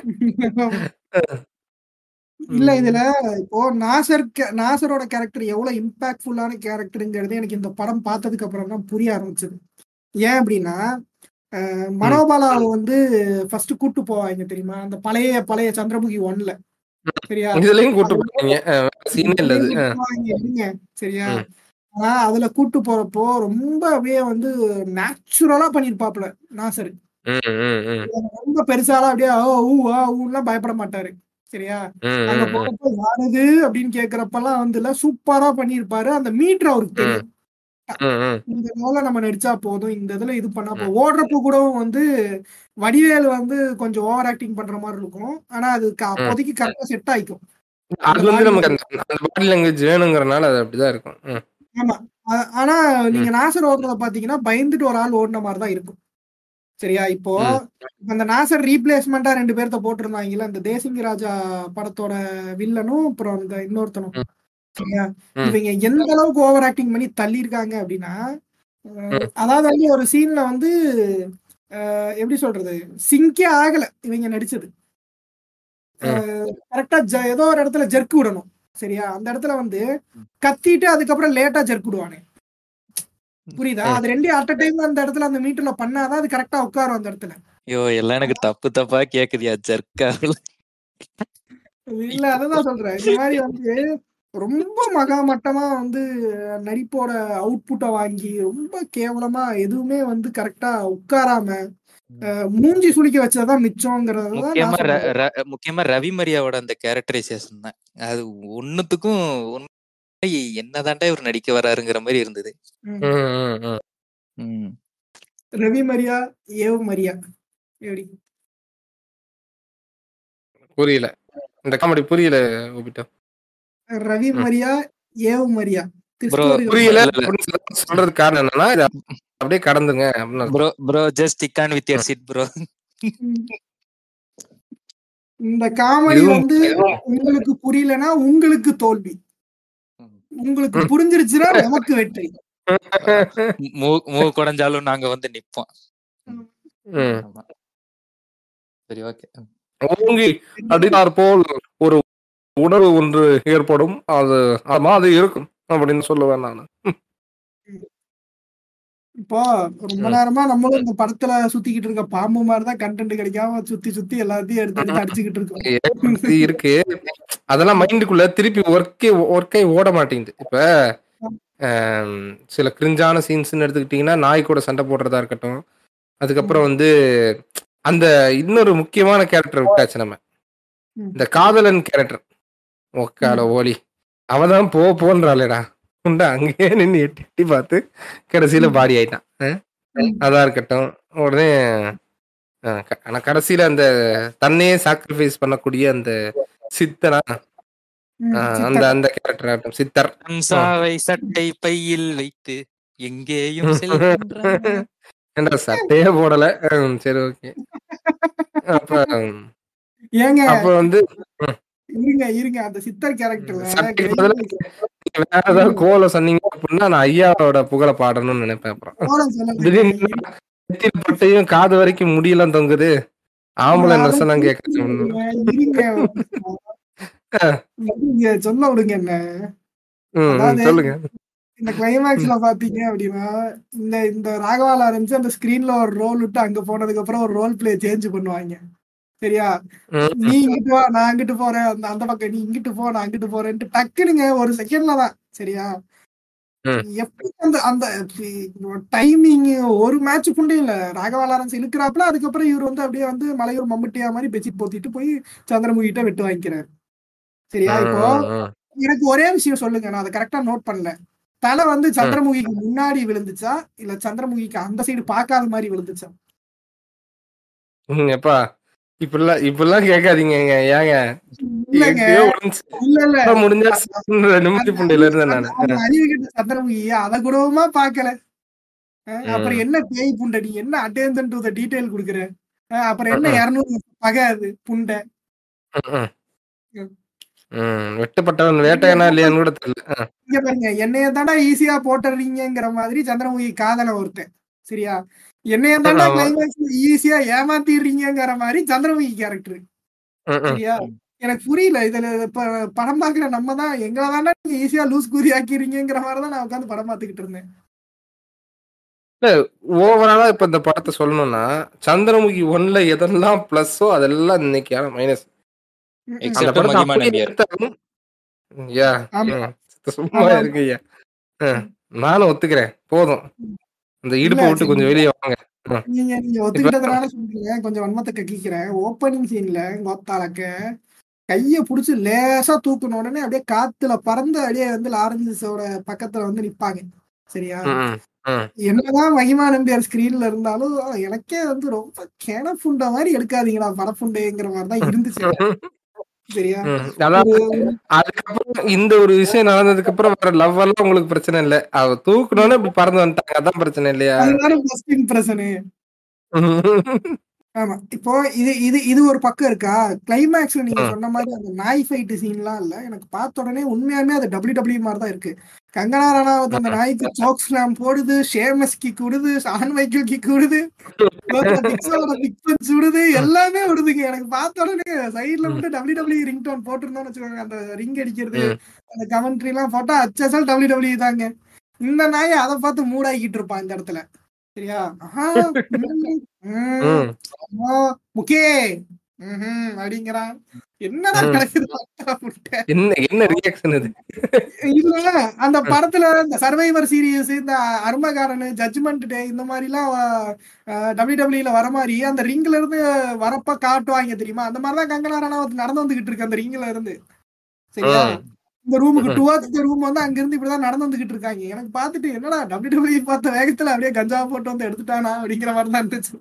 இல்ல இதுல இப்போ நாசர் கே- நாசரோட கேரக்டர் எவ்வளவு இம்பாக்ட்ஃபுல்லான கேரக்டருங்கிறது எனக்கு இந்த படம் பார்த்ததுக்கு அப்புறம் தான் புரிய ஆரம்பிச்சது ஏன் அப்படின்னா அஹ், மனோபாலாவை வந்து ஃபர்ஸ்ட் கூட்டு போவாங்க தெரியுமா அந்த பழைய பழைய சந்திரமுகி ஒன்ல சரியா இதுலயும் கூட்டு போனீங்க சீனே இல்ல அது கூட்டு போவாங்க, இருங்க, சரியா ம். ஆனா அதுல கூட்டு போறப்போ ரொம்ப அப்படியே வந்து நேச்சுரலா பண்ணிருப்பாப்ல நாசர் ம், ம், ம், ரொம்ப பெருசாலாம் அப்படியே ஓ ஊ ஆ ஊன்லாம் பயப்பட மாட்டாரு சரியா ம், அங்க ம், ம். போறப்ப யாரது அப்படின்னு கேக்குறப்பெல்லாம் வந்து சூப்பரா பண்ணிருப்பாரு அந்த மீட்டர் அவருக்கு தெரியும் ம், ம். இந்த ரோல நம்ம நடிச்சா போதும் இந்த இதுல இது பண்ணா போதும் ஓடுறப்ப கூட வந்து வடிவேல் வந்து கொஞ்சம் ஓவர் ஆக்டிங் பண்ற மாதிரி இருக்கும் ஆனா அது க- அப்போதைக்கு கரெக்டா செட் ஆயிக்கும் அது வந்து நமக்கு அந்த அந்த பாடி லாங்குவேஜ் வேணுங்கிறனால அது அப்படிதான் இருக்கும் ம். ஆமா ஆ- ஆனா நீங்க நாசர் ஓடுறத பாத்தீங்கன்னா பயந்துட்டு ஒரு ஆள் ஓடின மாதிரி தான் இருக்கும் சரியா இப்போ ம். இப்ப அந்த நாசர் ரீப்ளேஸ்மெண்டா ரெண்டு பேர்த்த போட்டிருந்தாங்கல்ல அந்த தேசிங்க ராஜா படத்தோட வில்லனும் அப்புறம் இந்த இன்னொருத்தனும் ம். சரியா ம். இவங்க எந்த அளவுக்கு ஓவர் ஆக்டிங் பண்ணி தள்ளியிருக்காங்க அப்படின்னா அஹ், அதாவது வந்து ஒரு சீன்ல வந்து அஹ், எப்படி சொல்றது சிங்கே ஆகல இவங்க நடிச்சது கரெக்டா ஏதோ ஒரு இடத்துல ஜெர்க் விடணும் சரியா அந்த இடத்துல வந்து கத்திட்டு அதுக்கப்புறம் லேட்டா ஜெர்க் விடுவானே புரியுதா ம். அது ரெண்டையும் அட் டைம் அந்த இடத்துல அந்த மீட்டர்ல பண்ணாதான் அது கரெக்டா உட்காரும் அந்த இடத்துல ஐயோ எல்லாம் எனக்கு தப்பு தப்பா கேக்குதியா ஜர்க்கா இல்ல அதுதான் சொல்றேன் இந்த மாதிரி வந்து ரொம்ப மகாமட்டமா வந்து நடிப்போட அவுட்புட்டை வாங்கி ரொம்ப கேவலமா எதுவுமே வந்து கரெக்டா உட்காராம அஹ், மூஞ்சி சுளிக்க வச்சதான் மிச்சம்ங்கிறது தான் முக்கியமா நான் ர- சொல்றேன். ர- முக்கியமா ரவி மரியாவோட அந்த கேரக்டரைசேஷன் தான் அது ஒண்ணுத்துக்கும் உண்மை என்னதான்டா இவர் நடிக்க வராருங்கிற மாதிரி இருந்தது ம். ம், ம், ம். ம். ரவி மரியா ஏவ் மரியா எப்படி புரியல இந்த காமெடி புரியல ஒபிட்டோ ரவி ம். மரியா ஏவ் மரியா கிறிஸ்துவர்கள் புரியல இல்ல, இல்ல. அப்படின்னு சொல்ல- சொல்றதுக்கு காரணம் என்னன்னா இதை அப்படியே கடந்துங்க அப்படின்னு அர்த்தம். Bro bro just tick on with your sit bro ம். இந்த காமெடி இதுவும் வந்து உங்களுக்கு புரியலனா உங்களுக்கு தோல்வி உங்களுக்கு புரிஞ்சிருச்சுன்னா நமக்கு வெற்றி மூ மூ குடைஞ்சாலும் நாங்க வந்து நிப்போம் ம். ஆமா. சரி ஓகே ஓங்கி அடினார் போல் ஒரு உணர்வு ஒன்று ஏற்படும் அது அது மாதிரி இருக்கும் அப்படின்னு சொல்லுவேன் நான் இப்போ ரொம்ப நேரமா நம்மளும் இந்த படத்துல சுத்திக்கிட்டு இருக்க பாம்பு மாதிரிதான் கண்டென்ட் கிடைக்காம சுத்தி சுத்தி எல்லாத்தையும் எடுத்து எடுத்து அடிச்சுக்கிட்டு இருக்கோம் ஏற்படுத்தி இருக்கு அதெல்லாம் மைண்டுக்குள்ள திருப்பி ஒர்க்கே ஒர்க்கே ஓட மாட்டேங்குது இப்ப ஆம், சில கிரிஞ்சான சீன்ஸ்னு எடுத்துக்கிட்டீங்கன்னா நாய் கூட சண்டை போடுறதா இருக்கட்டும் அதுக்கப்புறம் வந்து அந்த இன்னொரு முக்கியமான கேரக்டர் விட்டாச்சு நம்ம ம். இந்த காதலன் கேரக்டர் ஒக்கால ஓலி அவதான் போ போன்றாளேடா உண்டா அங்கேயே நின்று எட்டி எட்டி பார்த்து கடைசியில பாடி ஆயிட்டான் அஹ்? ம். அதா இருக்கட்டும் உடனே அஹ், க- ஆனா கடைசியில அந்த தன்னையே சாக்ரிஃபைஸ் பண்ணக்கூடிய அந்த சித்தனா ம், அஹ், சித்தர். அந்த அந்த கேரக்டர் ஆகட்டும் சித்தர் கம்சாவை சட்டை பையில் வைத்து எங்கேயும் செல்கின்றான் ஏன்டா சட்டையே போடல ஹம், சரி ஓகே அப்ப ஹம், ஏங்க அப்ப வந்து இருங்க இருங்க அந்த சித்தர் கேரக்டர்ல சட்டைக்கு பதிலா நீங்க வேற ஏதாவது கோல சொன்னீங்க அப்படின்னா நான் ஐயாவோட புகழ பாடணும்னு நினைப்பேன் அப்புறம் திடீர்னு நெத்தியில பட்டையும் காது வரைக்கும் முடியெல்லாம் தொங்குது ஆம்பளை நர்சனா கேட்கறேன் இருங்க இருங்க, சொல்ல விடுங்க என்ன ம், ம், அதாவது- சொல்லுங்க இந்த கிளைமேக்ஸ்ல பாத்தீங்க அப்படின்னா இந்த இந்த ராகவால ஆரம்பிச்சு அந்த ஸ்கிரீன்ல ஒரு ரோல் விட்டு அங்க போனதுக்கு அப்புறம் ஒரு ரோல் பிளே சேஞ்ச் பண்ணுவாங்க சரியா ம், நீ இங்கிட்டு வா நான் அங்கிட்டு போறேன் அந்த அந்த பக்கம் நீ இங்கிட்டு போ நான் அங்கிட்டு போறேன்ட்டு டக்குனுங்க ஒரு செகண்ட்ல தான் சரியா ம். எப்படி அந்த அந்த டைமிங் ஒரு மேட்ச் புண்டே இல்ல ராகவா லாரன்ஸ் இழுக்கிறாப்புல அதுக்கப்புறம் இவர் வந்து அப்படியே வந்து மலையூர் மம்முட்டியா மாதிரி பெட்ஷீட் போத்திட்டு போய் சந்திரமுகிட்ட வெட்டு வாங்கிக்கிறாரு சரியா இப்போ ம், ம். எனக்கு ஒரே விஷயம் சொல்லுங்க நான் அதை கரெக்டா நோட் பண்ணல தலை வந்து சந்திரமுகிக்கு முன்னாடி விழுந்துச்சா இல்ல சந்திரமுகிக்கு அந்த சைடு பார்க்காத மாதிரி விழுந்துச்சா ம், எப்பா இப்படிலாம் இப்படிலாம் கேட்காதீங்க ஏங்க இல்லங்க எப்பயோ விழுந்துச்சு. இல்ல இல்ல அப்புறம் முடிஞ்சா நிமித்தி புண்டையில இருந்தேன் நானு அந்த அறிவு கிட்ட சந்திரமுகி அத கூடவுமா பாக்கல அஹ் அப்புறம் ம். என்ன பேய் புண்டை நீ என்ன அட்டென்ஷன் டு த டீடைல் குடுக்குற அஹ் அப்புறம் என்ன ம். இருநூறு பகை அது புண்டை ம், ம். ம், வெட்டுப்பட்டவன் வேட்டையனா இல்லையான்னு கூட தெரியல ஆ. இங்க பாருங்க என்னைய தாண்டா ஈஸியா போட்டுறீங்கிற மாதிரி சந்திரமுகி காதல ஒருத்தன் சரியா என்னைய தாண்டா ஆமா. கிளைமேக்ஸ் ஈஸியா ஏமாத்திடுறீங்கிற மாதிரி சந்திரமுகி கேரக்டர் ம், ம். சரியா எனக்கு புரியல இதுல இப்ப படம் பாக்குற நம்ம தான் எங்களை தாண்டா நீங்க ஈஸியா லூஸ் கூதி ஆக்கிடுறீங்கிற மாதிரி தான் நான் உட்காந்து படம் பார்த்துக்கிட்டு இருந்தேன் ஓவராலா இப்ப இந்த படத்தை சொல்லணும்னா சந்திரமுகி ஒன்ல எதெல்லாம் பிளஸ்ஸோ அதெல்லாம் இன்னைக்கான மைனஸ் ம், ம். அந்த Except படத்தை மகிமா அப்படியே நம்பியார். எடுத்தாலும் யா ஆமா. ம், சும்மா ஆமா. இருக்கு ஐயா ம், நானும் ஒத்துக்கிறேன் போதும் இந்த இடுப்பை இல்ல, விட்டு சரி. கொஞ்சம் வெளியே வாங்க நீங்க நீங்க ஒத்துக்கிட்டதுனால சொல்றீங்க கொஞ்சம் வன்மத்தை கக்கிக்கிறேன் ஓப்பனிங் சீன்ல கோத்தாலக்க கைய புடிச்சு லேசா தூக்குன உடனே அப்படியே காத்துல பறந்து அப்படியே வந்து லாரன்ஸோட பக்கத்துல வந்து நிப்பாங்க சரியா ம், ம், ம். என்னதான் மகிமா நம்பியார் ஸ்கிரீன்ல இருந்தாலும் எனக்கே வந்து ரொம்ப கென புண்ட மாதிரி எடுக்காதீங்கடா படப்புண்டைங்கிற மாதிரி தான் இருந்துச்சு சரியா ம். அதான் அதுக்கப்புறம் இந்த ஒரு விஷயம் நடந்ததுக்கு அப்புறம் வேற லவ் எல்லாம் உங்களுக்கு பிரச்சனை இல்ல அவ தூக்கணும்னு இப்படி பறந்து வந்துட்டாங்க அதான் பிரச்சனை இல்லையா அதுதானே ஃபர்ஸ்ட் இம்ப்ரெஷனு ஆமா இப்போ இது இது இது ஒரு பக்கம் இருக்கா கிளைமேக்ஸ்ல நீங்க ம். சொன்ன மாதிரி அந்த நாய் ஃபைட் சீன்லாம் இல்ல எனக்கு பார்த்த உடனே உண்மையாலுமே அது டபிள்யூ டபிள்யூ மாதிரி தான் இருக்கு கங்கனா ரனாவத் அந்த நாய்க்கு சோக் ஸ்லாம் போடுது ஷேமஸ் கிக் விடுது ஷான் மைக்கேல் கிக் விடுது பிக் பஞ்ச் விடுது எல்லாமே விடுதுங்க எனக்கு பார்த்த உடனே சைடுல மட்டும் டபிள்யூ டபிள்யூ ரிங் டோன் போட்டிருந்தோம்னு வச்சுக்கோங்க அந்த ரிங் அடிக்கிறது ம். அந்த கமெண்ட்ரி எல்லாம் போட்டா அச்சசல் டபிள்யூ டபிள்யூ தாங்க இந்த நாயை அதை பார்த்து மூடாக்கிட்டு இருப்பான் இந்த இடத்துல சரியா ஆஹா, ம், ம். ம். ஆமா, முக்கே ம்ஹும், அப்படிங்கிறான் என்னடா ம். நடக்குது பார்த்தா முட்டை. என்ன என்ன ரியாக்ஷன் இது இல்ல அந்த படத்துல இந்த சர்வைவர் சீரியஸ் இந்த அருமகாரன் ஜட்ஜ்மெண்ட் டே இந்த மாதிரி எல்லாம் டபிள்யூ டபிள்யூல வர மாதிரி அந்த ரிங்ல இருந்து வரப்ப காட்டுவாங்க தெரியுமா அந்த மாதிரிதான் கங்கனா ரனாவத் நடந்து வந்துகிட்டு இருக்கு அந்த ரிங்ல இருந்து சரியா ம். இந்த ரூமுக்கு ம். டுவர்த் இந்த ரூம் வந்து அங்க இருந்து இப்படிதான் நடந்து வந்துகிட்டு இருக்காங்க எனக்கு பார்த்துட்டு என்னடா டபிள்யூ டபிள்யூ பார்த்த வேகத்துல அப்படியே கஞ்சா போட்டு வந்து எடுத்துட்டானா அப்படிங்கிற மாதிரி தான் இருந்துச்சு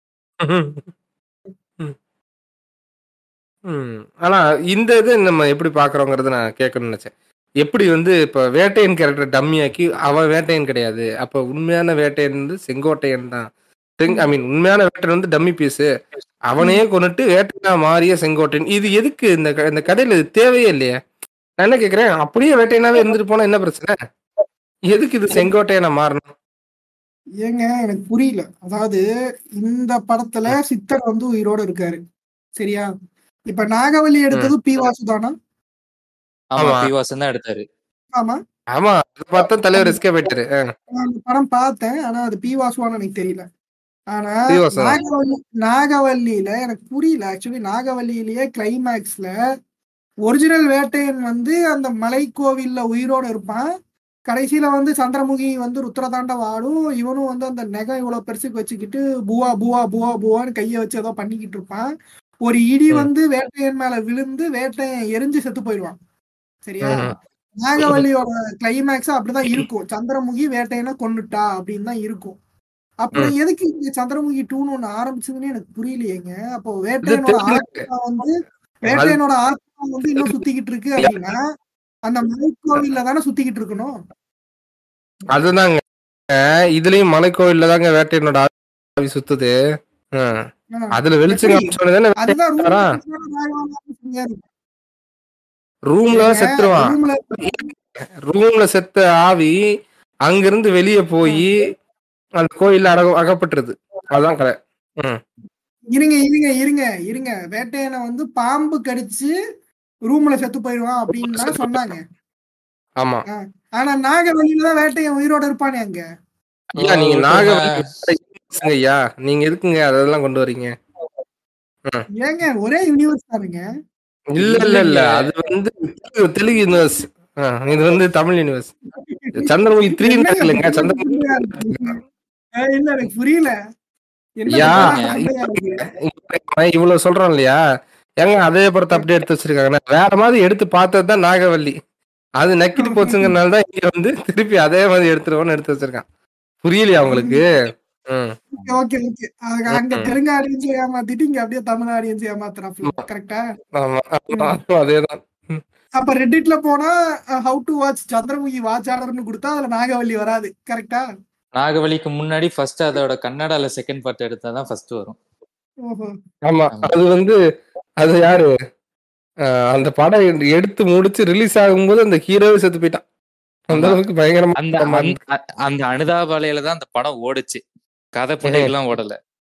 ம். ம். ஆனா இந்த இது நம்ம எப்படி பாக்குறோங்கிறது நான் கேட்கணும்னு நினைச்சேன் எப்படி வந்து இப்ப வேட்டையன் கேரக்டர் டம்மியாக்கி அவன் வேட்டையன் கிடையாது அப்ப உண்மையான வேட்டையன் வந்து செங்கோட்டையன் தான் ஐ மீன் உண்மையான வேட்டையன் வந்து டம்மி பீஸ் அவனையே கொண்டுட்டு வேட்டையா மாறிய செங்கோட்டையன் இது எதுக்கு இந்த க- இந்த கதையில இது தேவையே இல்லையே நான் என்ன கேக்குறேன் அப்படியே வேட்டையனாவே இருந்துட்டு போனா என்ன பிரச்சனை எதுக்கு இது செங்கோட்டையனா மாறணும் ஏங்க எனக்கு புரியல அதாவது இந்த படத்துல சித்தர் வந்து உயிரோட இருக்காரு சரியா இப்ப நாகவல்லி எடுத்தது பி வாசுதானா ஆமா ஆமா. பிவாசன் தான் எடுத்தாரு ஆமா ஆமா அதை பார்த்தா தலைவர் எஸ்கே போயிட்டாரு ஆ. நான் அந்த படம் பார்த்தேன் ஆனா அது பி வாசுவான்னு எனக்கு தெரியல ஆனா பி. வாசு தான். நாகவல்லி நாகவல்லியில எனக்கு புரியல ஆக்சுவலி நாகவல்லியிலேயே கிளைமேக்ஸ்ல ஒரிஜினல் வேட்டையன் வந்து அந்த மலை கோவில்ல உயிரோட இருப்பான் கடைசியில வந்து சந்திரமுகி வந்து ருத்ரதாண்டம் ஆடும் இவனும் வந்து அந்த நெகம் இவ்வளவு பெருசுக்கு வச்சுக்கிட்டு புவா புவா புவா புவான்னு கைய வச்சு ஏதோ பண்ணிக்கிட்டு இருப்பான் ஒரு இடி ம். வந்து வேட்டையன் மேல விழுந்து வேட்டையன் எரிஞ்சு செத்து போயிடுவான் சரியா ம். நாகவல்லியோட கிளைமேக்ஸ் அப்படிதான் இருக்கும் சந்திரமுகி வேட்டையனை கொன்னுட்டா அப்படின்னு தான் இருக்கும் அப்புறம் எதுக்கு இங்க சந்திரமுகி டூன்னு ஒண்ணு ஆரம்பிச்சதுன்னு எனக்கு புரியலையேங்க அப்போ வேட்டையனோட தெரிஞ்சுக்க. ஆத்மா வந்து வேட்டையனோட ஆத்மா வந்து இன்னும் சுத்திக்கிட்டு இருக்கு அப்படின்னா அந்த மலைக்கோவில்ல தானே சுத்திக்கிட்டு இருக்கணும் அதுதாங்க இதுலயும் மலைக்கோயில்ல தாங்க வேட்டையனோட ஆவி சுத்துது ஆ. ஆ. அதுல வெளிச்சம் எப்படி? காமிச்சோன்னு அதுதான் room வரா? ல நாகவல்லி ரூம்ல ஏங்க, செத்துருவான் room ல ரூம்ல செத்த ஆவி அங்கிருந்து வெளியே போய் அந்த கோயில்ல அக அகப்பட்டுருது அதான் கதை இருங்க இருங்க இருங்க இருங்க வேட்டையனை வந்து பாம்பு கடிச்சு ரூம்ல செத்து போயிடுவான் அப்படின்னு தான் சொன்னாங்க ஆமா ஆனா நாகவல்லியில தான் வேட்டையன் உயிரோட இருப்பானே அங்க ஐயா நீங்க ஓ, நாக இப்ப ஐயா நீங்க எதுக்குங்க அதெல்லாம் கொண்டு வரீங்க ஏங்க ஒரே யூனிவர்ஸ் தானுங்க இல்ல இல்ல இல்ல இல்லைங்க. அது வந்து தெலுங்கு- தெலுங்கு யூனிவர்ஸ் இது வந்து தமிழ் யூனிவர்ஸ் சந்திரமுகி த்ரீ என்னங்க இல்லைங்க புரியல, சந்திரமுகி புரியல இருக்கு. ஏய், இல்ல எனக்கு புரியல என்ன யா புரியல, புரியல இருக்கு. அவன் இவ்வளவு சொல்றான் இல்லையா ஏங்க அதே படத்தை அப்படியே எடுத்து வச்சிருக்காங்க நான் வேற மாதிரி எடுத்து பார்த்தது தான் நாகவல்லி அது நக்கிட்டு போச்சுங்கிறனால தான் இங்க வந்து திருப்பி அதே மாதிரி எடுத்துருவோம்னு எடுத்து வச்சிருக்கான் புரியலையா உங்களுக்கு ம் ஓகே ஓகே ஓகே அங்க அங்க ம். தெலுங்கு ஆடியன்ஸ் ஏமாத்திட்டு இங்க அப்படியே தமிழ் ஆடியன்ஸ் ஏமாத்துறாப்ல கரெக்டா ஆமா ஆமா, அதேதான் அப்ப ரெட்டிட்ல போனா how to watch Chandramukhi watch ஆர்டர்னு கொடுத்தா அதுல நாகவல்லி வராது கரெக்டா நாகவலிக்கு முன்னாடி ஃபர்ஸ்ட் அதோட கன்னடால செகண்ட் பார்ட் எடுத்தாதான் ஃபர்ஸ்ட் வரும் ஓஹோ ஆமா ஆமா. அது வந்து அது யாரு அஹ் அந்த படம் எடு- எடுத்து முடிச்சு ரிலீஸ் ஆகும்போது அந்த ஹீரோவே செத்து போயிட்டான் அந்த ஆமா. அளவுக்கு பயங்கரமா அந்த படமா அந்த- அ- அந்த அனுதாபாலையில தான் அந்த படம் ஓடுச்சு கதை புண்டைகள்லாம் ஓடல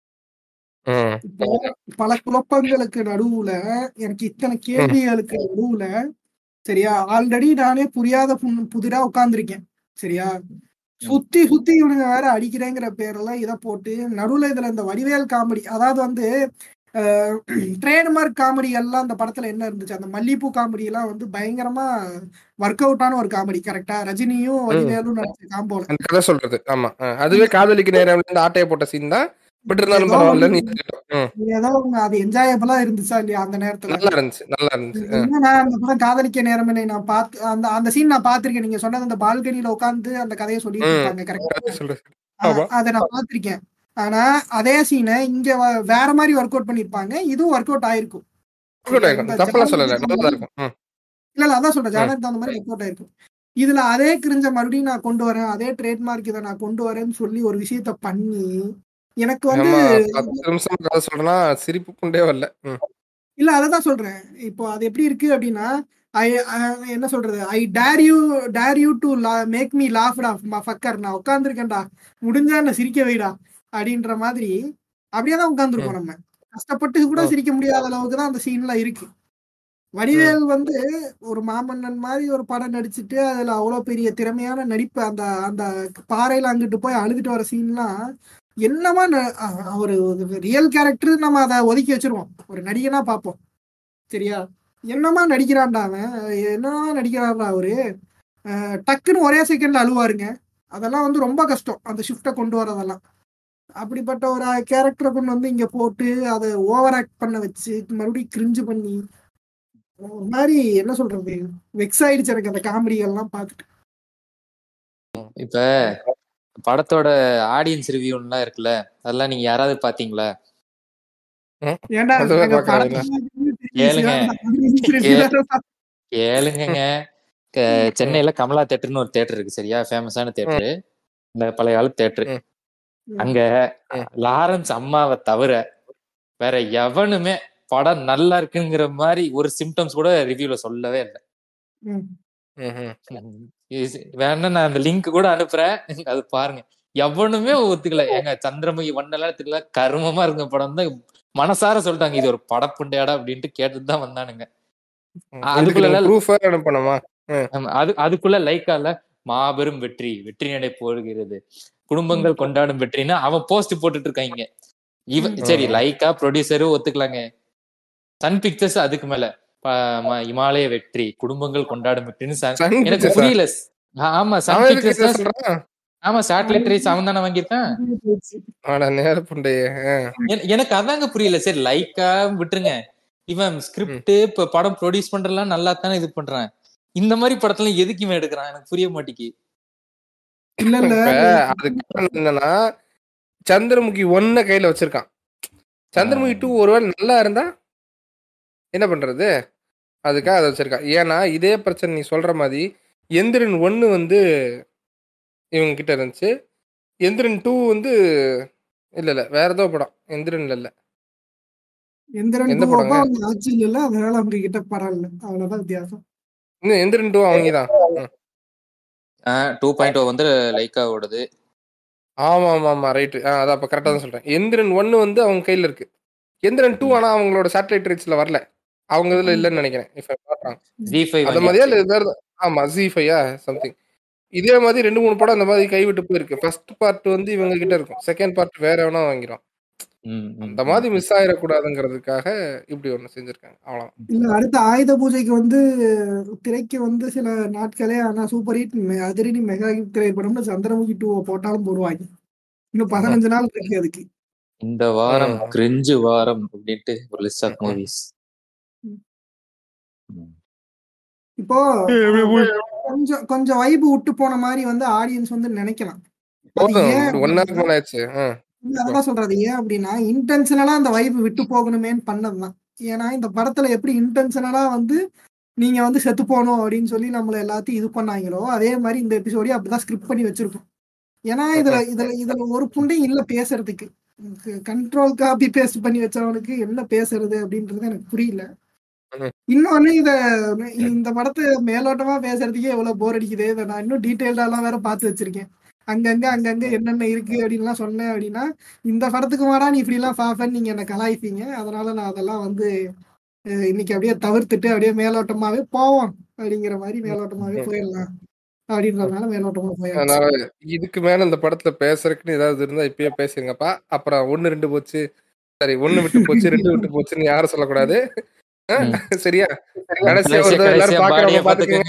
ம். இப்போ பல குழப்பங்களுக்கு நடுவுல எனக்கு இத்தனை கேள்விகளுக்கு நடுவுல சரியா ஆல்ரெடி நானே புரியாத புண்- புதிரா உட்கார்ந்திருக்கேன் சரியா சுத்தி சுத்தி இவனுங்க வேற அடிக்கிறேங்கிற பேர்ல இதை போட்டு நடுவுல இதுல இந்த வடிவேல் காமெடி அதாவது வந்து ட்ரேட்மார்க் காமெடி எல்லாம் அந்த படத்துல என்ன இருந்துச்சு அந்த மல்லிப்பூ காமெடி எல்லாம் வந்து பயங்கரமா ஒர்க் அவுட் ஆன ஒரு காமெடி கரெக்டா ரஜினியும் வடிவேலும் நடிச்ச காம்போல அந்த கதை சொல்றது ஆமா அஹ் அதுவே காதலிக்கு நேரம் இருந்து ஆட்டைய போட்ட சீன் தான் பட் இருந்தாலும் ஏதோ பரவாயில்லன்னு ஒண்ணு- ஏத்துக்கிட்டோம். ம். ஏதோ ஒண்ணு அது என்ஜாயபிளா இருந்துச்சா இல்லையா அந்த நேரத்துல நல்லா இருந்துச்சு நல்லா இருந்துச்சு அஹ் என்ன நான் அந்த படம் காதலிக்க நேரமே நான் பார்த்து அந்த அந்த சீன் நான் பார்த்திருக்கேன் நீங்க சொன்னது அந்த பால்கனில உட்கார்ந்து அந்த கதையை சொல்லிட்டு ம். இருப்பாங்க கரெக்டா கதை சொல்றது ஆமா. அதை நான் பார்த்திருக்கேன் ஆனா அதே சீனை இங்க வ- வேற மாதிரி ஒர்க் அவுட் பண்ணிருப்பாங்க இதுவும் ஒர்க் அவுட் ஆயிருக்கும் Good ஆயிருக்கும். இந்த தப்பெல்லாம் சொல்லல ஜானகி நல்லா இருக்கும் ம். இல்ல இல்ல அதான் சொல்றேன் ஜானகி தகுந்த மாதிரி ஒர்க் அவுட் ஆயிருக்கும் இதுல அதே கிரிஞ்ச மறுபடியும் நான் கொண்டு வரேன் அதே ட்ரேட்மார்க் இதை நான் கொண்டு வரேன்னு சொல்லி ஒரு விஷயத்த பண்ணி எனக்கு வந்து ஆமா பத்து நிமிஷம் கதை சொல்றேன்னா சிரிப்பு கொண்டே வரல ம். இல்ல அததான் சொல்றேன் இப்போ அது எப்படி இருக்கு அப்படின்னா ஐ என்ன சொல்றது I dare you dare you to make me லாஃப்டா ஃபக்கர் நான் உட்காந்துருக்கேன்டா முடிஞ்சா என்ன சிரிக்க வைடா அப்படின்ற மாதிரி அப்படியே தான் உட்காந்துருக்கோம் நம்ம கஷ்டப்பட்டு கூட ம். சிரிக்க முடியாத அளவுக்கு தான் அந்த சீன்ல இருக்கு வடிவேல் வந்து ஒரு மாமன்னன் மாதிரி ஒரு படம் நடிச்சுட்டு அதுல அவ்வளவு பெரிய திறமையான நடிப்பு அந்த அந்த பாறையில அங்கிட்டு போய் அழுதுட்டு வர சீன்லாம் என்னமா ந- அ- ஒரு ரியல் கேரக்டர் நம்ம அதை ஒதுக்கி வச்சிருவோம் ஒரு நடிகனா பார்ப்போம் சரியா என்னமா நடிக்கிறான்டா அவன் என்னமா நடிக்கிறான்டா அவரு அஹ் டக்குன்னு ஒரே செகண்ட்ல அழுவாருங்க அதெல்லாம் வந்து ரொம்ப கஷ்டம் அந்த ஷிஃப்டை கொண்டு வரதெல்லாம் அப்படிப்பட்ட ஒரு கேரக்டரை கொண்டு வந்து இங்க போட்டு அதை ஓவர் ஆக்ட் பண்ண வச்சு மறுபடியும் கிரிஞ்சு பண்ணி ஒரு மாதிரி என்ன சொல்றது வெக்ஸ் ஆயிடுச்சு எனக்கு அந்த காமெடிகள்லாம் பார்த்துட்டு இப்ப படத்தோட ஆடியன்ஸ் ரிவ்யூலாம் இருக்குல்ல அதெல்லாம் நீங்க யாராவது பாத்தீங்களா ஏன்டா அதுவே நாங்க பார்க்கறதில்ல. படத்துல கேளுங்க. review வேற கேளுங்கங்க க- சென்னையில கமலா தேட்டர்னு ஒரு தேட்டர் இருக்கு சரியா ஃபேமஸான தேட்டரு இந்த பழைய கால தேட்டரு ம். அங்க ம். லாரன்ஸ் அம்மாவை தவிர வேற எவனுமே படம் நல்லா இருக்குங்கிற மாதிரி ஒரு சிம்டம்ஸ் கூட ரிவ்யூல சொல்லவே இல்லை ம். ம்ஹும். வேணா நான் அந்த லிங்க் கூட அனுப்புறேன் அது பாருங்க எவனுமே ஒத்துக்கல ஏங்க சந்திரமுகி ஒன்னெல்லாம் தெரியல கருமமா இருக்க படம் தான் மனசார சொல்லிட்டாங்க இது ஒரு படப்புண்டையாடா அப்படின்ட்டு கேட்டுட்டு தான் வந்தானுங்க இதுக்கு அதுக்குள்ள நீங்க proof வேற அனுப்பணுமா ஆமா, அது அதுக்குள்ள லைக்கால மாபெரும் வெற்றி வெற்றி நடை போடுகிறது குடும்பங்கள் கொண்டாடும் வெற்றின்னு அவன் போஸ்ட் போட்டுட்டு இருக்காங்க இவ ம். சரி லைக்கா ப்ரொடியூசரும் ஒத்துக்கலாங்க சன் பிக்சர்ஸ் அதுக்கு மேல ப- ம- இமாலய வெற்றி குடும்பங்கள் கொண்டாடும் வெற்றின்னு சன்- Sun எனக்கு Pictures ஆ? புரியல ஆ- ஆமா சன் அவன் எதுக்கு இதை பிக்சர்ஸ் சொல்றான் ஆமா சேட்டலைட் ரைஸ் அவன் தானே வாங்கியிருக்கான் ஆடா நேர புண்டையே என- எனக்கு அதாங்க புரியல சரி லைக்கா விட்டுருங்க இவன் ஸ்கிரிப்ட் இப்ப படம் ப்ரொடியூஸ் பண்றலாம் நல்லா தானே இது பண்றான் இந்த மாதிரி படத்துல எதுக்கு இவன் எடுக்கிறான் எனக்கு புரிய மாட்டேங்கி இல்ல இல்ல இப்ப அதுக்கு காரணம் என்னன்னா சந்திரமுகி ஒன்ன கையில வச்சிருக்கான் சந்திரமுகி டூ ஒருவேளை நல்லா இருந்தா என்ன பண்றது அதுக்காக அதை வச்சிருக்கான் ஏன்னா இதே பிரச்சனை நீ சொல்ற மாதிரி எந்திரன் ஒன்னு வந்து இவங்க கிட்ட இருந்துச்சு எந்திரன் டூ வந்து இல்ல இல்ல வேற ஏதோ படம் எந்திரன்ல இல்ல எந்திரன் எந்த டூ படங்க? அவங்க ஆட்சியில் இல்ல அதனால அவங்க கிட்ட பரவாயில்ல அவ்வளவுதான் வித்தியாசம் இன்னும் எந்திரன் டூ அவங்க தான் டூ பாயிண்ட் வந்து லைக்கா ஓடுது ஆமா ஆமா ஆமா ரைட்டு அதான் அப்ப கரெக்டா தான் சொல்றேன் எந்திரன் ஒன்னு வந்து அவங்க கையில இருக்கு எந்திரன் டூ ஆனா அவங்களோட சேட்டலைட் ரைட்ஸ்ல வரல அவங்க இதுல இல்லைன்னு நினைக்கிறேன் if I'm not wrong. G five அந்த மாதிரியா இல்ல வேற ஏதா- ஆமா ஜி ஃபையா சம்திங் இதே மாதிரி ரெண்டு மூணு படம் அந்த மாதிரி கைவிட்டு போயிருக்கு ஃபர்ஸ்ட் பார்ட் வந்து இவங்க கிட்ட இருக்கும் செகண்ட் பார்ட் வேற எவனா வாங்கிரும் அந்த மாதிரி மிஸ் ஆயிடக்கூடாதுங்கிறதுக்காக இப்படி ஒண்ணு செஞ்சிருக்காங்க அவ்வளவுதான் இல்ல அடுத்த ஆயுத பூஜைக்கு வந்து திரைக்கு வந்து சில நாட்களே ஆனா சூப்பர் ஹிட் அதிரடி மெகா ஹிட் திரைப்படம்னு சந்திரமுகி டூ போட்டாலும் போடுவாங்க இன்னும் பதினஞ்சு நாள் இருக்கு அதுக்கு இந்த வாரம் ஆ. கிரிஞ்சு வாரம் அப்படின்ட்டு ஒரு லிஸ்ட் ஆஃப் ம். மூவிஸ் இப்போ கொஞ்சம் கொஞ்சம் வைபு விட்டு போன மாதிரி வந்து ஆடியன்ஸ் வந்து நினைக்கலாம் அது போதும் ஏன் ஒன் ஹவருக்கு மேல ஆச்சு ஆ. இல்ல, அதான் சொல்றது ஏன் அப்படின்னா இன்டென்ஷனலா அந்த வைப் விட்டு போகணுமேன்னு பண்ணதுதான் ஏன்னா இந்த படத்துல எப்படி இன்டென்ஷனலா வந்து நீங்க வந்து செத்து போகணும் அப்படின்னு சொல்லி நம்மள எல்லாத்தையும் இது பண்ணாங்களோ அதே மாதிரி இந்த எபிசோடையும் அப்படிதான் ஸ்கிரிப்ட் பண்ணி வச்சிருக்கோம் ஏன்னா இதுல இதுல இதுல ஒரு புண்டையும் இல்ல பேசுறதுக்கு கண்ட்ரோல் காப்பி பேஸ்ட் பண்ணி வச்சவனுக்கு என்ன பேசுறது அப்படின்றது எனக்கு புரியல ம். இன்னொன்னு இத இந்த படத்தை மேலோட்டமா பேசுறதுக்கே எவ்வளவு போர் அடிக்குது இதை நான் இன்னும் டீட்டெயில்டா எல்லாம் வேற பார்த்து வச்சிருக்கேன் அங்கங்க அங்கங்க என்னென்ன இருக்கு அப்படின்லாம் சொன்னேன் அப்படின்னா இந்த படத்துக்கு மாடா நீ இப்படி எல்லாம் பாப்பேன்னு நீங்க என்ன கலாய்ப்பீங்க அதனால நான் அதெல்லாம் வந்து அஹ், இன்னைக்கு அப்படியே தவிர்த்துட்டு அப்படியே மேலோட்டமாவே போவோம் அப்படிங்கிற மாதிரி மேலோட்டமாவே போயிடலாம் அப்படின்றதுனால மேலோட்டமா போயிடலாம் அதனால இதுக்கு மேல இந்த படத்துல பேசுறதுக்குன்னு ஏதாவது இருந்தா இப்பயே பேசுங்கப்பா அப்புறம் ஒண்ணு ரெண்டு போச்சு சரி ஒண்ணு விட்டு போச்சு ரெண்டு விட்டு போச்சுன்னு யாரும் சொல்லக்கூடாது ஆ, ம். சரியா கடைசியா ஒரு தடவை எல்லாரும் பாக்குறவங்க பாத்துக்கோங்க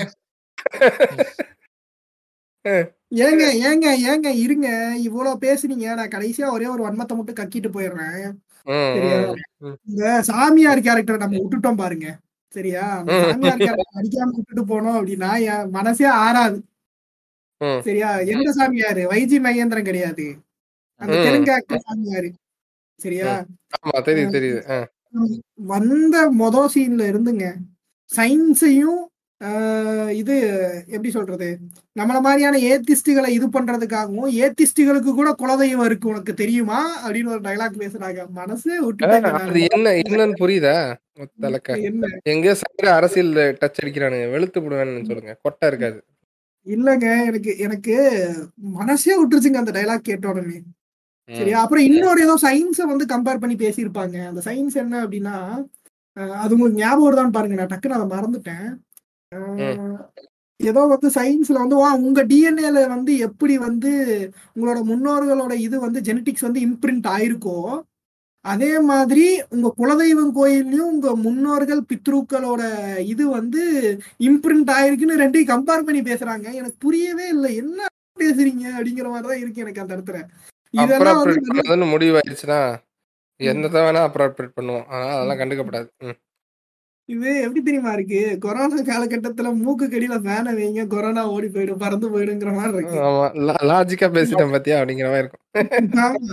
ஏங்க ஏங்க ஏங்க இருங்க இவ்வளவு பேசுனீங்க நான் கடைசியா ஒரே ஒரு வன்மத்தை மட்டும் கக்கிட்டு போயிடுறேன் ம், சரியா ம். இந்த சாமியார் கேரக்டர் நம்ம விட்டுட்டோம் பாருங்க சரியா அந்த ம். சாமியார் கேரக்டர் அடிக்காம விட்டுட்டு போனோம் அப்படின்னா என் மனசே ஆறாது ம். சரியா எந்த சாமியாரு வைஜி மகேந்திரன் கிடையாது அந்த ம். தெலுங்கு ஆக்டர் சாமியாரு சரியா ஆமா தெரியுது தெரியுது ஆ. வந்த மொத சீன்ல இருந்துங்க சயின்ஸையும் இது எப்படி சொல்றது நம்மள மாதிரியான ஏத்திஸ்டுகளை இது பண்றதுக்காகவும் ஏத்திஸ்டுகளுக்கு கூட குலதெய்வம் இருக்கு உனக்கு தெரியுமா அப்படின்னு ஒரு டைலாக் பேசுறாங்க மனசே ஆ, விட்டுட்டேங்க அது நானு. என்ன என்னன்னு புரியுதா தலைக்க என்ன எங்கேயோ சைடு அரசியல் டச் அடிக்கிறானுங்க வெளுத்து விடுவேன்னு சொல்லுங்க கொட்டை இருக்காது இல்லங்க எனக்கு எனக்கு மனசே விட்டுருச்சுங்க அந்த டைலாக் கேட்ட உடனே ம். சரியா அப்புறம் இன்னொரு ஏதோ சயின்ஸை வந்து கம்பேர் பண்ணி பேசியிருப்பாங்க அந்த சயின்ஸ் என்ன அப்படின்னா அஹ், அது உங்களுக்கு ஞாபகம் வருதான்னு பாருங்க நான் டக்குன்னு அதை மறந்துட்டேன் அஹ், ஏதோ வந்து சயின்ஸ்ல வந்து வா உங்க டிஎன்ஏல வந்து எப்படி வந்து உங்களோட முன்னோர்களோட இது வந்து ஜெனட்டிக்ஸ் வந்து இம்ப்ரிண்ட் ஆயிருக்கோ அதே மாதிரி உங்க குலதெய்வம் கோயில்லையும் உங்க முன்னோர்கள் பித்ருக்களோட இது வந்து இம்ப்ரிண்ட் ஆயிருக்குன்னு ரெண்டையும் கம்பேர் பண்ணி பேசுறாங்க எனக்கு புரியவே இல்லை என்ன பேசுறீங்க அப்படிங்கிற மாதிரி தான் இருக்கு எனக்கு அந்த இடத்துல இதெல்லாம் வந்து அப்ராப்ரேட் பண்ணதுன்னு முடிவாயிருச்சுன்னா என்னதான் வேணா அப்ராப்ரேட் பண்ணுவோம் ஆனா அதெல்லாம் கண்டுக்கப்படாது ம். இது எப்படி தெரியுமா இருக்கு கொரோனா காலகட்டத்துல மூக்கு கடியில ஃபேனை வைங்க கொரோனா ஓடி போயிடும் பறந்து போயிடுங்கிற மாதிரி இருக்கு ஆமா லாஜிக்கா பேசிட்டேன் பாத்தியா அப்படிங்கிற மாதிரி இருக்கும் ஆமா.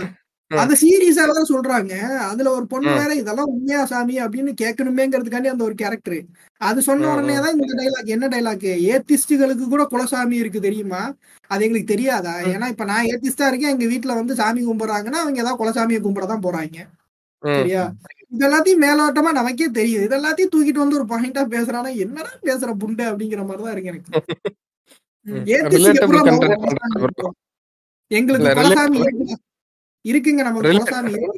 ம். அத சீரியஸா தான் சொல்றாங்க அதுல ஒரு பொண்ணு ம். வேற இதெல்லாம் உண்மையா சாமி அப்படின்னு கேட்கணுமேங்கிறதுக்காண்டி அந்த ஒரு கேரக்டர் அது சொன்ன ம், உடனே தான் இந்த டைலாக் என்ன டைலாக் ஏத்திஸ்டுகளுக்கு கூட குலசாமி இருக்கு தெரியுமா அது எங்களுக்கு தெரியாதா ம். ஏன்னா இப்ப நான் ஏத்திஸ்டா இருக்கேன் எங்க வீட்டுல வந்து சாமி கும்பிடுறாங்கன்னா அவங்க ஏதாவது குலசாமியை கும்பிட தான் போறாங்க ம். சரியா இது எல்லாத்தையும் மேலோட்டமா நமக்கே தெரியுது இது எல்லாத்தையும் தூக்கிட்டு வந்து ஒரு பாயிண்டா பேசுறானா என்னடா பேசுற புண்டை அப்படிங்கிற மாதிரிதான் இருக்கு எனக்கு ம், ம். atheist Relatable எப்படிடா content நம்ம பண்றாங்க குலசாமி bro. இருக்கும்? எங்களுக்கு இல்ல, குலசாமி relatable- இருக்குங்க இருக்குங்க நமக்கு Relate- குலசாமி இருக்கு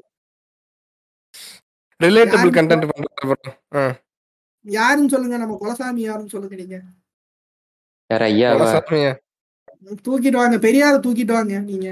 ரிலேட்டபிள் யாருக்கு- கண்டென்ட் பண்றாங்க bro. ஆ. யாருன்னு சொல்லுங்க நம்ம குலசாமி யாருன்னு சொல்லுங்க நீங்க யார் ஐயாவா குலசாமியா? தூக்கிட்டு வாங்க பெரியார தூக்கிட்டு வாங்க நீங்க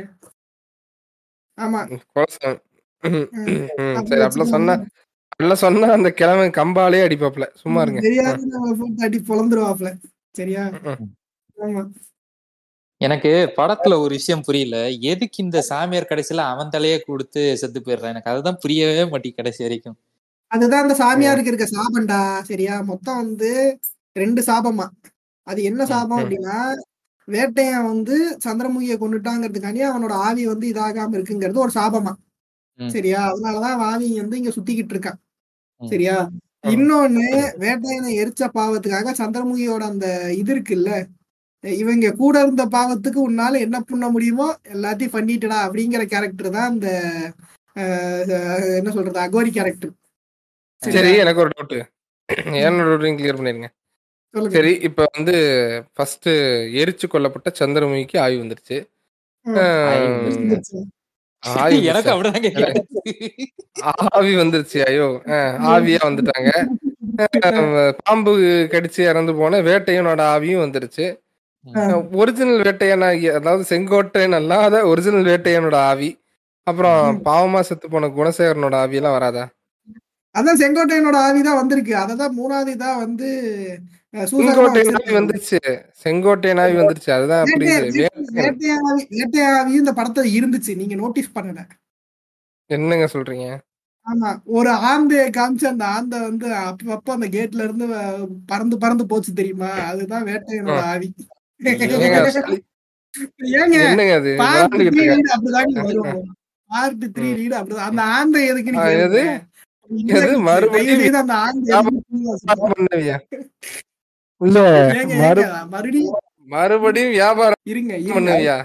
ஆமா குலசாமி. ம், ம். ம், அப்படி சரி அப்படிலாம் சொன்னா அப்படிலாம் சொன்னா அந்த கிழமை கம்பாலே அடிப்பாப்ல சும்மா இருங்க பெரியாரு நம்ம போட்டு அடி பொழந்துருவாப்ல சரியா ம். ஆமா எனக்கு படத்துல ஒரு விஷயம் புரியல எதுக்கு இந்த சாமியார் கடைசியில அவன் தலையே கொடுத்து செத்து போயிடுறான் எனக்கு அதுதான் புரியவே மாட்டேங்குது கடைசி வரைக்கும் அதுதான் அந்த சாமியாருக்கு இருக்க சாபம்டா சரியா மொத்தம் வந்து ரெண்டு சாபமா அது என்ன சாபம் ம். அப்படின்னா வேட்டையன் வந்து சந்திரமுகியை கொண்டுட்டாங்கிறதுக்காண்டி அவனோட ஆவி வந்து இதாகாம இருக்குங்கிறது ஒரு சாபமா ம். சரியா அதனாலதான் ஆவி வந்து இங்க சுத்திக்கிட்டு இருக்கான் ம். சரியா ம். இன்னொன்னு வேட்டையனை எரிச்ச பாவத்துக்காக சந்திரமுகியோட அந்த இது இருக்குல்ல இவங்க கூட இருந்த பாவத்துக்கு உன்னால என்ன பண்ண முடியுமோ எல்லாத்தையும் பண்ணிட்டுடா அப்படிங்கிற கேரக்டர் தான் அந்த அஹ், அஹ், என்ன சொல்றது அகோரி கேரக்டர் சரி எனக்கு ஒரு டவுட் என்னோட டவுட்டையும் கிளியர் பண்ணிருங்க சொல்லுங்க சரி இப்ப வந்து ஃபர்ஸ்ட் எரிச்சு கொல்லப்பட்ட சந்திரமுகிக்கு ஆய்வு வந்துருச்சு ம். ஆய்வு ஆஹ், வந்துருச்சு. ஆய்வு எனக்கு வந்துருச்சா? அப்படிதாங்க கேட்டுச்சு. ஆவி வந்துருச்சு ஐயோ ஆஹ், ஆவியா வந்துட்டாங்க ஆஹ், பாம்பு கடிச்சு இறந்து போன வேட்டையனோட ஆவியும் வந்துருச்சு ஒரிஜினல் வேட்டையன் அதாவது செங்கோட்டையன் அல்லாத ஒரிஜினல் வேட்டையனோட ஆவி அப்புறம் ம். பாவமா செத்து போன குணசேகரனோட ஆவி எல்லாம் வராதா அதான் செங்கோட்டையனோட ஆவி தான் வந்திருக்கு அததான் மூணாவது தான் வந்து அஹ், சூசகமா செங்கோட்டையன் ஆவி வச்சிருக்காங்க. வந்துருச்சு செங்கோட்டையன் ஆவி வந்துருச்சு அதுதான் வேட்டையா- புரியுது வேட்டை- வேட்டையன் வேட்டையா ஆவி- வேட்டையா ஆவி இந்த படத்துல இருந்துச்சு நீங்க நோட்டீஸ் பண்ணல என்னங்க சொல்றீங்க ஆமா ஒரு ஆந்தைய காமிச்சு அந்த ஆந்தை வந்து அப்பப்ப அந்த கேட்ல இருந்து அஹ், பறந்து பறந்து போச்சு தெரியுமா அதுதான் வேட்டையனோட ஆவி ஏங்க சளி- ஏங்க என்னங்க அது பார்ட் விளையாண்டுகிட்டு த்ரீ இருக்க லீடு அப்படிதாங்க வரும் பார்ட் த்ரீ லீடு அப்படிதான் அந்த ஆந்தை எதுக்குன்னு ஆ, எது? கேளுங்க. இல்ல, எது? மறுபடியும் தயவு செய்து அந்த ஆந்தை எதுக்குன்னு யோசிங்க. பண்ணவியா இல்ல ஏங்க, மறு ஏங்க, மறுபடியும் மறுபடியும் வியாபாரம் இருங்க இருங்க பண்ணுவியா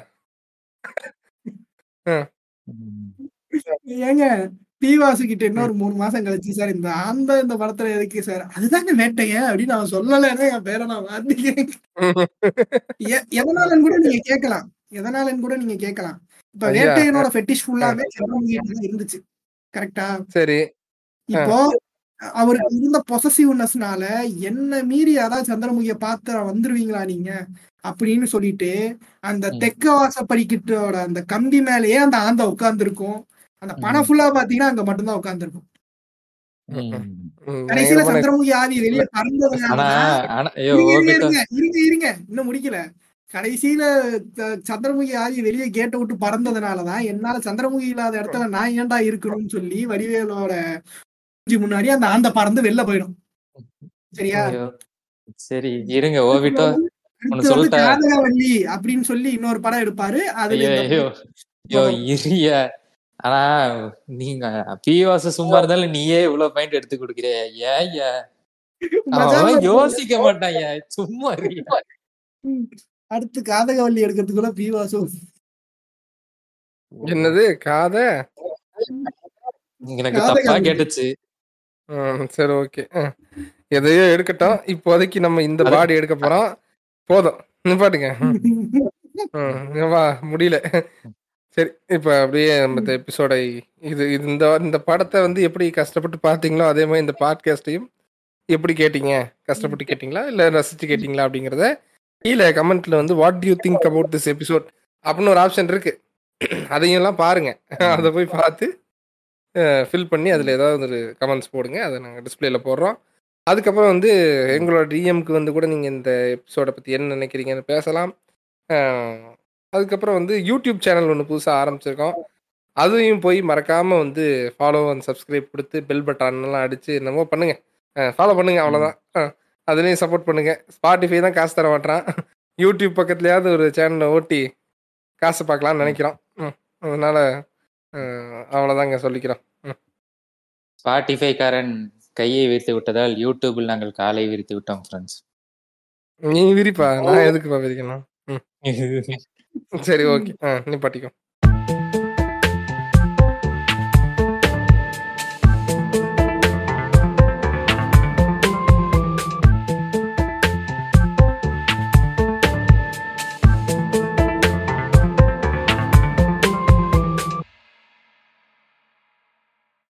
ஏங்க தீவாசு கிட்ட இன்னொரு மூணு மாசம் கழிச்சு சார் இந்த ஆந்த இந்த படத்துல எதுக்கு சார் அதுதாங்க வேட்டைங்க அப்படின்னு அவன் சொல்லலைன்னா என் பேரை நான் மாத்திக்கிறேன் எ- எதனாலன்னு கூட நீங்க கேட்கலாம் எதனாலன்னு கூட நீங்க கேட்கலாம் இப்ப ஐயா. வேட்டையனோட ஃபெட்டிஷ் ஃபுல்லாமே சந்திரமுகிட்ட தான் இருந்துச்சு கரெக்டா சரி இப்போ அவருக்கு இருந்த பொசசிவ்னஸ்னால என்ன மீறி அதாவது சந்திரமுகிய பார்த்து வந்துருவீங்களா நீங்க அப்படின்னு சொல்லிட்டு அந்த ம். தெக்க வாசப்படிக்கிட்டோட அந்த கம்பி மேலேயே அந்த ஆந்த உட்கார்ந்துருக்கும் அந்த பணம் ம். ஃபுல்லா பாத்தீங்கன்னா அங்க மட்டும்தான் உட்கார்ந்துருக்கும் ம், கடைசியில பயங்கரமான- சந்திரமுகி ஆவி வெளியே ஆனா பறந்ததுனால ஆனா ஐயோ இருங்க, இருங்க, ஓபிட்டோ இருங்க, இருங்க, இருங்க. இன்னும் முடிக்கல கடைசியில த- சந்திரமுகி ஆதி வெளியே கேட்டை விட்டு பறந்ததுனாலதான் என்னால சந்திரமுகி இல்லாத இடத்துல நான் ஏன்டா இருக்கணும்னு சொல்லி வடிவேலோட மூஞ்சி முன்னாடி அந்த ஆந்த பறந்து வெளில போயிடும் சரியா ஐயோ. சரி இருங்க ஓபிட்டோ அடுத்து ஒண்ணு வந்து சொல்லட்டா? காதகவல்லி அப்படின்னு சொல்லி இன்னொரு படம் எடுப்பாரு அதுல ஐயோ இந்த ஐயோ ஐயோ இரிய ஆனா நீங்க பிவாச சும்மா இருந்தாலும் நீயே இவ்வளவு பாயிண்ட் எடுத்து கொடுக்குற ஏன் மஜா அவன் படம். யோசிக்க மாட்டான் ஏன் சும்மா இருக்கியா அடுத்து காதகவல்லி எடுக்கிறதுக்குள்ள பீவாசு என்னது காத எனக்கு காதகவல்லி. தப்பா கேட்டுச்சு ம், சரி ஓகே எதையோ எடுக்கட்டும் இப்போதைக்கு நம்ம இந்த பாடி எடுக்க போறோம் போதும் நிப்பாட்டுங்க ம், வா முடியல சரி இப்போ அப்படியே நம்ம இந்த எபிசோடை இது இது இந்த இந்த படத்தை வந்து எப்படி கஷ்டப்பட்டு பார்த்தீங்களோ அதே மாதிரி இந்த பாட்காஸ்டையும் எப்படி கேட்டீங்க கஷ்டப்பட்டு கேட்டிங்களா இல்லை ரசிச்சு கேட்டிங்களா அப்படிங்கிறத கீழே கமெண்ட்ல வந்து what you think about this episode அப்படின்னு ஒரு ஆப்ஷன் இருக்கு அதையும் எல்லாம் பாருங்க அதை போய் பார்த்து ஃபில் பண்ணி அதில் ஏதாவது ஒரு கமெண்ட்ஸ் போடுங்க அதை நாங்கள் டிஸ்பிளேல போடுறோம் அதுக்கப்புறம் வந்து எங்களோட டிஎம்க்கு வந்து கூட நீங்கள் இந்த எபிசோடை பற்றி என்ன நினைக்கிறீங்கன்னு பேசலாம் அஹ், அதுக்கப்புறம் வந்து யூடியூப் சேனல் ஒன்று புதுசாக ஆரம்பிச்சிருக்கோம் அதையும் போய் மறக்காமல் வந்து ஃபாலோ அண்ட் சப்ஸ்கிரைப் கொடுத்து பெல் பட்டன் எல்லாம் அடித்து என்னமோ பண்ணுங்க ஃபாலோ பண்ணுங்க அவ்வளோதான் அதுலேயும் சப்போர்ட் பண்ணுங்க ஸ்பாட்டிஃபை தான் காசு தர மாட்டான் யூடியூப் பக்கத்துலயாவது ஒரு சேனலை ஓட்டி காசு பார்க்கலாம்னு நினைக்கிறோம் ம், அதனால அஹ் அவ்வளவுதாங்க சொல்லிக்கிறோம் ம். ஸ்பாட்டிஃபை காரன் கையை விரித்து விட்டதால் யூடியூபில் நாங்கள் காலை விரித்து விட்டோம் ஃப்ரெண்ட்ஸ் நீ விரிப்பா நான் எதுக்குப்பா விரிக்கணும் ம். சரி ஓகே ஆ நீ பாட்டிக்கோ